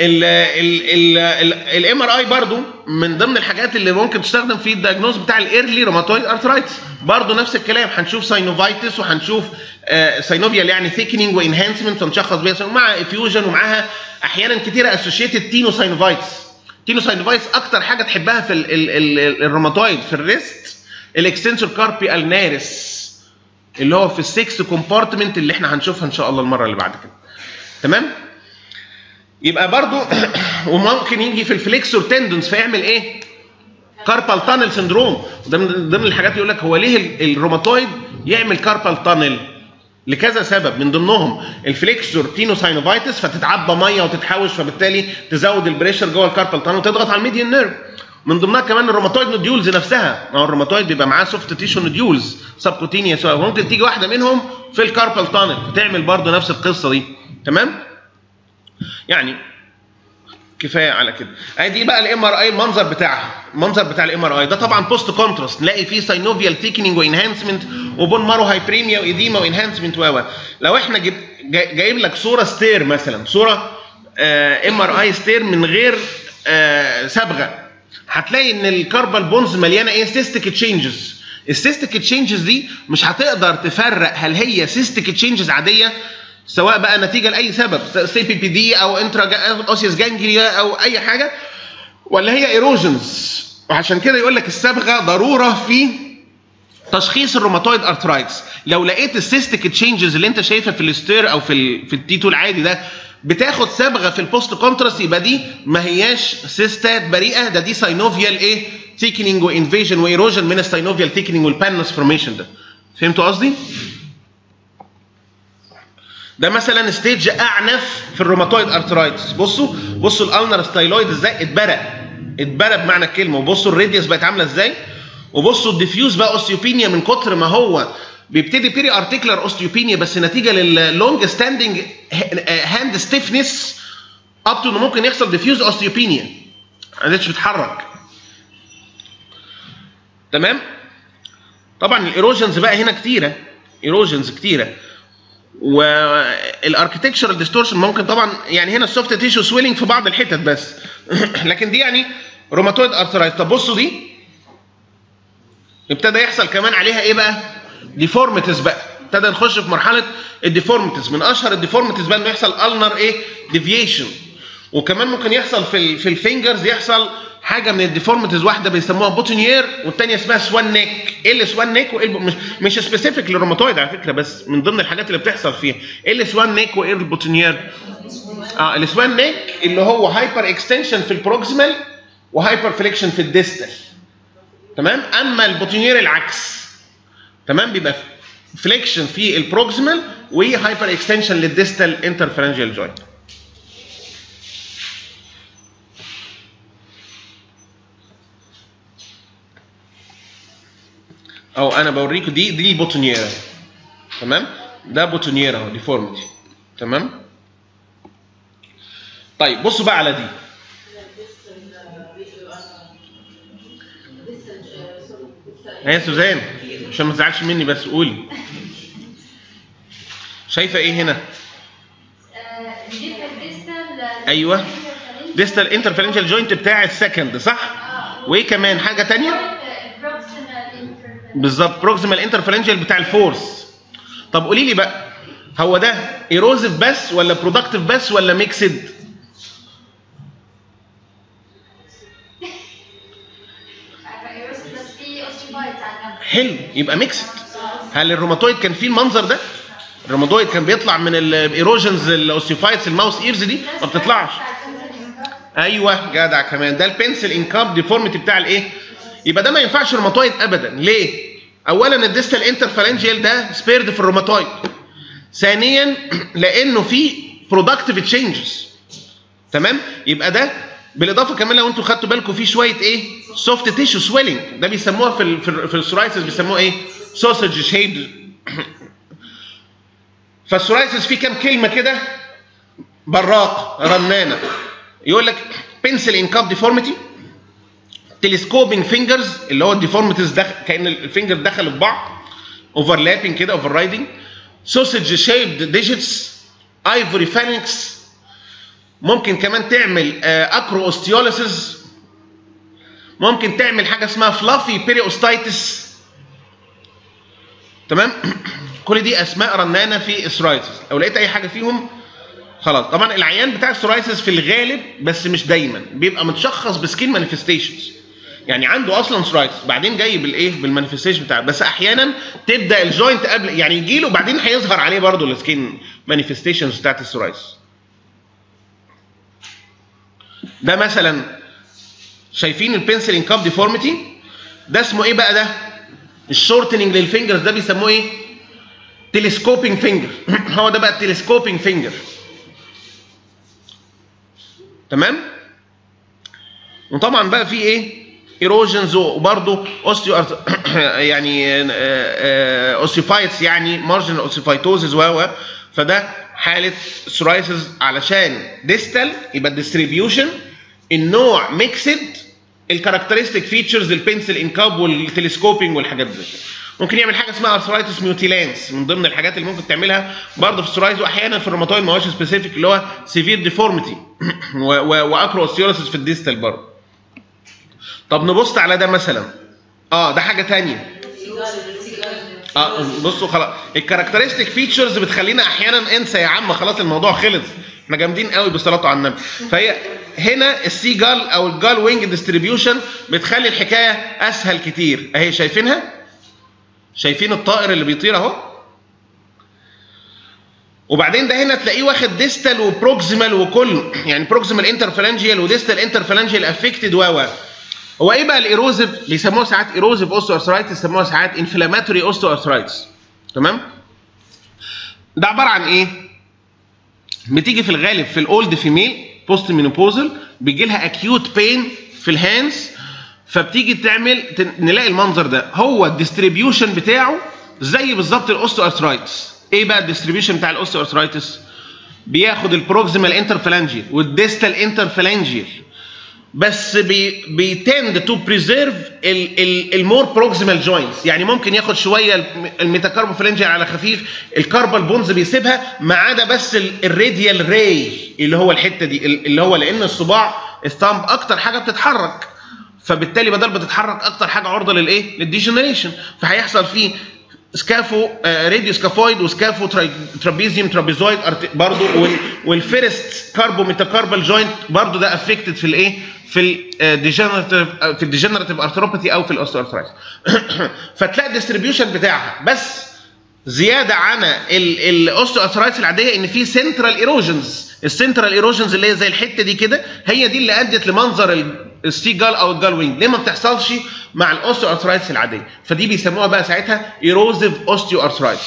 الام ار اي برضو من ضمن الحاجات اللي ممكن تستخدم في الدايجنوز بتاع الايرلي روماتويد ارثرايتس برضو نفس الكلام هنشوف ساينوفايتس وهنشوف آه ساينوفيال يعني ثيكنينج وانهانسمنت ونشخص بيها مع افيوجن ومعاها احيانا كتيره اسوشيتد تينو ساينوفايتس تينو ساينوفايتس اكتر حاجه تحبها في ال ال ال الروماتويد في الريست الاكستنسور كاربي النارس اللي هو في السكس كومبارتمنت اللي احنا هنشوفها ان شاء الله المره اللي بعد كده تمام يبقى برضو وممكن يجي في الفليكسور تندونز فيعمل ايه كاربال تانل سندروم وده من ضمن الحاجات يقول لك هو ليه ال- الروماتويد يعمل كاربال تانل لكذا سبب من ضمنهم الفليكسور تينوساينوفايتس فتتعبى ميه وتتحوش فبالتالي تزود البريشر جوه الكاربال تانل وتضغط على الميديان نيرف من ضمنها كمان الروماتويد نوديولز نفسها ما هو الروماتويد بيبقى معاه سوفت تيشو نوديولز سبكوتينيوس ممكن تيجي واحده منهم في الكاربال تانل فتعمل برضه نفس القصه دي تمام يعني كفايه على كده ادي بقى الام ار اي المنظر بتاعها المنظر بتاع الام ار اي ده طبعا بوست كونتراست نلاقي فيه ساينوفيال ثيكنينج وانهانسمنت وبون مارو هايبريميا وايديما وانهانسمنت و لو احنا جيب جاي- جايب لك صوره ستير مثلا صوره ام ار اي ستير من غير آه، صبغه هتلاقي ان الكاربال بونز مليانه ايه سيستيك تشينجز السيستيك تشينجز دي مش هتقدر تفرق هل هي سيستيك تشينجز عاديه سواء بقى نتيجه لاي سبب سي بي بي دي او انترا اوسيس جانجليا او اي حاجه ولا هي ايروجنز وعشان كده يقول لك الصبغه ضروره في تشخيص الروماتويد ارثرايتس لو لقيت السيستيك تشينجز اللي انت شايفها في الستير او في ال في التيتو العادي ده بتاخد صبغه في البوست كونتراست يبقى دي ما هياش سيستات بريئه ده دي ساينوفيال ايه ثيكنينج وانفيجن وايروجن من الساينوفيال ثيكنينج والبانس فورميشن ده فهمتوا قصدي؟ ده مثلا ستيج اعنف في الروماتويد ارثرايتس بصوا بصوا الالنر ستايلويد ازاي اتبرق اتبرق بمعنى الكلمه وبصوا الراديوس بقت عامله ازاي وبصوا الديفيوز بقى اوستيوبينيا من كتر ما هو بيبتدي بيري ارتيكولار اوستيوبينيا بس نتيجه لللونج ستاندنج هاند ستيفنس اب تو انه ممكن يحصل ديفيوز اوستيوبينيا ما قدرتش بتتحرك تمام طبعا الايروجنز بقى هنا كتيره ايروجنز كتيره والاركتكشرال ديستورشن ممكن طبعا يعني هنا السوفت تيشو سويلنج في بعض الحتت بس لكن دي يعني روماتويد ارثرايت طب بصوا دي ابتدى يحصل كمان عليها ايه بقى؟ ديفورميتيز بقى ابتدى نخش في مرحله الديفورميتيز من اشهر الديفورميتيز بقى انه يحصل النر ايه؟ ديفيشن وكمان ممكن يحصل في ال في الفينجرز يحصل حاجه من الديفورميتيز واحده بيسموها بوتونيير والثانيه اسمها سوان نيك ايه السوان نيك وايه الب- مش مش سبيسيفيك للروماتويد على فكره بس من ضمن الحاجات اللي بتحصل فيها ايه السوان نيك وايه البوتونيير اه السوان نيك اللي هو هايبر اكستنشن في البروكسيمال وهايبر فليكشن في الديستال تمام اما البوتونيير العكس تمام بيبقى فليكشن في البروكسيمال وهايبر اكستنشن للديستال انترفرنجيال جوينت او انا بوريكم دي دي البوتونيير تمام ده بوتونيير اهو ديفورميتي تمام طيب بصوا بقى على دي هي سوزان عشان ما تزعلش مني بس قولي شايفه ايه هنا أيوة. ديستال انترفيرنشال جوينت بتاع السكند صح وايه كمان حاجه تانية بالظبط بروكسيمال انترفيرنشال بتاع الفورس طب قولي لي بقى هو ده ايروزيف بس ولا برودكتيف بس ولا ميكسد حلو يبقى ميكسد هل الروماتويد كان فيه المنظر ده الروماتويد كان بيطلع من الايروجنز الاوستيوفايتس الماوس ايرز دي ما بتطلعش ايوه جدع كمان ده البنسل انكاب ديفورميتي بتاع الايه يبقى ده ما ينفعش روماتويد ابدا ليه اولا الديستال انترفالنجيال ده سبيرد في الروماتويد ثانيا لانه في برودكتيف تشينجز تمام يبقى ده بالاضافه كمان لو انتوا خدتوا بالكم في شويه ايه سوفت تيشو سويلنج ده بيسموها في ال في, ال في السورايسس بيسموها ايه سوسج شيب فالسورايسس فيه كام كلمه كده براق رنانه يقول لك بنسل انكاب ديفورميتي تلسكوبينج فينجرز اللي هو الديفورميتيز دخل كان الفينجر دخلوا في بعض اوفرلابنج كده اوفر رايدنج سوسج شيبد ديجيتس ايفوري فانكس ممكن كمان تعمل اكرو اوستيوليسيس ممكن تعمل حاجه اسمها فلافي بيريوستايتس تمام كل دي اسماء رنانه في السورايسيس لو لقيت اي حاجه فيهم خلاص طبعا العيان بتاع السورايسيس في الغالب بس مش دايما بيبقى متشخص بسكين مانيفستيشنز يعني عنده اصلا سورايسيس بعدين جاي بالايه بالمانيفستيشن بتاعه بس احيانا تبدا الجوينت قبل يعني يجي له وبعدين هيظهر عليه برضه السكين مانيفستيشنز بتاعت السورايسيس ده مثلا شايفين البنسل انكاب ديفورميتي ده اسمه ايه بقى ده الشورتنج للفينجرز ده بيسموه ايه تلسكوبينج فينجر هو ده بقى التلسكوبينج فينجر تمام وطبعا بقى في ايه ايروجنز وبرضه اوستيو يعني اوسيفايتس يعني مارجنال اوسيفايتوزز و فده حاله سورايسز علشان ديستال يبقى الديستريبيوشن النوع ميكسد الكاركترستيك فيتشرز البنسل انكاب والتلسكوبينج والحاجات دي ممكن يعمل حاجه اسمها ارثرايتس ميوتيلانس من ضمن الحاجات اللي ممكن تعملها برضه في السورايز واحيانا في الروماتويد ما هوش سبيسيفيك اللي هو سيفير ديفورميتي واكرو اوستيوليسيس في الديستال برضه طب نبص على ده مثلا اه ده حاجه ثانيه اه بصوا خلاص الكاركترستيك فيتشرز بتخلينا احيانا انسى يا عم خلاص الموضوع خلص احنا جامدين قوي بالصلاه على النبي فهي هنا السي جال او الجال وينج ديستريبيوشن بتخلي الحكايه اسهل كتير اهي شايفينها شايفين الطائر اللي بيطير اهو وبعدين ده هنا تلاقيه واخد ديستال وبروكسيمال وكله يعني بروكسيمال انترفالنجيال وديستال انترفالنجيال افكتد و هو ايه بقى الايروزيف بيسموها ساعات ايروزيف اوستو ارثرايتس يسموها ساعات انفلاماتوري اوستو ارثرايتس تمام ده عباره عن ايه بتيجي في الغالب في الاولد فيميل بوست مينوبوزل بيجي لها اكيوت بين في الهاندز فبتيجي تعمل ت- نلاقي المنظر ده هو الديستريبيوشن بتاعه زي بالظبط الاوستو ارثرايتس ايه بقى الديستريبيوشن بتاع الاوستو ارثرايتس بياخد البروكسيمال انترفالانجيال والديستال انترفالانجيال بس بي بيتند تو بريزيرف المور بروكسيمال جوينتس يعني ممكن ياخد شويه الم- الميتاكاربوفالنجيال على خفيف الكاربال بونز بيسيبها ما عدا بس ال- الراديال راي اللي هو الحته دي ال- اللي هو لان الصباع الثامب اكتر حاجه بتتحرك فبالتالي بدل بتتحرك اكتر حاجه عرضه للايه؟ للديجنريشن فهيحصل فيه سكافو آه، راديو سكافويد وسكافو تراي- ترابيزيوم ترابيزويد أرت- برضو وال- والفيرست كاربو ميتاكاربال جوينت برضو ده افكتد في الايه؟ في الديجنراتيف في الديجنراتيف ارثروباثي او في الاوستيوارثرايتس فتلاقي الديستريبيوشن بتاعها بس زياده عن الاوستيوارثرايتس العاديه ان في سنترال ايروجنز السنترال ايروجنز اللي هي زي الحته دي كده هي دي اللي ادت لمنظر ال- السي جال او الجال وينج ليه ما بتحصلش مع الاوستيوارثرايتس العاديه فدي بيسموها بقى ساعتها ايروزيف اوستيوارثرايتس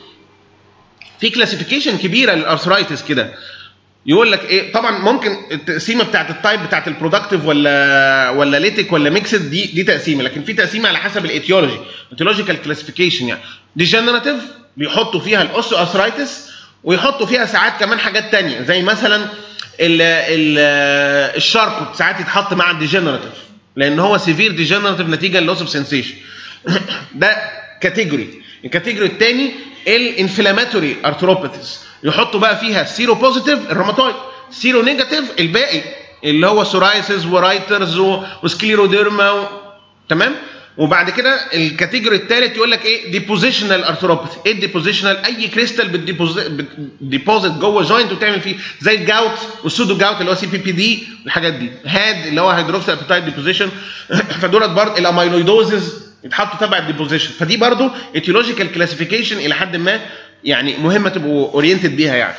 في كلاسيفيكيشن كبيره للارثرايتس كده يقول لك ايه طبعا ممكن التقسيمه بتاعت التايب بتاعت البرودكتيف ولا ولا ليتك ولا ميكسد دي دي تقسيمه لكن في تقسيمه على حسب الايتيولوجي ايتيولوجيكال كلاسيفيكيشن يعني ديجنراتيف بيحطوا فيها الاوستو ارثرايتس ويحطوا فيها ساعات كمان حاجات تانية زي مثلا ال ال الشارب ساعات يتحط مع الديجنراتيف لان هو سيفير ديجنراتيف نتيجه للوس اوف سنسيشن ده كاتيجوري الكاتيجوري الثاني الانفلاماتوري ارثروباثيز يحطوا بقى فيها سيرو بوزيتيف الروماتويد سيرو نيجاتيف الباقي اللي هو سورايسيس ورايترز و- وسكليروديرما و... تمام وبعد كده الكاتيجوري الثالث يقول لك ايه ديبوزيشنال ارثروباثي ايه الديبوزيشنال اي كريستال بتديبوزيت جوه جوينت وتعمل فيه زي الجاوت والسودو جاوت اللي هو سي بي بي دي الحاجات دي هاد اللي هو هيدروكسي ابيتايد ديبوزيشن فدولت برضه الاميلويدوزز يتحطوا تبع الديبوزيشن فدي برضه ايتيولوجيكال كلاسيفيكيشن الى حد ما يعني مهمه تبقوا اورينتد بيها يعني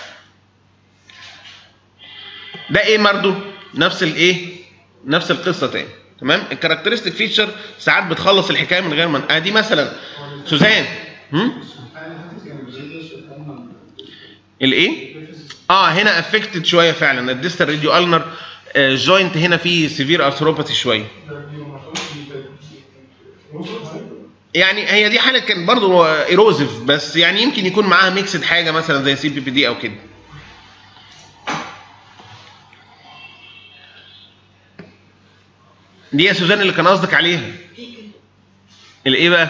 ده ايه برضه نفس الايه نفس القصه تاني تمام الكاركترستيك فيتشر ساعات بتخلص الحكايه من غير ما آه دي مثلا سوزان هم؟ الايه اه هنا افكتد شويه فعلا الديستال راديو النر جوينت هنا فيه سيفير ارثروباثي شويه يعني هي دي حاله كان برضه ايروزيف بس يعني يمكن يكون معاها ميكسد حاجه مثلا زي سي بي بي دي او كده دي يا سوزان اللي كان قصدك عليها الايه بقى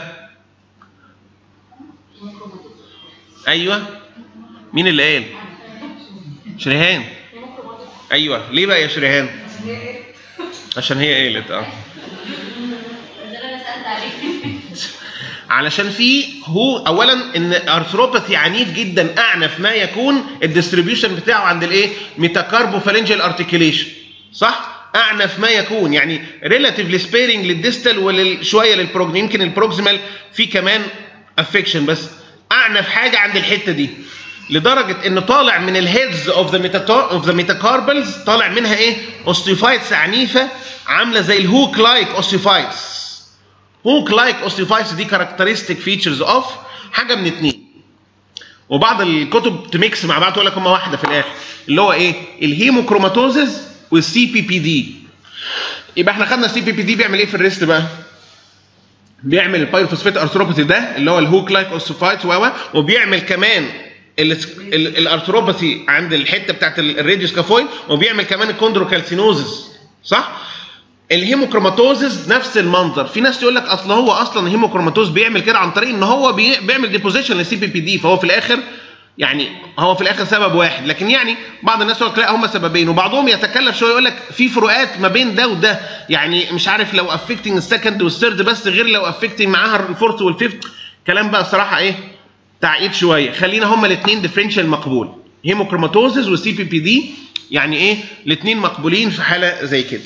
ايوه مين اللي قال شريهان ايوه ليه بقى يا شريهان عشان هي قالت اه ده اللي انا سالت عليه علشان في هو اولا ان ارثروباثي عنيف جدا اعنف ما يكون الديستريبيوشن بتاعه عند الايه ميتاكاربوفالنجيال ارتكيوليشن صح اعنف ما يكون يعني ريلاتيفلي سبيرنج للديستال وشويه للبروجن يمكن البروكسيمال في كمان افكشن بس اعنف حاجه عند الحته دي لدرجه انه طالع من الهيدز اوف ذا اوف ذا ميتاكاربلز طالع منها ايه اوستيفايتس عنيفه عامله زي الهوك لايك اوستيفايتس هوك لايك اوستيفايتس دي كاركترستيك فيتشرز اوف حاجه من اتنين وبعض الكتب تميكس مع بعض تقول لك هم واحده في الاخر اللي هو ايه الهيموكروماتوزز والسي بي بي دي يبقى احنا خدنا السي بي بي دي بيعمل ايه في الريست بقى بيعمل البايروفوسفيت ارثروباثي ده اللي هو الهوك لايك اوستيفايتس و وبيعمل كمان ال- ال- الارثروباثي عند الحته بتاعت ال- الراديوس كافويد وبيعمل كمان الكوندروكالسينوزس صح الهيموكروماتوزز نفس المنظر في ناس تقول لك اصل هو اصلا الهيموكروماتوز بيعمل كده عن طريق ان هو بي- بيعمل ديبوزيشن للسي بي بي دي فهو في الاخر يعني هو في الاخر سبب واحد لكن يعني بعض الناس يقول لك لا هم سببين وبعضهم يتكلف شويه يقول لك في فروقات ما بين ده وده يعني مش عارف لو افكتنج السكند والثيرد بس غير لو افكتنج معاها الفورث والفيفث كلام بقى الصراحه ايه تعقيد شويه خلينا هما الاثنين ديفرنشال مقبول هيموكروماتوزز والسي بي بي دي يعني ايه الاثنين مقبولين في حاله زي كده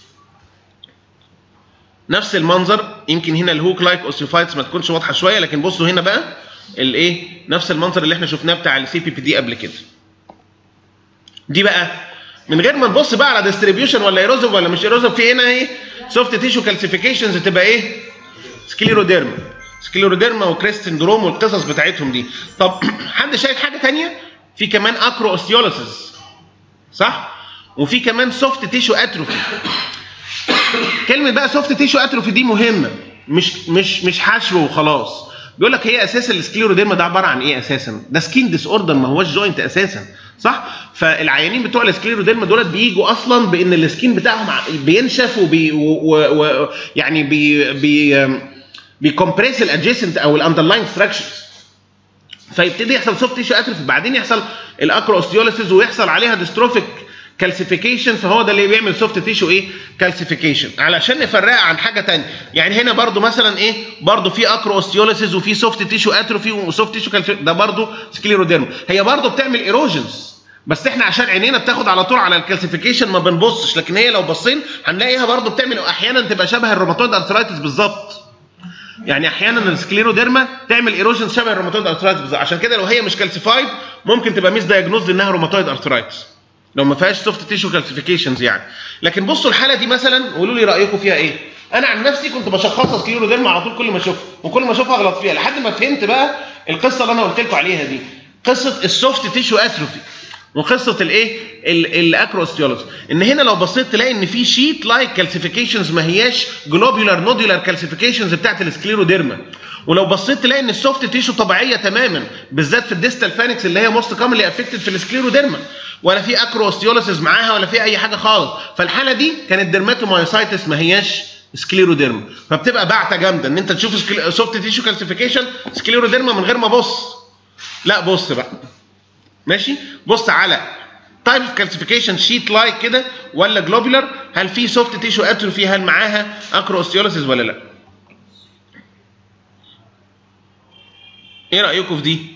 نفس المنظر يمكن هنا الهوك لايك اوسيفايتس ما تكونش واضحه شويه لكن بصوا هنا بقى الايه نفس المنظر اللي احنا شفناه بتاع السي بي بي دي قبل كده دي بقى من غير ما نبص بقى على ديستريبيوشن ولا ايروزيف ولا مش ايروزيف في هنا ايه سوفت تيشو كالسيفيكيشنز تبقى ايه سكليروديرما سكليروديرما وكريست سندروم والقصص بتاعتهم دي طب حد شايف حاجه تانية في كمان اكرو اوستيوليسيس صح وفي كمان سوفت تيشو اتروفي كلمه بقى سوفت تيشو اتروفي دي مهمه مش مش مش حشو وخلاص بيقول لك هي اساسا السكليروديرما ده عباره عن ايه اساسا؟ ده سكين ديس اوردر ما هوش جوينت اساسا صح؟ فالعيانين بتوع السكليروديرما دولت بيجوا اصلا بان السكين بتاعهم ع- بينشف وبي و و و يعني بي بي بيكمبريس الادجيسنت او الاندرلاين ستراكشرز فيبتدي يحصل سوفت تيشو اتروفي بعدين يحصل الاكرو اوستيوليسيس ويحصل عليها ديستروفيك كالسيفيكيشن فهو ده اللي بيعمل سوفت تيشو ايه كالسيفيكيشن علشان نفرقها عن حاجه تانية يعني هنا برضو مثلا ايه برضو في اكرو اوستيوليسيس وفي سوفت تيشو اتروفي وسوفت تيشو كالسيفيكيشن ده برضو سكليروديرما هي برضو بتعمل ايروجنز بس احنا عشان عينينا بتاخد على طول على الكالسيفيكيشن ما بنبصش لكن هي لو بصين هنلاقيها برضو بتعمل احيانا تبقى شبه الروماتويد ارثرايتس بالظبط يعني احيانا السكليروديرما تعمل ايروجن شبه الروماتويد ارثرايتس بالظبط عشان كده لو هي مش كالسيفايد ممكن تبقى ميس دايجنوز انها روماتويد ارثرايتس لو ما فيهاش سوفت تيشو كالسيفيكيشنز يعني لكن بصوا الحاله دي مثلا وقولوا لي رايكم فيها ايه انا عن نفسي كنت بشخصها سكليروديرما على طول كل ما اشوفها وكل ما اشوفها اغلط فيها لحد ما فهمت بقى القصه اللي انا قلت لكم عليها دي قصه السوفت تيشو اتروفي وقصه الايه الاكروستيولوجي ان هنا لو بصيت تلاقي ان في شيت لايك كالسيفيكيشنز ما هياش جلوبيولار نودولار كالسيفيكيشنز بتاعت السكليروديرما ولو بصيت تلاقي ان السوفت تيشو طبيعيه تماما بالذات في الديستال فانكس اللي هي موست كومنلي افكتد في السكليروديرما ولا في اكروستيولوسيس معاها ولا في اي حاجه خالص فالحاله دي كانت ديرماتومايوسايتس ما هياش سكليروديرما فبتبقى بعته جامده ان انت تشوف سوفت تيشو كالسيفيكيشن سكليروديرما من غير ما ابص لا بص بقى ماشي بص على تايب اوف كالسيفيكيشن شيت لايك كده ولا جلوبولار هل في سوفت تيشو اتروفي هل معاها اكروستيولوسيس ولا لا ايه رايكم في دي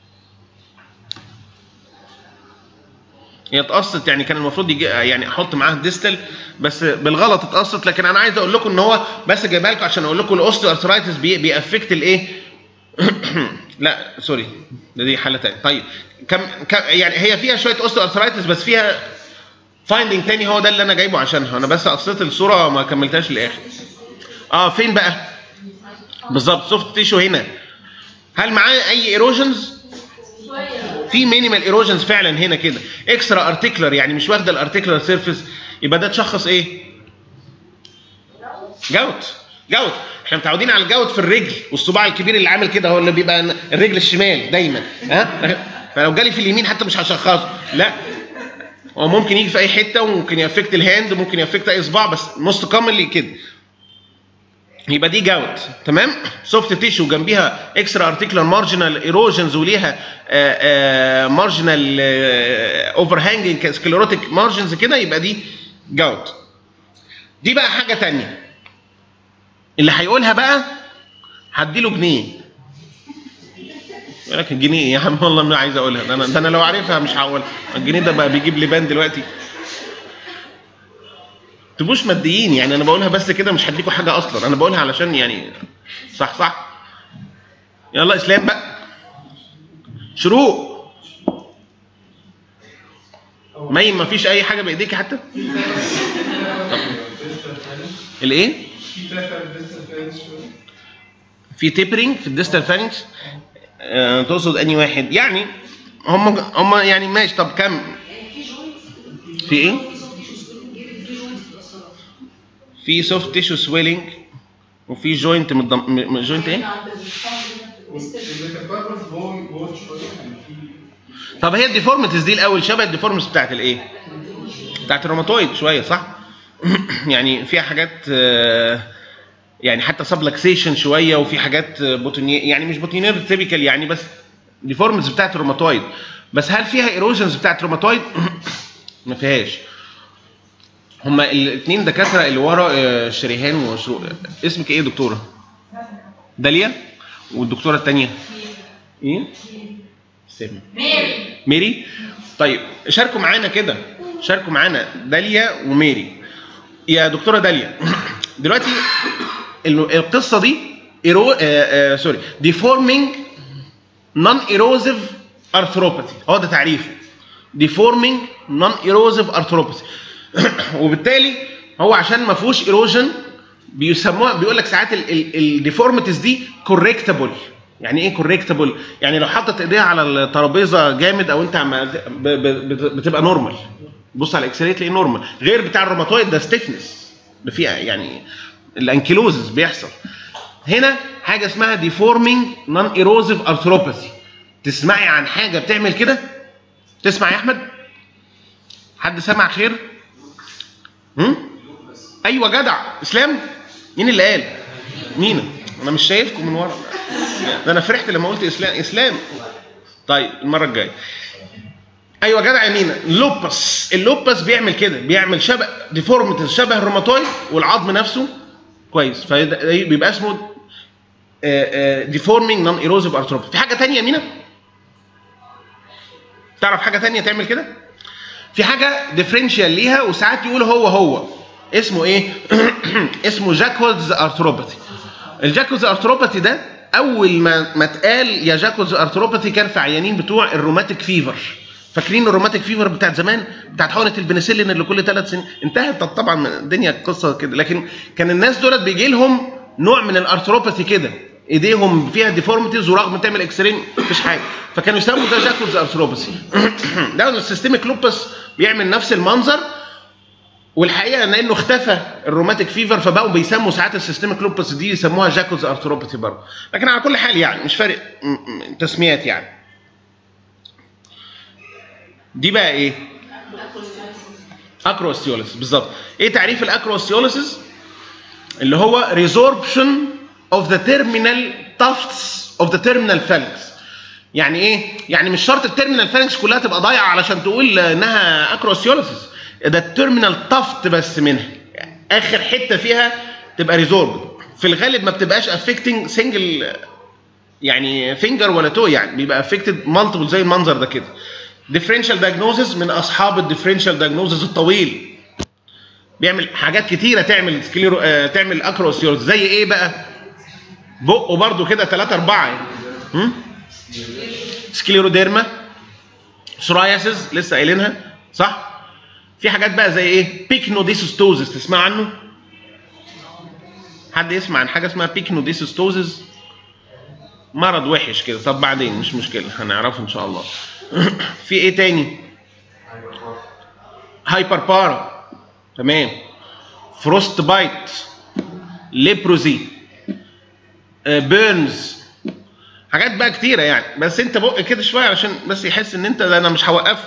هي اتقصت يعني كان المفروض يجي يعني احط معاها ديستل بس بالغلط اتقصت لكن انا عايز اقول لكم ان هو بس جايبها لكم عشان اقول لكم الاوستيو ارثرايتس بي بيأفكت الايه لا سوري ده دي حاله ثانيه طيب كم, كم يعني هي فيها شويه اوستيو ارثرايتس بس فيها فايندنج تاني هو ده اللي انا جايبه عشانها انا بس قصيت الصوره ما كملتهاش للاخر اه فين بقى بالظبط سوفت تيشو هنا هل معاه اي ايروجنز في مينيمال ايروجنز فعلا هنا كده اكسترا ارتيكلر يعني مش واخده الارتيكلر سيرفيس يبقى ده تشخص ايه جوت جوت احنا متعودين على الجوت في الرجل والصباع الكبير اللي عامل كده هو اللي بيبقى الرجل الشمال دايما ها فلو جالي في اليمين حتى مش هشخصه لا هو ممكن يجي في اي حته وممكن يافكت الهاند ممكن يافكت اي صباع بس موست كومنلي كده يبقى دي جاوت تمام سوفت تيشو جنبيها اكسترا ارتيكولار مارجنال ايروجنز وليها مارجنال اوفر هانجنج سكليروتيك مارجنز كده يبقى دي جاوت دي بقى حاجه تانية اللي هيقولها بقى هديله جنيه يقول لك الجنيه يا عم والله ما عايز اقولها ده انا ده انا لو عارفها مش هقولها الجنيه ده بقى بيجيب لي بان دلوقتي تبقوش ماديين يعني انا بقولها بس كده مش هديكوا حاجه اصلا انا بقولها علشان يعني صح صح يلا اسلام بقى شروق مي ما فيش اي حاجه بايديكي حتى طب. الايه في ثلاثة ديستال فانكس شوية. في تيبرينج في الديستال فانكس آه تقصد اني واحد يعني هم هم يعني ماشي طب كم في ايه في سوفت تيشو سويلنج وفي جوينت مدم... جوينت ايه الميتافارمس بون بون شوية يعني في طب هي الديفورميتيز دي الاول شبه الديفورميتيز بتاعت الايه بتاعت الروماتويد شويه صح يعني فيها حاجات آه، يعني حتى سبلكسيشن شويه وفي حاجات بوتوني يعني مش بوتونير تيبيكال يعني بس ديفورميتيز بتاعت الروماتويد بس هل فيها ايروجنز بتاعت الروماتويد ما فيهاش هما الاثنين دكاتره اللي ورا آه، شريهان وشروق اسمك ايه يا دكتوره داليا والدكتوره الثانيه ايه سامي ميري ميري طيب شاركوا معانا كده شاركوا معانا داليا وميري يا دكتوره داليا دلوقتي ال- القصه دي إيرو... آه آه سوري ديفورمينج نون ايروزيف ارثروباثي هو ده تعريفه ديفورمينج نون ايروزيف ارثروباثي وبالتالي هو عشان ما فيهوش ايروجن بيسموها بيقول لك ساعات الديفورميتيز دي كوريكتابل يعني ايه كوريكتابل يعني لو حطت ايديها على الترابيزه جامد او انت عم ب- ب- بت- بتبقى نورمال بص على الاكس راي تلاقيه نورمال غير بتاع الروماتويد ده ستيفنس ده في يعني الانكيلوزز بيحصل هنا حاجه اسمها ديفورمينج نون ايروزيف ارثروباثي تسمعي عن حاجه بتعمل كده تسمع يا احمد حد سمع خير هم؟ ايوه جدع اسلام مين اللي قال مين انا مش شايفكم من ورا ده انا فرحت لما قلت اسلام اسلام طيب المره الجايه ايوه جدع يا مينا اللوبس اللوبس بيعمل كده بيعمل شبه ديفورميتيز شبه الروماتويد والعظم نفسه كويس فبيبقى اسمه ديفورمينج نون ايروزيف ارثروباثي في حاجه تانية يا مينا تعرف حاجه تانية تعمل كده في حاجه ديفرنشال ليها وساعات يقول هو هو اسمه ايه اسمه جاكولز ارثروباثي الجاكولز ارثروباثي ده اول ما ما اتقال يا جاكولز ارثروباثي كان في عيانين بتوع الروماتيك فيفر فاكرين الروماتيك فيفر بتاعت زمان بتاعت حقنه البنسلين اللي كل ثلاث سنين انتهت طب طبعا الدنيا قصه كده لكن كان الناس دولت بيجي لهم نوع من الارثروباثي كده ايديهم فيها ديفورميتيز ورغم تعمل اكس راي مفيش حاجه فكانوا يسموا ده جاكولز ارثروباثي ده السيستميك لوبس بيعمل نفس المنظر والحقيقه ان انه اختفى الروماتيك فيفر فبقوا بيسموا ساعات السيستميك لوبس دي يسموها جاكوز ارثروباثي برضه لكن على كل حال يعني مش فارق م- م- تسميات يعني دي بقى ايه اكروستيوليسيس بالظبط ايه تعريف الاكروستيوليسيس اللي هو resorption of the terminal tufts of the terminal phalanx يعني ايه يعني مش شرط التيرمينال فالانكس كلها تبقى ضايعه علشان تقول انها اكروستيوليسيس ده التيرمينال تفت بس منها يعني اخر حته فيها تبقى ريزورب في الغالب ما بتبقاش افكتنج سنجل يعني فينجر ولا تو يعني بيبقى افكتد مالتيبل زي المنظر ده كده ديفرنشال دايجنوزز من اصحاب الديفرنشال دايجنوزز الطويل بيعمل حاجات كتيره تعمل سكليرو آه تعمل اكروستيوليسيس زي ايه بقى بقه برضو كده 3 4 يعني هم؟ سكليروديرما سوراياسيس لسه قايلينها صح في حاجات بقى زي ايه بيكنوديسيستوزس تسمع عنه حد يسمع عن حاجه اسمها بيكنوديسيستوزس مرض وحش كده طب بعدين مش مشكله هنعرفه ان شاء الله في ايه تاني هايبر بارا تمام فروست بايت ليبروزي بيرنز حاجات بقى كتيره يعني بس انت بق كده شويه علشان بس يحس ان انت ده انا مش هوقفك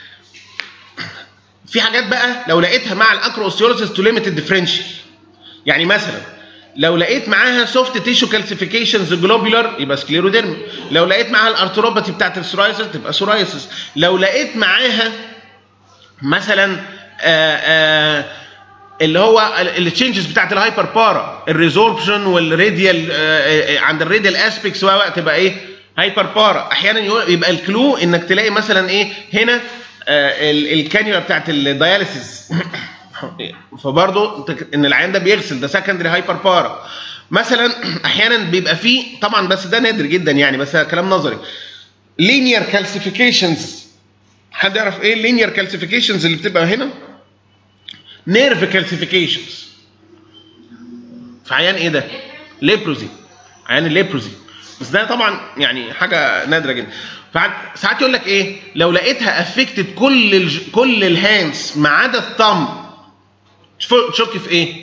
في حاجات بقى لو لقيتها مع الاكروستيولوسيس تو ليميتد ديفرنشال يعني مثلا لو لقيت معاها سوفت تيشو كالسيفيكيشنز جلوبولار يبقى سكليروديرما لو لقيت معاها الارثروباثي بتاعت السورايسيس تبقى سورايسيس لو لقيت معاها مثلا آآ آآ اللي هو التشينجز بتاعت الهايبر بارا الريزوربشن والراديال عند الراديال اسبيكس تبقى ايه هايبر بارا احيانا يبقى الكلو انك تلاقي مثلا ايه هنا الكانيولا بتاعت الدياليسيس فبرضه ان العيان ده بيغسل ده سكندري هايبر بارا مثلا احيانا بيبقى فيه طبعا بس ده نادر جدا يعني بس كلام نظري لينير كالسيفيكيشنز حد يعرف ايه اللينير كالسيفيكيشنز اللي بتبقى هنا نيرف كالسيفيكيشنز في عيان ايه ده ليبروزي عيان الليبروزي بس ده طبعا يعني حاجه نادره جدا ساعات يقول لك ايه لو لقيتها افكتد كل الج... كل الهاندز ما عدا الثumb تشك في ايه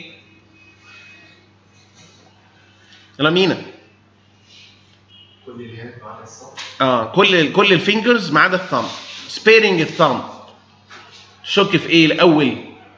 يلا مينا كل الهيد بعد الصف اه كل كل الفينجرز ما عدا الثumb سبيرنج الثumb شك في ايه الاول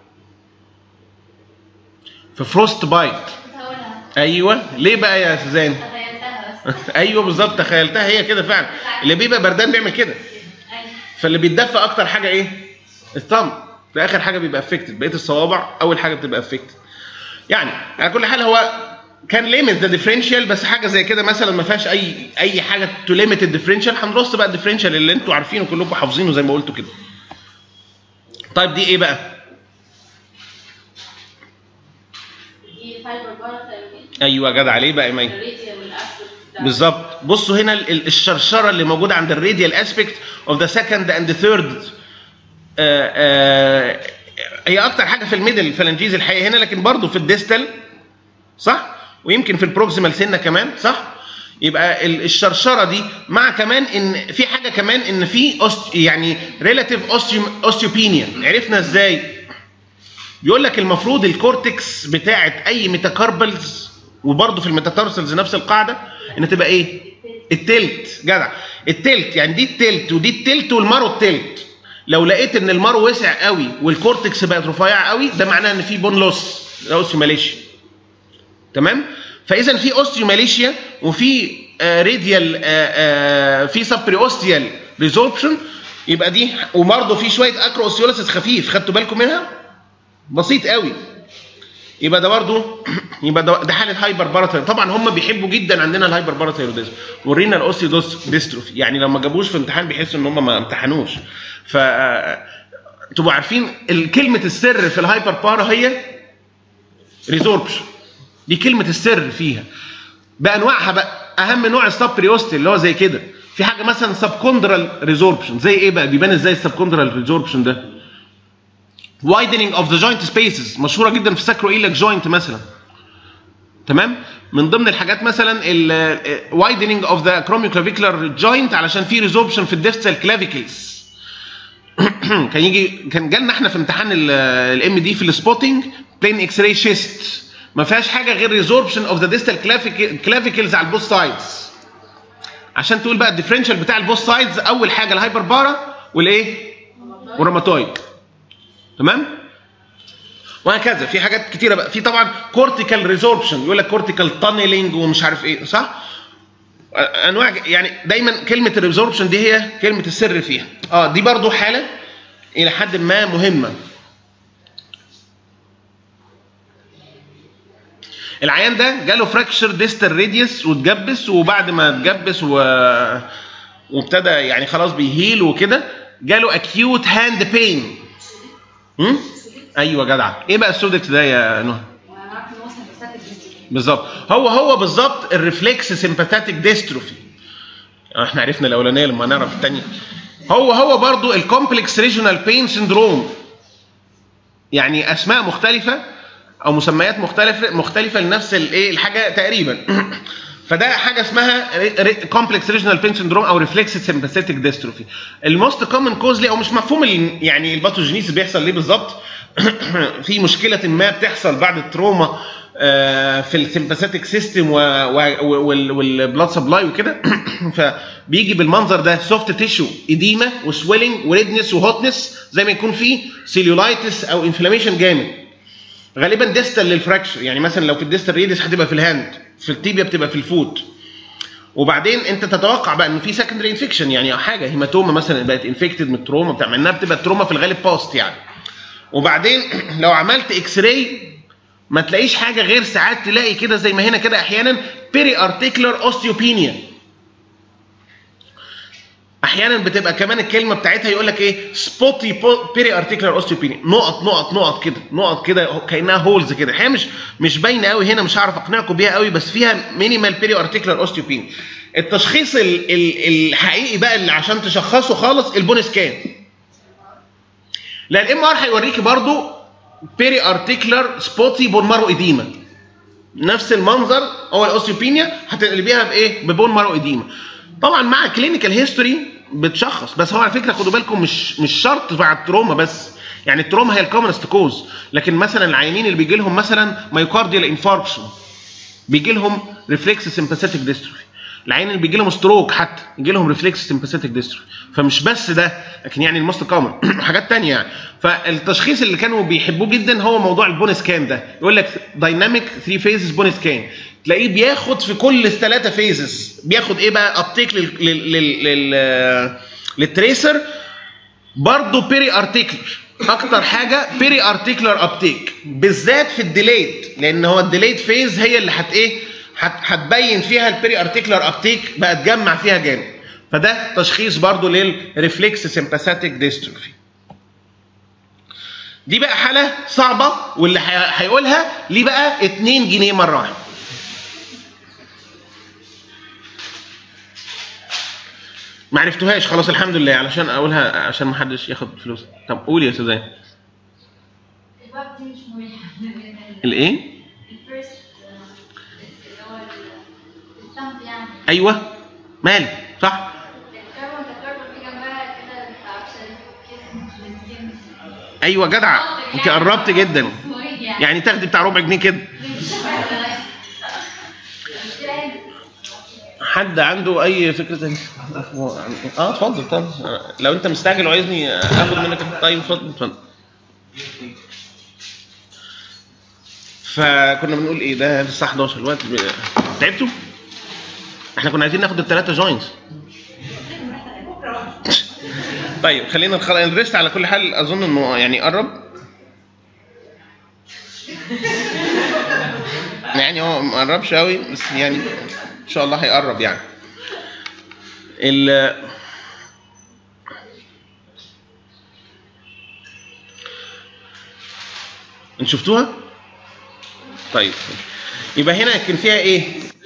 في فروست بايت كنت هقولها ايوه ليه بقى يا سوزان تخيلتها بس ايوه بالظبط تخيلتها هي كده فعلا اللي بيبقى بردان بيعمل كده أيوة. فاللي بيتدفى اكتر حاجه ايه الثumb ده اخر حاجه بيبقى افكتد بقيه الصوابع اول حاجه بتبقى افكتد يعني على كل حال هو كان ليميت ذا ديفرنشال بس حاجه زي كده مثلا ما فيهاش اي اي حاجه تو ليميت الديفرنشال هنرص بقى الديفرنشال اللي انتوا عارفينه كلكم حافظينه زي ما قلتوا كده طيب دي ايه بقى دي فايبر بارا ايوه جدع عليه بقى ايمان الريديال والاسبكت بتاع بالظبط بصوا هنا ال- ال- الشرشره اللي موجوده عند الراديال اسبكت اوف ذا سكند اند ثيرد هي اكتر حاجه في الميدل الفلانجيز الحقيقه هنا لكن برضه في الديستال صح ويمكن في البروكسيمال سنه كمان صح يبقى ال- الشرشره دي مع كمان ان في حاجه كمان ان في أوست يعني ريلاتيف اوستيوبينيا عرفنا ازاي بيقول لك المفروض الكورتكس بتاعت اي ميتاكاربلز وبرضه في الميتاتارسلز نفس القاعده ان تبقى ايه التلت جدع التلت يعني دي التلت ودي التلت والمارو التلت لو لقيت ان المارو وسع قوي والكورتكس بقت رفيعه قوي ده معناه ان في بون لوس ده اوستيوماليشيا تمام فاذا في اوستيوماليشيا وفي راديال في سبري اوستيال ريزوربشن يبقى دي وبرضه في شويه اكرو اوستيوليسيس خفيف خدتوا بالكم منها بسيط قوي يبقى ده برضه يبقى ده, ده حاله هايبر باراتايرود طبعا هم بيحبوا جدا عندنا الهايبر باراتايروديزم ورينا الاوستيودوس ديستروفي يعني لو ما جابوش في امتحان بيحسوا ان هم ما امتحنوش ف تبقوا عارفين ال- كلمه السر في الهايبر بارا هي ريزوربشن دي كلمه السر فيها بانواعها بقى اهم نوع السب بريوستي اللي هو زي كده في حاجه مثلا سب كوندرال ريزوربشن زي ايه بقى بيبان ازاي السب كوندرال ريزوربشن ده widening of the joint spaces مشهوره جدا في ساكرو ايلك جوينت مثلا تمام من ضمن الحاجات مثلا ال widening of the acromioclavicular joint علشان في resorption في الديستال clavicules كان يجي كان جالنا احنا في امتحان الام دي في السبوتنج بلين اكس راي شيست ما فيهاش حاجه غير ريزوربشن اوف ذا ديستال كلافيكلز على البوث سايدز عشان تقول بقى الديفرنشال بتاع البوث سايدز اول حاجه الهايبر بارا والايه والروماتويد تمام وهكذا في حاجات كتيره بقى في طبعا كورتيكال ريزوربشن يقول لك كورتيكال تانلينج ومش عارف ايه صح انواع يعني دايما كلمه الريزوربشن دي هي كلمه السر فيها اه دي برضو حاله الى حد ما مهمه العيان ده جاله فراكشر ديستال راديوس واتجبس وبعد ما اتجبس و... وابتدى يعني خلاص بيهيل وكده جاله اكيوت هاند بين هم؟ ايوه جدع ايه بقى السودكس ده يا نهى وعارف ان هو سمباثيك ديستروفي بالظبط هو هو بالظبط الريفلكس سيمباثيك ديستروفي احنا عرفنا الاولانيه لما نعرف الثانيه هو هو برضو الكومبلكس ريجونال بين سندروم يعني اسماء مختلفه او مسميات مختلفه مختلفه لنفس الايه الحاجه تقريبا فده حاجه اسمها كومبلكس ريجونال بين سندروم او ريفلكس سيمباثيك ديستروفي الموست كومن كوز ليه او مش مفهوم ال- يعني الباثوجينيس بيحصل ليه بالظبط في مشكله ما بتحصل بعد التروما آه، في السيمباثيك سيستم والبلاد سبلاي وكده فبيجي بالمنظر ده سوفت تيشو اديما وسويلنج وريدنس وهوتنس زي ما يكون فيه سيلولايتس او انفلاميشن جامد غالبا ديستال للفراكشر يعني مثلا لو في الديستال ريدس هتبقى في الهاند في التيبيا بتبقى في الفوت وبعدين انت تتوقع بقى ان في سكندري انفكشن يعني او حاجه هيماتوما مثلا بقت انفكتد من التروما بتاع مع انها بتبقى التروما في الغالب باست يعني وبعدين لو عملت اكس راي ما تلاقيش حاجه غير ساعات تلاقي كده زي ما هنا كده احيانا بيري ارتيكولار اوستيوبينيا احيانا بتبقى كمان الكلمه بتاعتها يقول لك ايه سبوتي بيري ارتيكولار اوستيوبينيا نقط نقط نقط كده نقط كده كانها هولز كده هي مش مش باينه قوي هنا مش هعرف اقنعكم بيها قوي بس فيها مينيمال بيري ارتيكولار اوستيوبينيا التشخيص ال ال الحقيقي بقى اللي عشان تشخصه خالص البون سكان لا الام ار هيوريكي برضو بيري ارتيكولار سبوتي بون مارو اديما نفس المنظر هو الاوستيوبينيا هتقلبيها بايه ببون مارو اديما طبعا مع كلينيكال هيستوري بتشخص بس هو على فكره خدوا بالكم مش مش شرط مع التروما بس يعني التروما هي الكومنست كوز لكن مثلا العيانين اللي بيجي لهم مثلا مايوكارديال انفاركشن بيجي لهم ريفلكس سيمباثيك ديستروفي العيان اللي بيجي لهم ستروك حتى يجي لهم ريفلكس سيمباثيك ديستروفي فمش بس ده لكن يعني الموست كومن حاجات تانية يعني فالتشخيص اللي كانوا بيحبوه جدا هو موضوع البون سكان ده يقول لك دايناميك 3 فيزز بون سكان تلاقيه بياخد في كل الثلاثه فيزز بياخد ايه بقى ابتيك لل لل لل لل للتريسر برضه بيري ارتيكلر اكتر حاجه بيري ارتيكلر ابتيك بالذات في الديليد لان هو الديليد فيز هي اللي هت ايه هت- هتبين فيها البيري ارتيكلر ابتيك بقى تجمع فيها جامد فده تشخيص برضه للريفلكس سيمباثيك ديستروفي دي بقى حاله صعبه واللي هي- هيقولها ليه بقى 2 جنيه مره واحده ما عرفتوهاش خلاص الحمد لله علشان اقولها عشان ما حدش ياخد فلوس طب قولي يا سوزان الباب دي مش مريحة الايه الفيرست اللي هو الثامب يعني ايوه مالي صح الكربون الكربون في جنبها كده بتاع كيس للسكين ايوه جدع انت قربت جدا اسمه ايه يعني؟ يعني تاخدي بتاع ربع جنيه كده حد عنده اي فكره تانية؟ اه اتفضل طبعا لو انت مستعجل وعايزني اخد منك طيب اتفضل اتفضل فكنا بنقول ايه ده الساعه 11 الوقت ب- تعبتوا؟ احنا كنا عايزين ناخد الثلاثه جوينتس طيب خلينا نخلص الريست على كل حال اظن انه يعني قرب يعني هو ما قربش قوي بس يعني ان شاء الله هيقرب يعني ال انت شفتوها؟ طيب يبقى هنا كان فيها ايه؟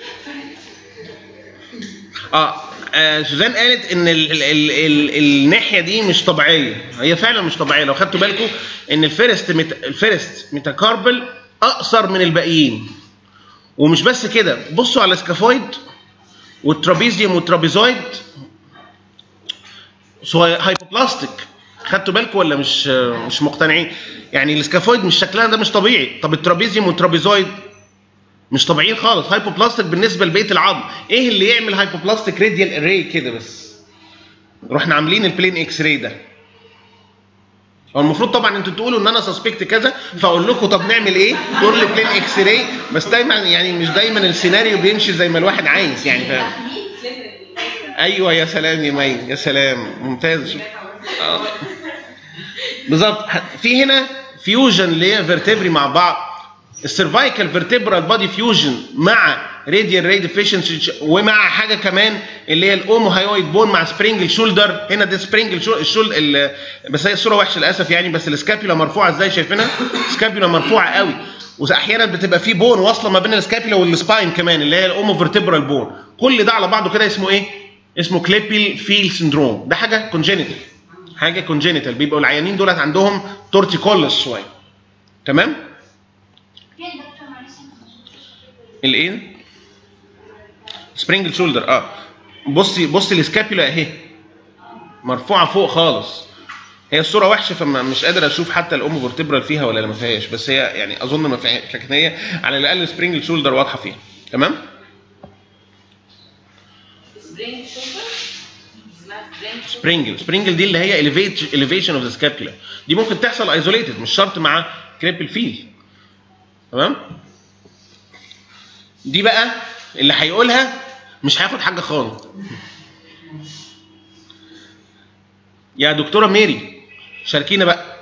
اه, آه سوزان قالت ان ال ال ال ال الناحيه دي مش طبيعيه هي فعلا مش طبيعيه لو خدتوا بالكم ان الفيرست ميت الفيرست ميتاكاربل اقصر من الباقيين ومش بس كده بصوا على السكافويد والترابيزيوم والترابيزويد هايبوبلاستيك خدتوا بالكم ولا مش مش مقتنعين يعني السكافويد مش شكلها ده مش طبيعي طب الترابيزيوم والترابيزويد مش طبيعيين خالص هايبوبلاستيك بالنسبه لبقيه العظم ايه اللي يعمل هايبوبلاستيك راديال اري كده بس رحنا عاملين البلين اكس راي ده هو المفروض طبعا انتوا تقولوا ان انا سسبكت كذا فاقول لكم طب نعمل ايه؟ تقول لي بلين اكس راي بس دايما يعني مش دايما السيناريو بيمشي زي ما الواحد عايز يعني فاهم؟ ايوه يا سلام يا مي يا سلام ممتاز آه. بالظبط في هنا فيوجن لفيرتبري مع بعض السيرفايكال فيرتبرال بادي فيوجن مع راديال راي ديفيشنسي ومع حاجه كمان اللي هي الاوموهايويد بون مع سبرينجل شولدر هنا ده سبرينجل الشول بس هي الصوره وحشه للاسف يعني بس السكابيولا مرفوعه ازاي شايفينها؟ سكابيولا مرفوعه قوي واحيانا بتبقى في بون واصله ما بين السكابيولا والسباين كمان اللي هي الاومو فيرتبرال بون كل ده على بعضه كده اسمه ايه؟ اسمه كليبل فيل سندروم ده حاجه كونجينيتال حاجه كونجينيتال بيبقوا العيانين دولت عندهم تورتيكولس شويه تمام؟ فين دكتور معلش انت الايه؟ سبرينجل شولدر اه بصي بصي السكابيولا اهي مرفوعه فوق خالص هي الصوره وحشه فما مش قادر اشوف حتى الام فورتبرال فيها ولا ما فيهاش بس هي يعني اظن ما فيهاش لكن هي على الاقل سبرينجل شولدر واضحه فيها تمام؟ سبرينج شوفر اسمها سبرينج شوفر سبرينجل سبرينجل دي اللي هي elevation اوف ذا سكابيولا دي ممكن تحصل ايزوليتد مش شرط مع كريبل فيل تمام دي بقى اللي هيقولها مش هياخد حاجه خالص يا دكتوره ميري شاركينا بقى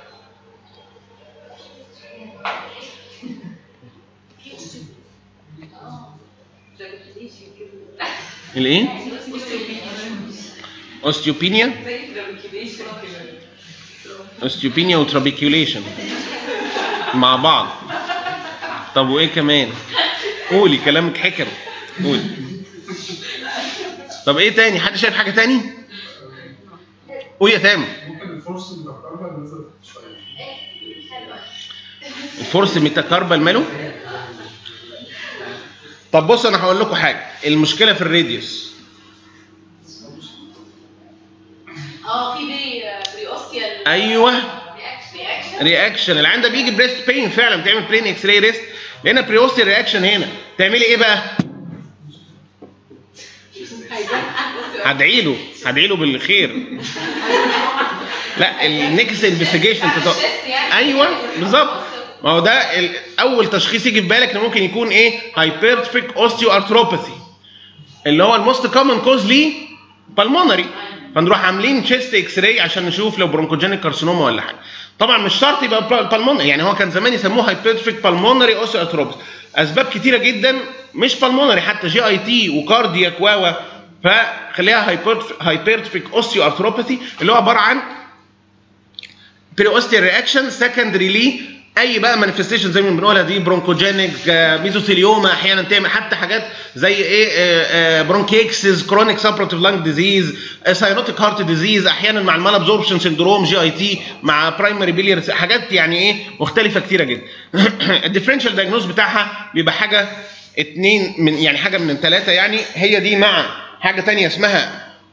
الايه اوستيوبينيا زي الريكيبيشن كده اوستيوبينيا وترابيكيوليشن مع بعض طب وايه كمان قولي كلامك حكم قولي طب ايه تاني حد شايف حاجه تاني قول يا تامر ممكن الفرص اللي بتقربها نزلت شويه الفرس ميتاكاربال ماله طب بص انا هقول لكم حاجه المشكله في الراديوس اه في بري بري اوستيال ايوه رياكشن رياكشن العين ده بيجي بريست بين فعلا بتعمل بلين اكس راي ريست لقينا بريوستي رياكشن هنا تعملي ايه بقى؟ هدعي له هدعي له بالخير لا النكس انفستيجيشن ايوه بالظبط ما هو ده ال- اول تشخيص يجي في بالك انه ممكن يكون ايه هايبرتفيك اوستيو ارثروباثي اللي هو الموست كومن كوز ليه بالمونري فنروح عاملين تشيست اكس راي عشان نشوف لو برونكوجينيك كارسينوما ولا حاجه طبعا مش شرط يبقى بالمونري يعني هو كان زمان يسموه هايبرتفيك بالمونري اوستيو ارثروباثي اسباب كتيره جدا مش بالمونري حتى جي اي تي وكاردياك واوا فخليها هايبرتفيك اوستيو ارثروباثي اللي هو عباره عن بريوستيال رياكشن سكندري ليه اي بقى مانيفستيشن زي ما بنقولها دي برونكوجينيك ميزوثيليوما احيانا تعمل حتى حاجات زي ايه برونكيكسز كرونيك سابروتيف لانج ديزيز ساينوتيك هارت ديزيز احيانا مع المال ابزوربشن سندروم جي اي تي مع برايمري بيلير حاجات يعني ايه مختلفه كتيره جدا الديفرنشال دايجنوز بتاعها بيبقى حاجه اتنين من يعني حاجه من ثلاثه يعني هي دي مع حاجه تانية اسمها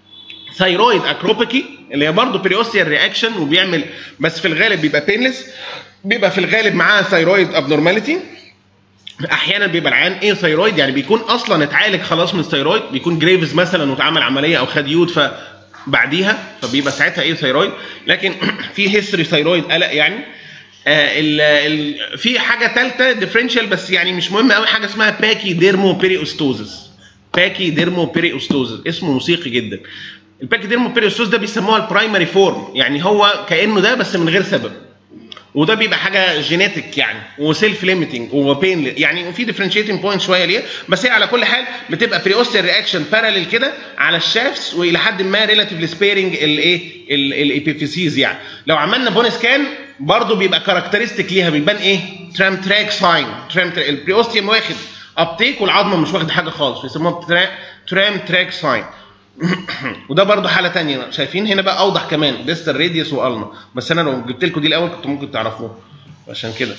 ثايرويد اكروبيكي اللي هي برضه بريوستيال رياكشن وبيعمل بس في الغالب بيبقى بينلس بيبقى في الغالب معاه ثايرويد ابنورماليتي احيانا بيبقى العيان ايه ثايرويد يعني بيكون اصلا اتعالج خلاص من الثايرويد بيكون جريفز مثلا واتعمل عمليه او خد يود فبعديها فبيبقى ساعتها ايه ثايرويد لكن في هيستوري ثايرويد قلق يعني آه ال ال في حاجه ثالثه ديفرنشال بس يعني مش مهم قوي حاجه اسمها باكي ديرمو بيريوستوزس باكي ديرمو بيريوستوزس اسمه موسيقي جدا الباكي ديرمو بيريوستوزس ده بيسموها البرايمري فورم يعني هو كانه ده بس من غير سبب وده بيبقى حاجه جينيتك يعني وسيلف ليميتنج وبين يعني في ديفرنشيتنج بوينت شويه ليه بس هي على كل حال بتبقى بريوستيال رياكشن باراليل كده على الشافس والى حد ما ريلاتيفلي سبيرنج الايه الابيفيسيز يعني لو عملنا بون سكان برضه بيبقى كاركترستيك ليها بيبان ايه ترام تراك ساين ترام البريوستيوم واخد ابتيك والعظمه مش واخده حاجه خالص بيسموها ترام تراك ساين وده برضه حاله تانية شايفين هنا بقى اوضح كمان ديستال راديوس والنا بس انا لو جبت لكم دي الاول كنتوا ممكن تعرفوها عشان كده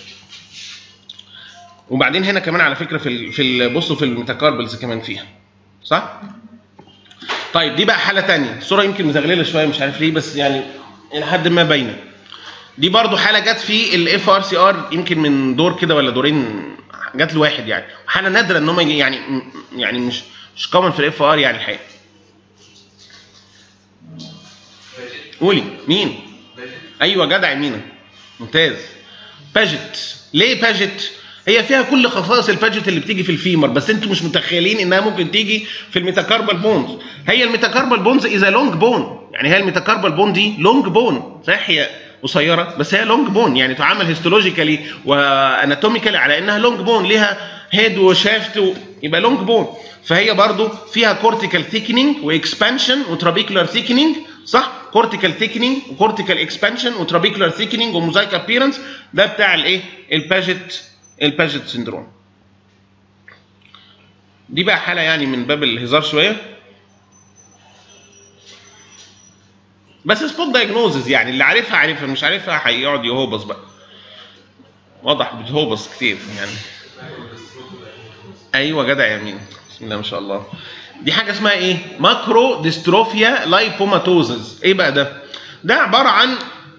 وبعدين هنا كمان على فكره في ال في ال بصوا في الميتاكاربلز كمان فيها صح؟ طيب دي بقى حاله تانية الصوره يمكن مزغلله شويه مش عارف ليه بس يعني الى حد ما باينه دي برضو حاله جت في الاف ار سي ار يمكن من دور كده ولا دورين جت لواحد يعني حاله نادره ان هم يعني يعني مش مش كومن في الاف ار يعني الحقيقه قولي مين ايوه جدع مينا ممتاز باجت ليه باجت هي فيها كل خصائص الباجت اللي بتيجي في الفيمر بس انتوا مش متخيلين انها ممكن تيجي في الميتاكاربال بونز هي الميتاكاربال بونز اذا لونج بون يعني هي الميتاكاربال بون دي لونج بون صحيح هي قصيره بس هي لونج بون يعني تعامل هيستولوجيكالي واناتوميكالي على انها لونج بون ليها هيد وشافت و... يبقى لونج بون فهي برضو فيها كورتيكال ثيكنينج واكسبانشن وترابيكولار ثيكنينج صح كورتيكال ثيكنينج وكورتيكال اكسبانشن وترابيكولار ثيكنينج وموزايك ابييرنس ده بتاع الايه الباجت الباجت سندروم دي بقى حاله يعني من باب الهزار شويه بس سبوت دايجنوزز يعني اللي عارفها عارفها مش عارفها هيقعد يهوبص بقى واضح بتهوبص كتير يعني ايوه جدع يا مين بسم الله ما شاء الله دي حاجه اسمها ايه ماكرو ديستروفيا لايبوماتوزز ايه بقى ده ده عباره عن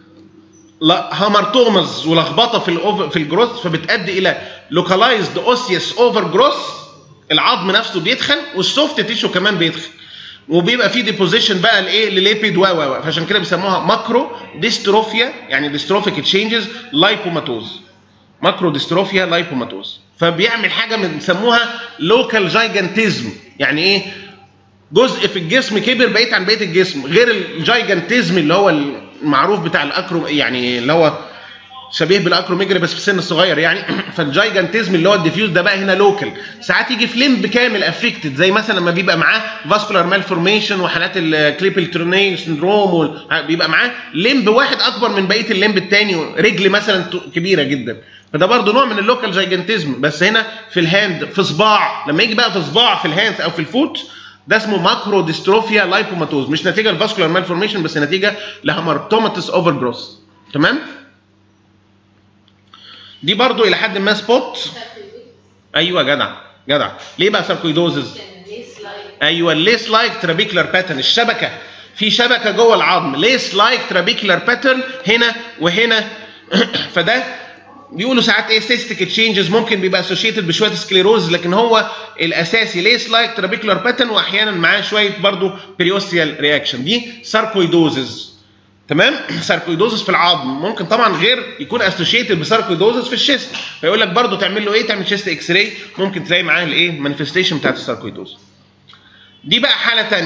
هامرتومز ولخبطه في الأوف... في الجروث فبتؤدي الى لوكالايزد اوسيوس اوفر جروث العظم نفسه بيتخن والسوفت تيشو كمان بيتخن وبيبقى في ديبوزيشن بقى لايه لليبيد و و فعشان كده بيسموها ماكرو ديستروفيا يعني ديستروفيك تشينجز لايبوماتوز ماكرو ديستروفيا لايبوماتوز فبيعمل حاجه بنسموها لوكال جايجانتيزم يعني ايه جزء في الجسم كبر بعيد عن بقيه الجسم غير الجايجانتيزم اللي هو المعروف بتاع الاكرو يعني اللي هو شبيه بالاكروميجري بس في السن الصغير يعني فالجايجانتيزم اللي هو الديفيوز ده بقى هنا لوكال ساعات يجي في لمب كامل افكتد زي مثلا لما بيبقى معاه فاسكولار مالفورميشن وحالات الكليبل تروني سندروم بيبقى معاه لمب واحد اكبر من بقيه اللمب الثاني رجل مثلا كبيره جدا فده برضه نوع من اللوكال جايجانتيزم بس هنا في الهاند في صباع لما يجي بقى في صباع في الهاند او في الفوت ده اسمه ماكرو ديستروفيا لايبوماتوز مش نتيجه الفاسكولار مالفورميشن بس نتيجه لهامرتوماتس اوفر جروث تمام دي برضو الى حد ما سبوت ايوه جدع جدع ليه بقى ساركويدوزز ايوه ليس لايك ترابيكولار باترن الشبكه في شبكه جوه العظم ليس لايك ترابيكولار باترن هنا وهنا فده بيقولوا ساعات ايه سيستيك تشينجز ممكن بيبقى اسوشيتد بشويه سكليروز لكن هو الاساسي ليس لايك ترابيكولار باترن واحيانا معاه شويه برضو بريوستيال رياكشن دي ساركويدوزز تمام ساركويدوزس في العظم ممكن طبعا غير يكون اسوشيتد بساركويدوزس في الشيست فيقول لك برضه تعمل له ايه تعمل شيست اكس راي ممكن تلاقي معاه الايه مانيفستيشن بتاعت الساركويدوز دي بقى حاله ثانيه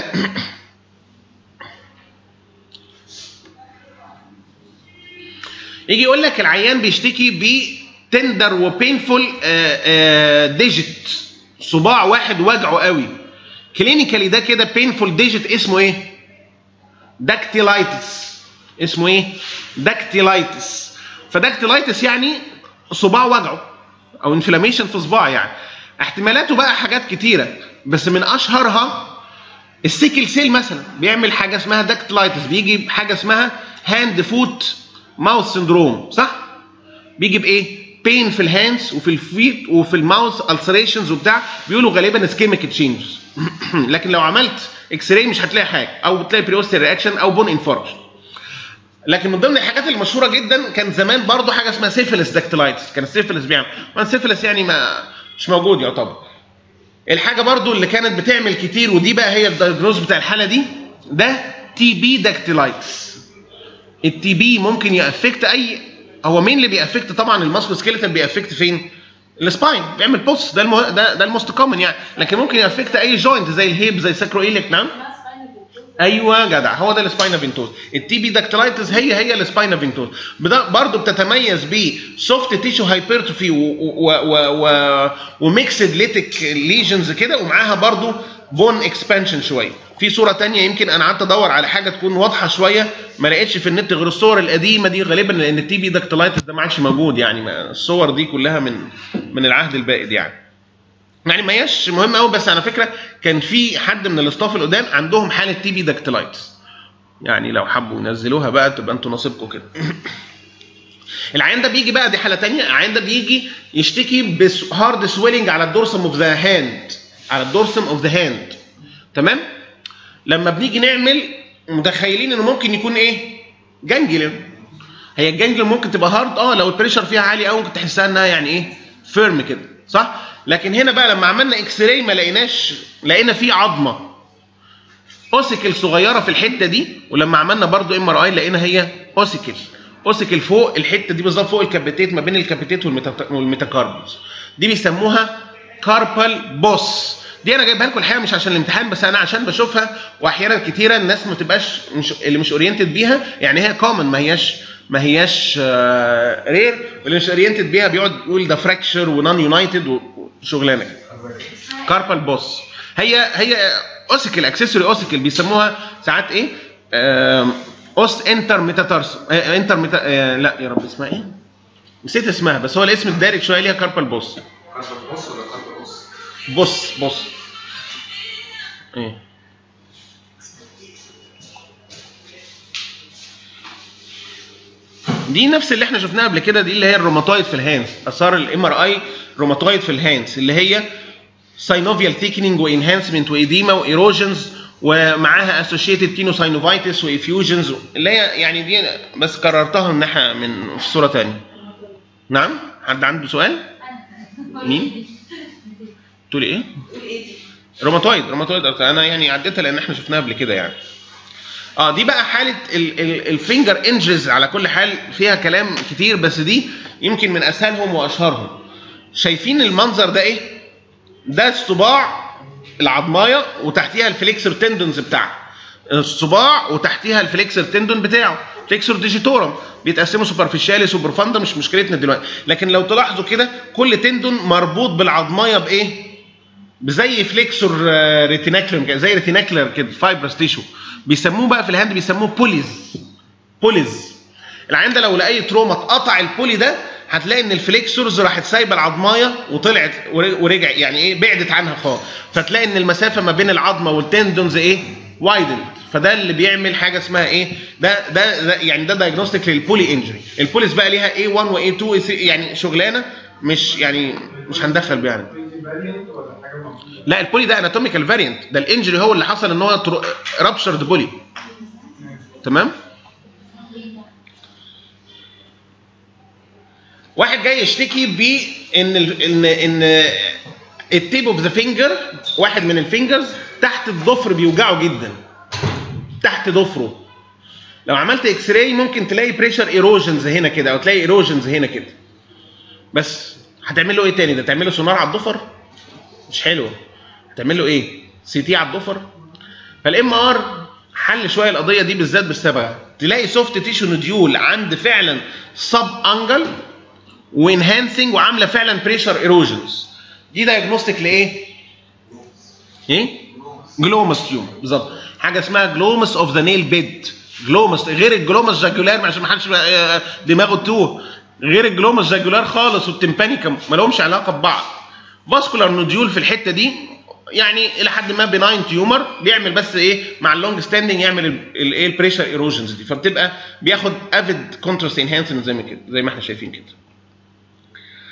يجي يقول لك العيان بيشتكي ب تندر وبينفول ديجيت صباع واحد وجعه قوي كلينيكالي ده كده بينفول ديجيت اسمه ايه داكتيلايتس اسمه ايه؟ داكتيلايتس فداكتيلايتس يعني صباع وجعه او انفلاميشن في صباع يعني احتمالاته بقى حاجات كتيره بس من اشهرها السيكل سيل مثلا بيعمل حاجه اسمها داكتيلايتس بيجي بحاجه اسمها هاند فوت ماوث سندروم صح؟ بيجي بايه؟ بين في الهاندز وفي الفيت وفي الماوث السريشنز وبتاع بيقولوا غالبا اسكيميك تشينجز لكن لو عملت اكس راي مش هتلاقي حاجه او بتلاقي بريوستر رياكشن او بون انفاركشن لكن من ضمن الحاجات المشهوره جدا كان زمان برضو حاجه اسمها سيفلس داكتيلايتس كان السيفلس بيعمل ما السيفلس يعني ما مش موجود يعتبر الحاجه برضو اللي كانت بتعمل كتير ودي بقى هي الدايجنوز بتاع الحاله دي ده تي بي داكتيلايتس التي بي ممكن يأفكت اي هو مين اللي بيأفكت طبعا الماسكو سكيلتال بيأفكت فين السباين بيعمل بوس ده المه... ده ده الموست كومن يعني لكن ممكن يأفكت اي جوينت زي الهيب زي ساكرو ايليك نعم ايوه جدع هو ده السباينا فينتوز التي بي داكتيلايتس هي هي السباينا فينتوز برضه بتتميز بسوفت تيشو هايبرتروفي وميكسد ليتك ليجنز كده ومعاها برضه بون اكسبانشن شويه في صوره تانية يمكن انا قعدت ادور على حاجه تكون واضحه شويه ما لقيتش في النت غير الصور القديمه دي غالبا لان التي بي داكتيلايتس ده ما عادش موجود يعني ما الصور دي كلها من من العهد البائد يعني يعني ما هياش مهم قوي بس على فكره كان في حد من الاستاف القدام عندهم حاله تي بي داكتيلايتس يعني لو حبوا ينزلوها بقى تبقى انتوا نصيبكم كده العيان ده بيجي بقى دي حاله تانية العيان ده بيجي يشتكي بهارد سويلنج على الدورسم اوف ذا هاند على الدورسم اوف ذا هاند تمام لما بنيجي نعمل متخيلين انه ممكن يكون ايه جانجليون هي الجانجليون ممكن تبقى هارد اه لو البريشر فيها عالي قوي ممكن تحسها انها يعني ايه فيرم كده صح لكن هنا بقى لما عملنا اكس راي ما لقيناش لقينا في عظمه اوسيكل صغيره في الحته دي ولما عملنا برضو ام ار اي لقينا هي اوسيكل اوسيكل فوق الحته دي بالظبط فوق الكابيتيت ما بين الكابيتيت والميتاكاربوس دي بيسموها كاربال بوس دي انا جايبها لكم الحقيقه مش عشان الامتحان بس انا عشان بشوفها واحيانا كتيره الناس ما تبقاش مش اللي مش اورينتد بيها يعني هي كومن ما هياش ما هياش رير واللي مش اورينتد بيها بيقعد يقول ده فراكشر ونون يونايتد وشغلانه كده كاربال بوس هي هي اوسيكل اكسسوري اوسيكل بيسموها ساعات ايه اوس انتر ميتاتارس انتر ميتا آه لا يا رب اسمها ايه نسيت اسمها بس هو الاسم الدارج شويه ليها كاربال بوس كاربال بوس ولا كاربال بوس؟ بص بص ايه دي نفس اللي احنا شفناها قبل كده دي اللي هي الروماتويد في الهاندز اثار الام ار اي روماتويد في الهاندز اللي هي ساينوفيال ثيكنينج وانهانسمنت وايديما وايروجنز ومعاها اسوشيتد تينوساينوفايتس وافيوجنز اللي هي يعني دي بس كررتها ان احنا من في صوره ثانيه نعم حد عنده سؤال مين تقولي ايه روماتويد روماتويد انا يعني عديتها لان احنا شفناها قبل كده يعني اه دي بقى حاله الفينجر انجرز على كل حال فيها كلام كتير بس دي يمكن من اسهلهم واشهرهم شايفين المنظر ده ايه ده الصباع العظمايه وتحتيها الفليكسر تندونز بتاعها الصباع وتحتيها الفليكسر تندون بتاعه فليكسر ديجيتورم بيتقسموا سوبرفيشاليس وبروفاندا مش مشكلتنا دلوقتي لكن لو تلاحظوا كده كل تندون مربوط بالعظمايه بايه بزي فليكسور ريتيناكلر كده زي ريتيناكلر كده فايبرس تيشو بيسموه بقى في الهاند بيسموه بوليز بوليز العين ده لو لاي تروما اتقطع البولي ده هتلاقي ان الفليكسورز راحت سايبه العظمايه وطلعت ورجع يعني ايه بعدت عنها خالص فتلاقي ان المسافه ما بين العظمه والتندونز ايه وايدند فده اللي بيعمل حاجه اسمها ايه ده ده, ده يعني ده دايجنوستيك للبولي انجري البوليس بقى ليها ايه 1 وايه 2 وايه 3 يعني شغلانه مش يعني مش هندخل بيها يعني. لا البولي ده اناتوميكال فاريانت ده الانجري هو اللي حصل ان هو رابشرد بولي تمام واحد جاي يشتكي بان ال ان ان التيب اوف ذا فينجر واحد من الفينجرز تحت الضفر بيوجعه جدا تحت ضفره لو عملت اكس راي ممكن تلاقي بريشر ايروجنز هنا كده او تلاقي ايروجنز هنا كده بس هتعمل له ايه تاني ده تعمل له سونار على الضفر مش حلو هتعمل له ايه سي تي على الضفر فالام ار حل شويه القضيه دي بالذات بالصبغه تلاقي سوفت تيشو نوديول عند فعلا سب انجل وانهانسنج وعامله فعلا بريشر ايروجنز دي دايجنوستيك لايه؟ ايه؟ جلومس تيوم بالظبط حاجه اسمها جلومس اوف ذا نيل بيد جلومس غير الجلومس جاكولار عشان ما حدش دماغه تتوه غير الجلومس جاكولار خالص والتمبانيكم ما لهمش علاقه ببعض فاسكولار نوديول في الحته دي يعني الى حد ما بناين تيومر بيعمل بس ايه مع اللونج ستاندنج يعمل الايه البريشر ايروجنز دي فبتبقى بياخد افيد كونتراست انهانسمنت زي ما كده زي ما احنا شايفين كده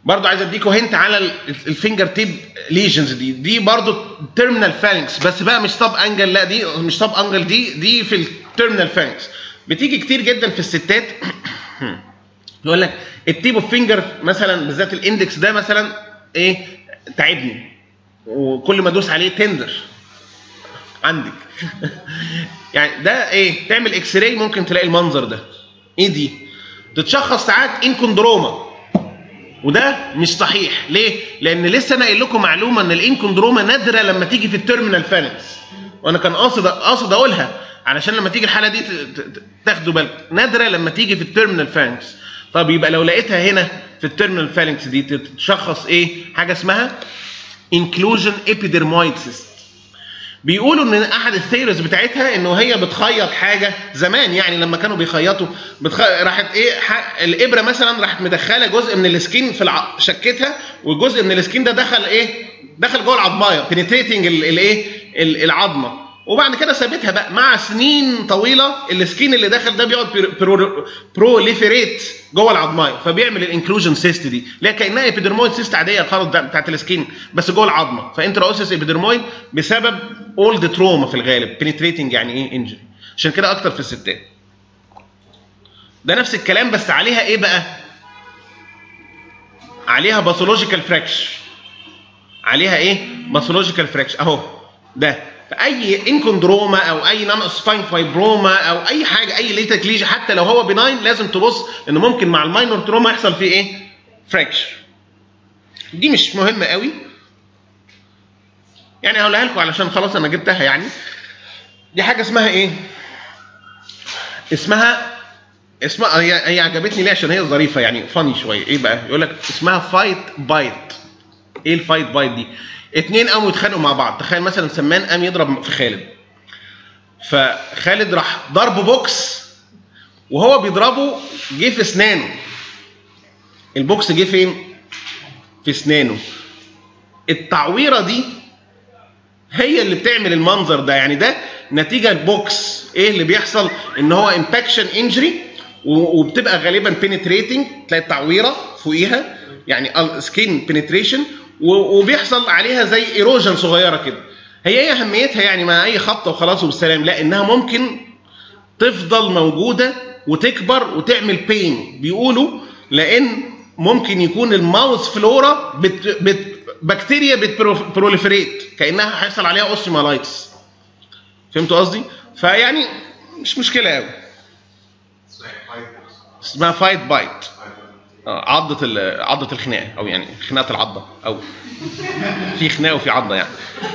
برضو عايز اديكوا هنت على ال- الفينجر تيب ليجنز دي دي برضو تيرمينال فالنكس بس بقى مش سب انجل لا دي مش سب انجل دي دي في التيرمينال فالنكس بتيجي كتير جدا في الستات يقول لك التيب اوف فينجر مثلا بالذات الاندكس ده مثلا ايه تعبني وكل ما ادوس عليه تندر عندك يعني ده ايه تعمل اكس راي ممكن تلاقي المنظر ده ايه دي تتشخص ساعات انكوندروما وده مش صحيح ليه لان لسه انا قايل لكم معلومه ان الانكوندروما نادره لما تيجي في التيرمينال فالنكس وانا كان قاصد قاصد اقولها علشان لما تيجي الحاله دي ت- ت- تاخدوا بالك نادره لما تيجي في التيرمينال فالنكس طب يبقى لو لقيتها هنا في التيرمينال فالنكس دي تتشخص ايه حاجه اسمها انكلوجن ابيدرمويدسيس بيقولوا ان احد الثيريز بتاعتها انه هي بتخيط حاجه زمان يعني لما كانوا بيخيطوا بتخ... راحت ايه ح... الابره مثلا راحت مدخله جزء من السكين في الع... شكتها والجزء من السكين ده دخل ايه دخل جوه العظمايه بنتريتنج الايه ال- العظمه وبعد كده سابتها بقى مع سنين طويله السكين اللي داخل ده بيقعد برو... بروليفريت جوه العظمايه فبيعمل الانكلوجن سيست دي اللي هي كانها ابيدرمويد سيست عاديه خالص ده بتاعت السكين بس جوه العظمه فانتراوسيس ابيدرمويد بسبب اولد تروما في الغالب بنتريتنج يعني ايه انجري عشان كده اكتر في الستات ده نفس الكلام بس عليها ايه بقى عليها باثولوجيكال فراكش عليها ايه باثولوجيكال فراكش اهو ده اي انكوندروما او اي نون سباين فايبروما او اي حاجه اي ليتك ليجن حتى لو هو بناين لازم تبص ان ممكن مع الماينور تروما يحصل فيه ايه فراكشر دي مش مهمه قوي يعني هقولها لكم علشان خلاص انا جبتها يعني دي حاجه اسمها ايه اسمها اسمها هي هي عجبتني ليه عشان هي ظريفه يعني فاني شويه ايه بقى يقول لك اسمها فايت بايت ايه الفايت بايت دي اتنين قاموا يتخانقوا مع بعض تخيل مثلا سمان قام يضرب في خالد فخالد راح ضرب بوكس وهو بيضربه جه في اسنانه البوكس جه فين في اسنانه التعويره دي هي اللي بتعمل المنظر ده يعني ده نتيجه البوكس ايه اللي بيحصل ان هو امباكشن انجري وبتبقى غالبا بينتريتنج تلاقي التعويره فوقيها يعني سكين بنتريشن وبيحصل عليها زي ايروجن صغيره كده هي ايه اهميتها يعني مع اي خبطه وخلاص وبالسلام لا انها ممكن تفضل موجوده وتكبر وتعمل بين بيقولوا لان ممكن يكون الماوس فلورا بت بت بكتيريا بتبروليفريت كانها هيحصل عليها اوستيومالايتس فهمتوا قصدي؟ فيعني مش مشكله قوي اسمها فايت بايت آه، عضة ال- عضة الخناقة أو يعني خناقة العضة أو في خناقة وفي عضة يعني.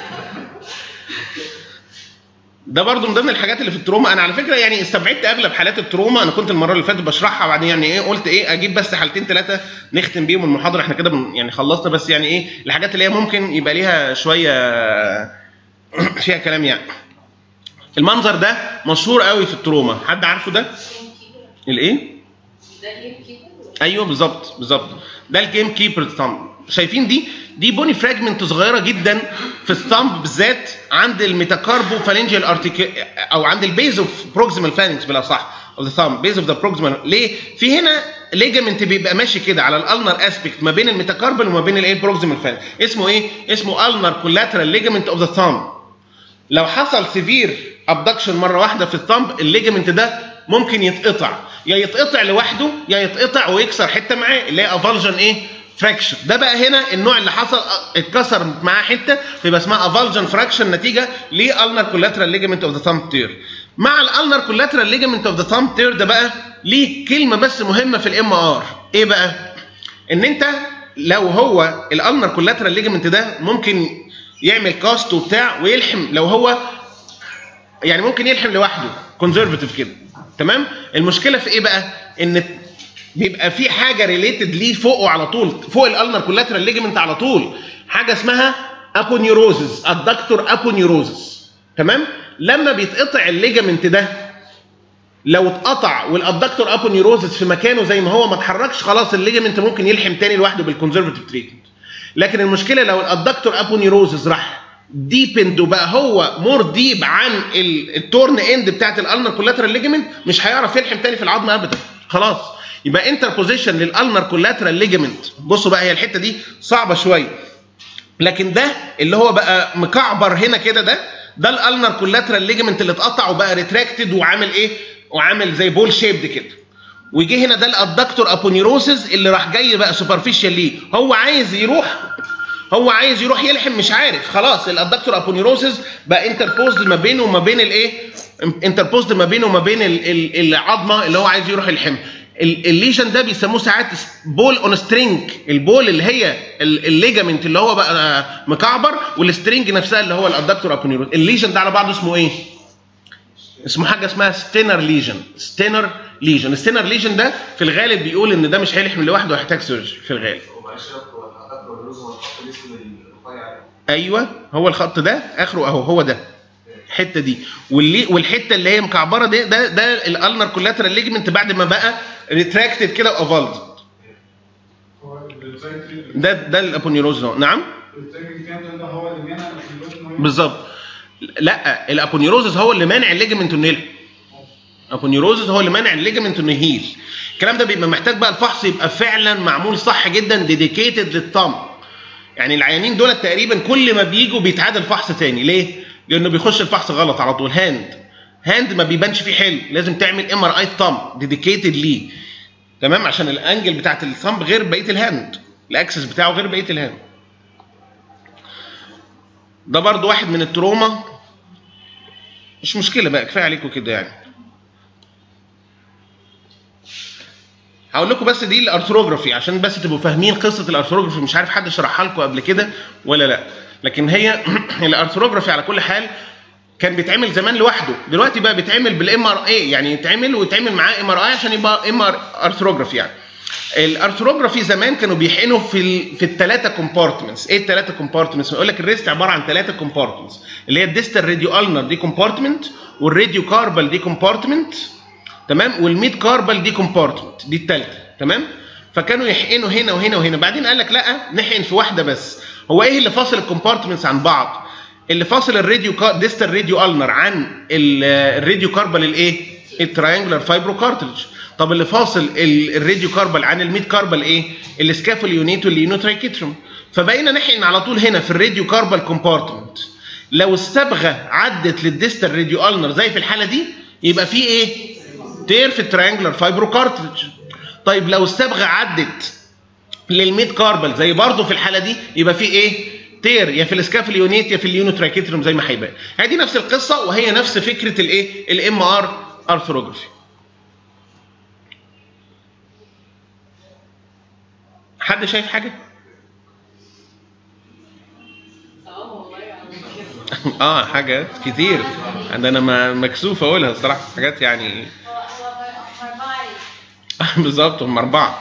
ده برضو من ضمن الحاجات اللي في التروما انا على فكره يعني استبعدت اغلب حالات التروما انا كنت المره اللي فاتت بشرحها وبعدين يعني ايه قلت ايه اجيب بس حالتين ثلاثه نختم بيهم المحاضره احنا كده بن- يعني خلصنا بس يعني ايه الحاجات اللي هي ممكن يبقى ليها شويه فيها كلام يعني المنظر ده مشهور قوي في التروما حد عارفه ده الايه ده جيم كيبر ايوه بالظبط بالظبط ده الجيم كيبر ثامب شايفين دي دي بوني فراجمنت صغيره جدا في الثامب بالذات عند الميتاكاربو فالنجيال ارتيك او عند البيز اوف بروكسيمال فالنكس بالاصح اوف ذا ثامب بيز اوف ذا بروكسيمال ليه في هنا ليجامنت بيبقى ماشي كده على الالنر اسبكت ما بين الميتاكاربل وما بين الايه بروكسيمال فالنكس اسمه ايه اسمه النر كولاترال ليجامنت اوف ذا ثامب لو حصل سيفير ابدكشن مره واحده في الثامب الليجمنت ده ممكن يتقطع يا يتقطع لوحده يا يتقطع ويكسر حته معاه اللي هي افالجن ايه فراكشن ده بقى هنا النوع اللي حصل اتكسر معاه حته فيبقى اسمها افالجن فراكشن نتيجه لالنر كولاترال ليجمنت اوف ذا ثامب تير مع الالنر كولاترال ليجمنت اوف ذا ثامب تير ده بقى ليه كلمه بس مهمه في الام ار ايه بقى ان انت لو هو الالنر كولاترال ليجمنت ده ممكن يعمل كاست وبتاع ويلحم لو هو يعني ممكن يلحم لوحده كونزرفتيف كده تمام المشكله في ايه بقى ان بيبقى في حاجه ريليتد ليه فوقه على طول فوق الالنر كولاترال ليجمنت على طول حاجه اسمها ابونيوروزز الدكتور ابونيوروزز تمام لما بيتقطع الليجمنت ده لو اتقطع والادكتور ابونيوروزز في مكانه زي ما هو ما اتحركش خلاص الليجمنت ممكن يلحم تاني لوحده بالكونزرفتيف تريتمنت لكن المشكله لو الادكتور ابونيوروزز راح ديبند وبقى هو مور ديب عن ال- التورن اند بتاعت الالنر كولاترال ليجمنت مش هيعرف يلحم تاني في العظم ابدا خلاص يبقى انتربوزيشن للالنر كولاترال ليجمنت بصوا بقى هي الحته دي صعبه شويه لكن ده اللي هو بقى مكعبر هنا كده ده ده الالنر كولاترال ليجمنت اللي اتقطع وبقى ريتراكتد وعامل ايه وعامل زي بول شيبد كده ويجي هنا ده الادكتور ابونيروسز اللي راح جاي بقى سوبرفيشال ليه هو عايز يروح هو عايز يروح يلحم مش عارف خلاص الادكتور ابونيروسز بقى انتربوزد ما بينه وما بين الايه انتربوزد ما بينه وما بين ال- ال- العظمه اللي هو عايز يروح يلحم ال- الليجن ده بيسموه ساعات بول اون سترينج البول اللي هي ال- الليجامنت اللي هو بقى مكعبر والسترينج نفسها اللي هو الادكتور ابونيروس الليجن ده على بعضه اسمه ايه اسمه حاجه اسمها ستينر ليجن ستينر ليجن الستينر ليجن ده في الغالب بيقول ان ده مش هيلحم لوحده هيحتاج سيرجري في الغالب ومعلش يا دكتور، هو الأدق والرز هو الخط الاسود الرفيع ده. ايوه هو الخط ده اخره اهو هو ده الحته دي واللي والحته اللي هي مكعبره دي ده ده الالنر كولاترال ليجمنت بعد ما بقى ريتراكتد كده وافالد هو الزايد ده ده الابونيروز ده. نعم الزايد ده هو اللي بيعمل اللون بالظبط لا الابونيروزس هو اللي مانع الليجمنت انه يلحم ابونيروزس هو اللي مانع الليجمنت انه يهيل الكلام ده بيبقى محتاج بقى الفحص يبقى فعلا معمول صح جدا ديديكيتد للطم يعني العيانين دول تقريبا كل ما بيجوا بيتعاد الفحص تاني ليه لانه بيخش الفحص غلط على طول هاند هاند ما بيبانش فيه حلو لازم تعمل ام ار اي ثumb ديديكيتد ليه تمام عشان الانجل بتاعت الثumb غير بقيه الهاند الاكسس بتاعه غير بقيه الهاند ده برضو واحد من التروما مش مشكله بقى كفايه عليكم كده يعني هقول لكم بس دي الارثروجرافي عشان بس تبقوا فاهمين قصه الارثروجرافي مش عارف حد شرحها لكم قبل كده ولا لا لكن هي الارثروجرافي على كل حال كان بيتعمل زمان لوحده دلوقتي بقى بيتعمل بالام ار اي يعني يتعمل ويتعمل معاه ام ار اي عشان يبقى ام ار ارثروجرافي يعني الارثروجرافي زمان كانوا بيحقنوا في ال... في الثلاثه كومبارتمنتس ايه الثلاثه كومبارتمنتس يقول لك الريست عباره عن ثلاثه كومبارتمنتس اللي هي الديستال راديو النر دي كومبارتمنت والراديو كاربال دي كومبارتمنت تمام والميد كاربال دي كومبارتمنت دي الثالثه تمام فكانوا يحقنوا هنا وهنا وهنا بعدين قال لك لا نحقن في واحده بس هو ايه اللي فاصل الكومبارتمنتس عن بعض اللي فاصل الراديو كا... ديستال راديو النر عن ال- الراديو كاربال الايه التراينجولار فايبرو كارتلج طب اللي فاصل ال- الراديو كاربال عن الميد كاربال ايه السكافول يونيت واليونوترايكيتروم فبقينا نحقن على طول هنا في الراديو كاربال كومبارتمنت لو الصبغه عدت للديستال راديو النر زي في الحاله دي يبقى في ايه تير في التراينجولار فايبرو كارتلج طيب لو الصبغه عدت للميد كاربل زي برضه في الحاله دي يبقى في ايه تير يا في الاسكافل يونيت يا في اليونوتراكيتروم زي ما هيبان هي دي نفس القصه وهي نفس فكره الايه الام ار ارثروجرافي حد شايف حاجه اه والله يعني اه حاجات كتير ده انا ما- مكسوف اقولها الصراحه حاجات يعني هو هو هو أربعة بالظبط هم اربعه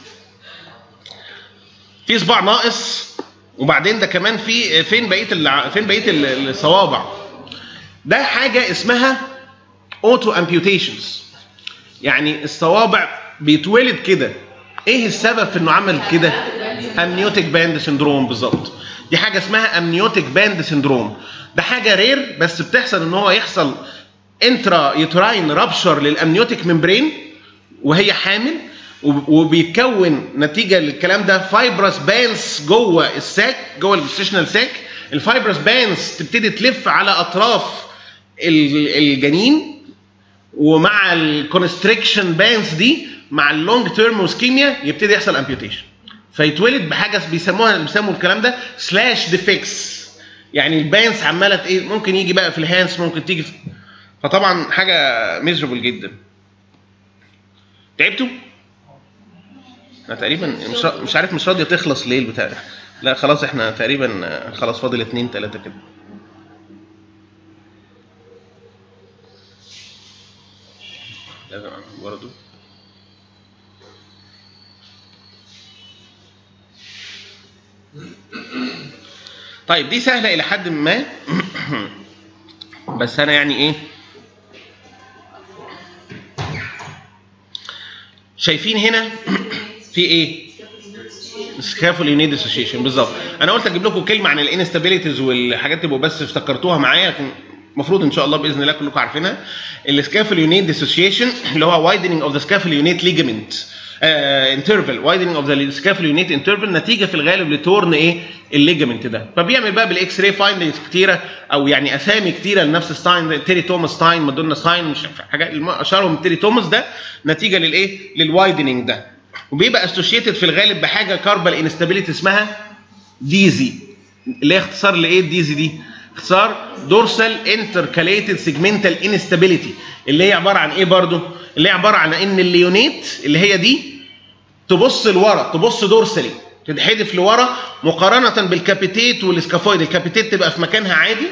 في صباع ناقص وبعدين ده كمان في فين بقيه الع... فين بقيه ال- الصوابع ده حاجه اسمها اوتو امبيوتيشنز يعني الصوابع بيتولد كده ايه السبب في انه عمل كده امنيوتيك باند سندروم بالظبط دي حاجه اسمها امنيوتيك باند سندروم ده حاجه رير بس بتحصل ان هو يحصل انترا يوتراين رابشر للامنيوتيك ممبرين وهي حامل وب- وبيتكون نتيجه للكلام ده فايبرس بانس جوه الساك جوه الجستيشنال ساك الفايبرس بانس تبتدي تلف على اطراف ال- الجنين ومع الكونستريكشن بانس دي مع اللونج تيرم وسكيميا يبتدي يحصل امبيوتيشن فيتولد بحاجه بيسموها بيسموا الكلام ده سلاش ديفكس يعني البانس عماله ايه ممكن يجي بقى في الهانس ممكن تيجي في فطبعا حاجه ميزربل جدا تعبتوا؟ انا تقريبا مش را- مش عارف مش راضيه تخلص ليه البتاع ده. لا خلاص احنا تقريبا آه، خلاص فاضل اتنين تلاته كده لازم برضه طيب دي سهله الى حد ما بس انا يعني ايه شايفين هنا في ايه سكافول يونيد اسوشيشن بالظبط انا قلت اجيب لكم كلمه عن الانستابيليتيز والحاجات تبقوا بس افتكرتوها معايا لكن المفروض ان شاء الله باذن الله كلكم عارفينها السكافل يونيت ديسوسيشن اللي هو وايدنج اوف ذا سكافل يونيت ليجمنت انترفال وايدنج اوف ذا سكافل يونيت انترفال نتيجه في الغالب لتورن ايه الليجمنت ده فبيعمل بقى بالاكس راي فايندنجز كتيره او يعني اسامي كتيره لنفس الستاين تيري توماس ستاين مادونا ستاين مش عارف حاجات الم- اشهرهم تيري توماس ده نتيجه للايه للوايدنج ده وبيبقى اسوشيتد في الغالب بحاجه كاربال انستابيليتي اسمها ديزي اللي هي اختصار لايه الديزي دي اختصار دورسال انتركاليتد سيجمنتال انستابيليتي اللي هي عباره عن ايه برضو اللي هي عباره عن ان الليونيت اللي هي دي تبص لورا تبص دورسالي تتحدف لورا مقارنه بالكابيتيت والسكافويد الكابيتيت تبقى في مكانها عادي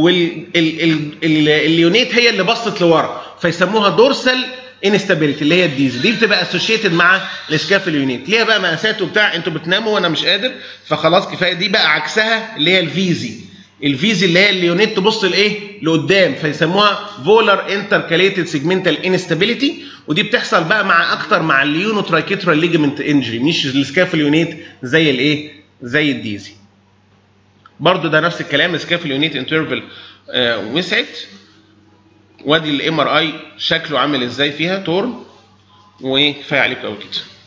والليونيت هي اللي بصت لورا فيسموها دورسال انستابيليتي اللي هي الديز دي بتبقى اسوشيتد مع السكافل يونيت ليها بقى مقاسات وبتاع انتوا بتناموا وانا مش قادر فخلاص كفايه دي بقى عكسها اللي هي الفيزي الفيزي اللي هي اليونيت تبص لايه لقدام فيسموها فولر انتركاليتد سيجمنتال انستابيليتي ودي بتحصل بقى مع اكتر مع اليونو ترايكيترال ليجمنت انجري مش السكافل يونيت زي الايه زي الديزي برضو ده نفس الكلام سكافل يونيت انترفال وسعت وادي الام ار اي شكله عامل ازاي فيها تورن وكفايه عليكم قوي كده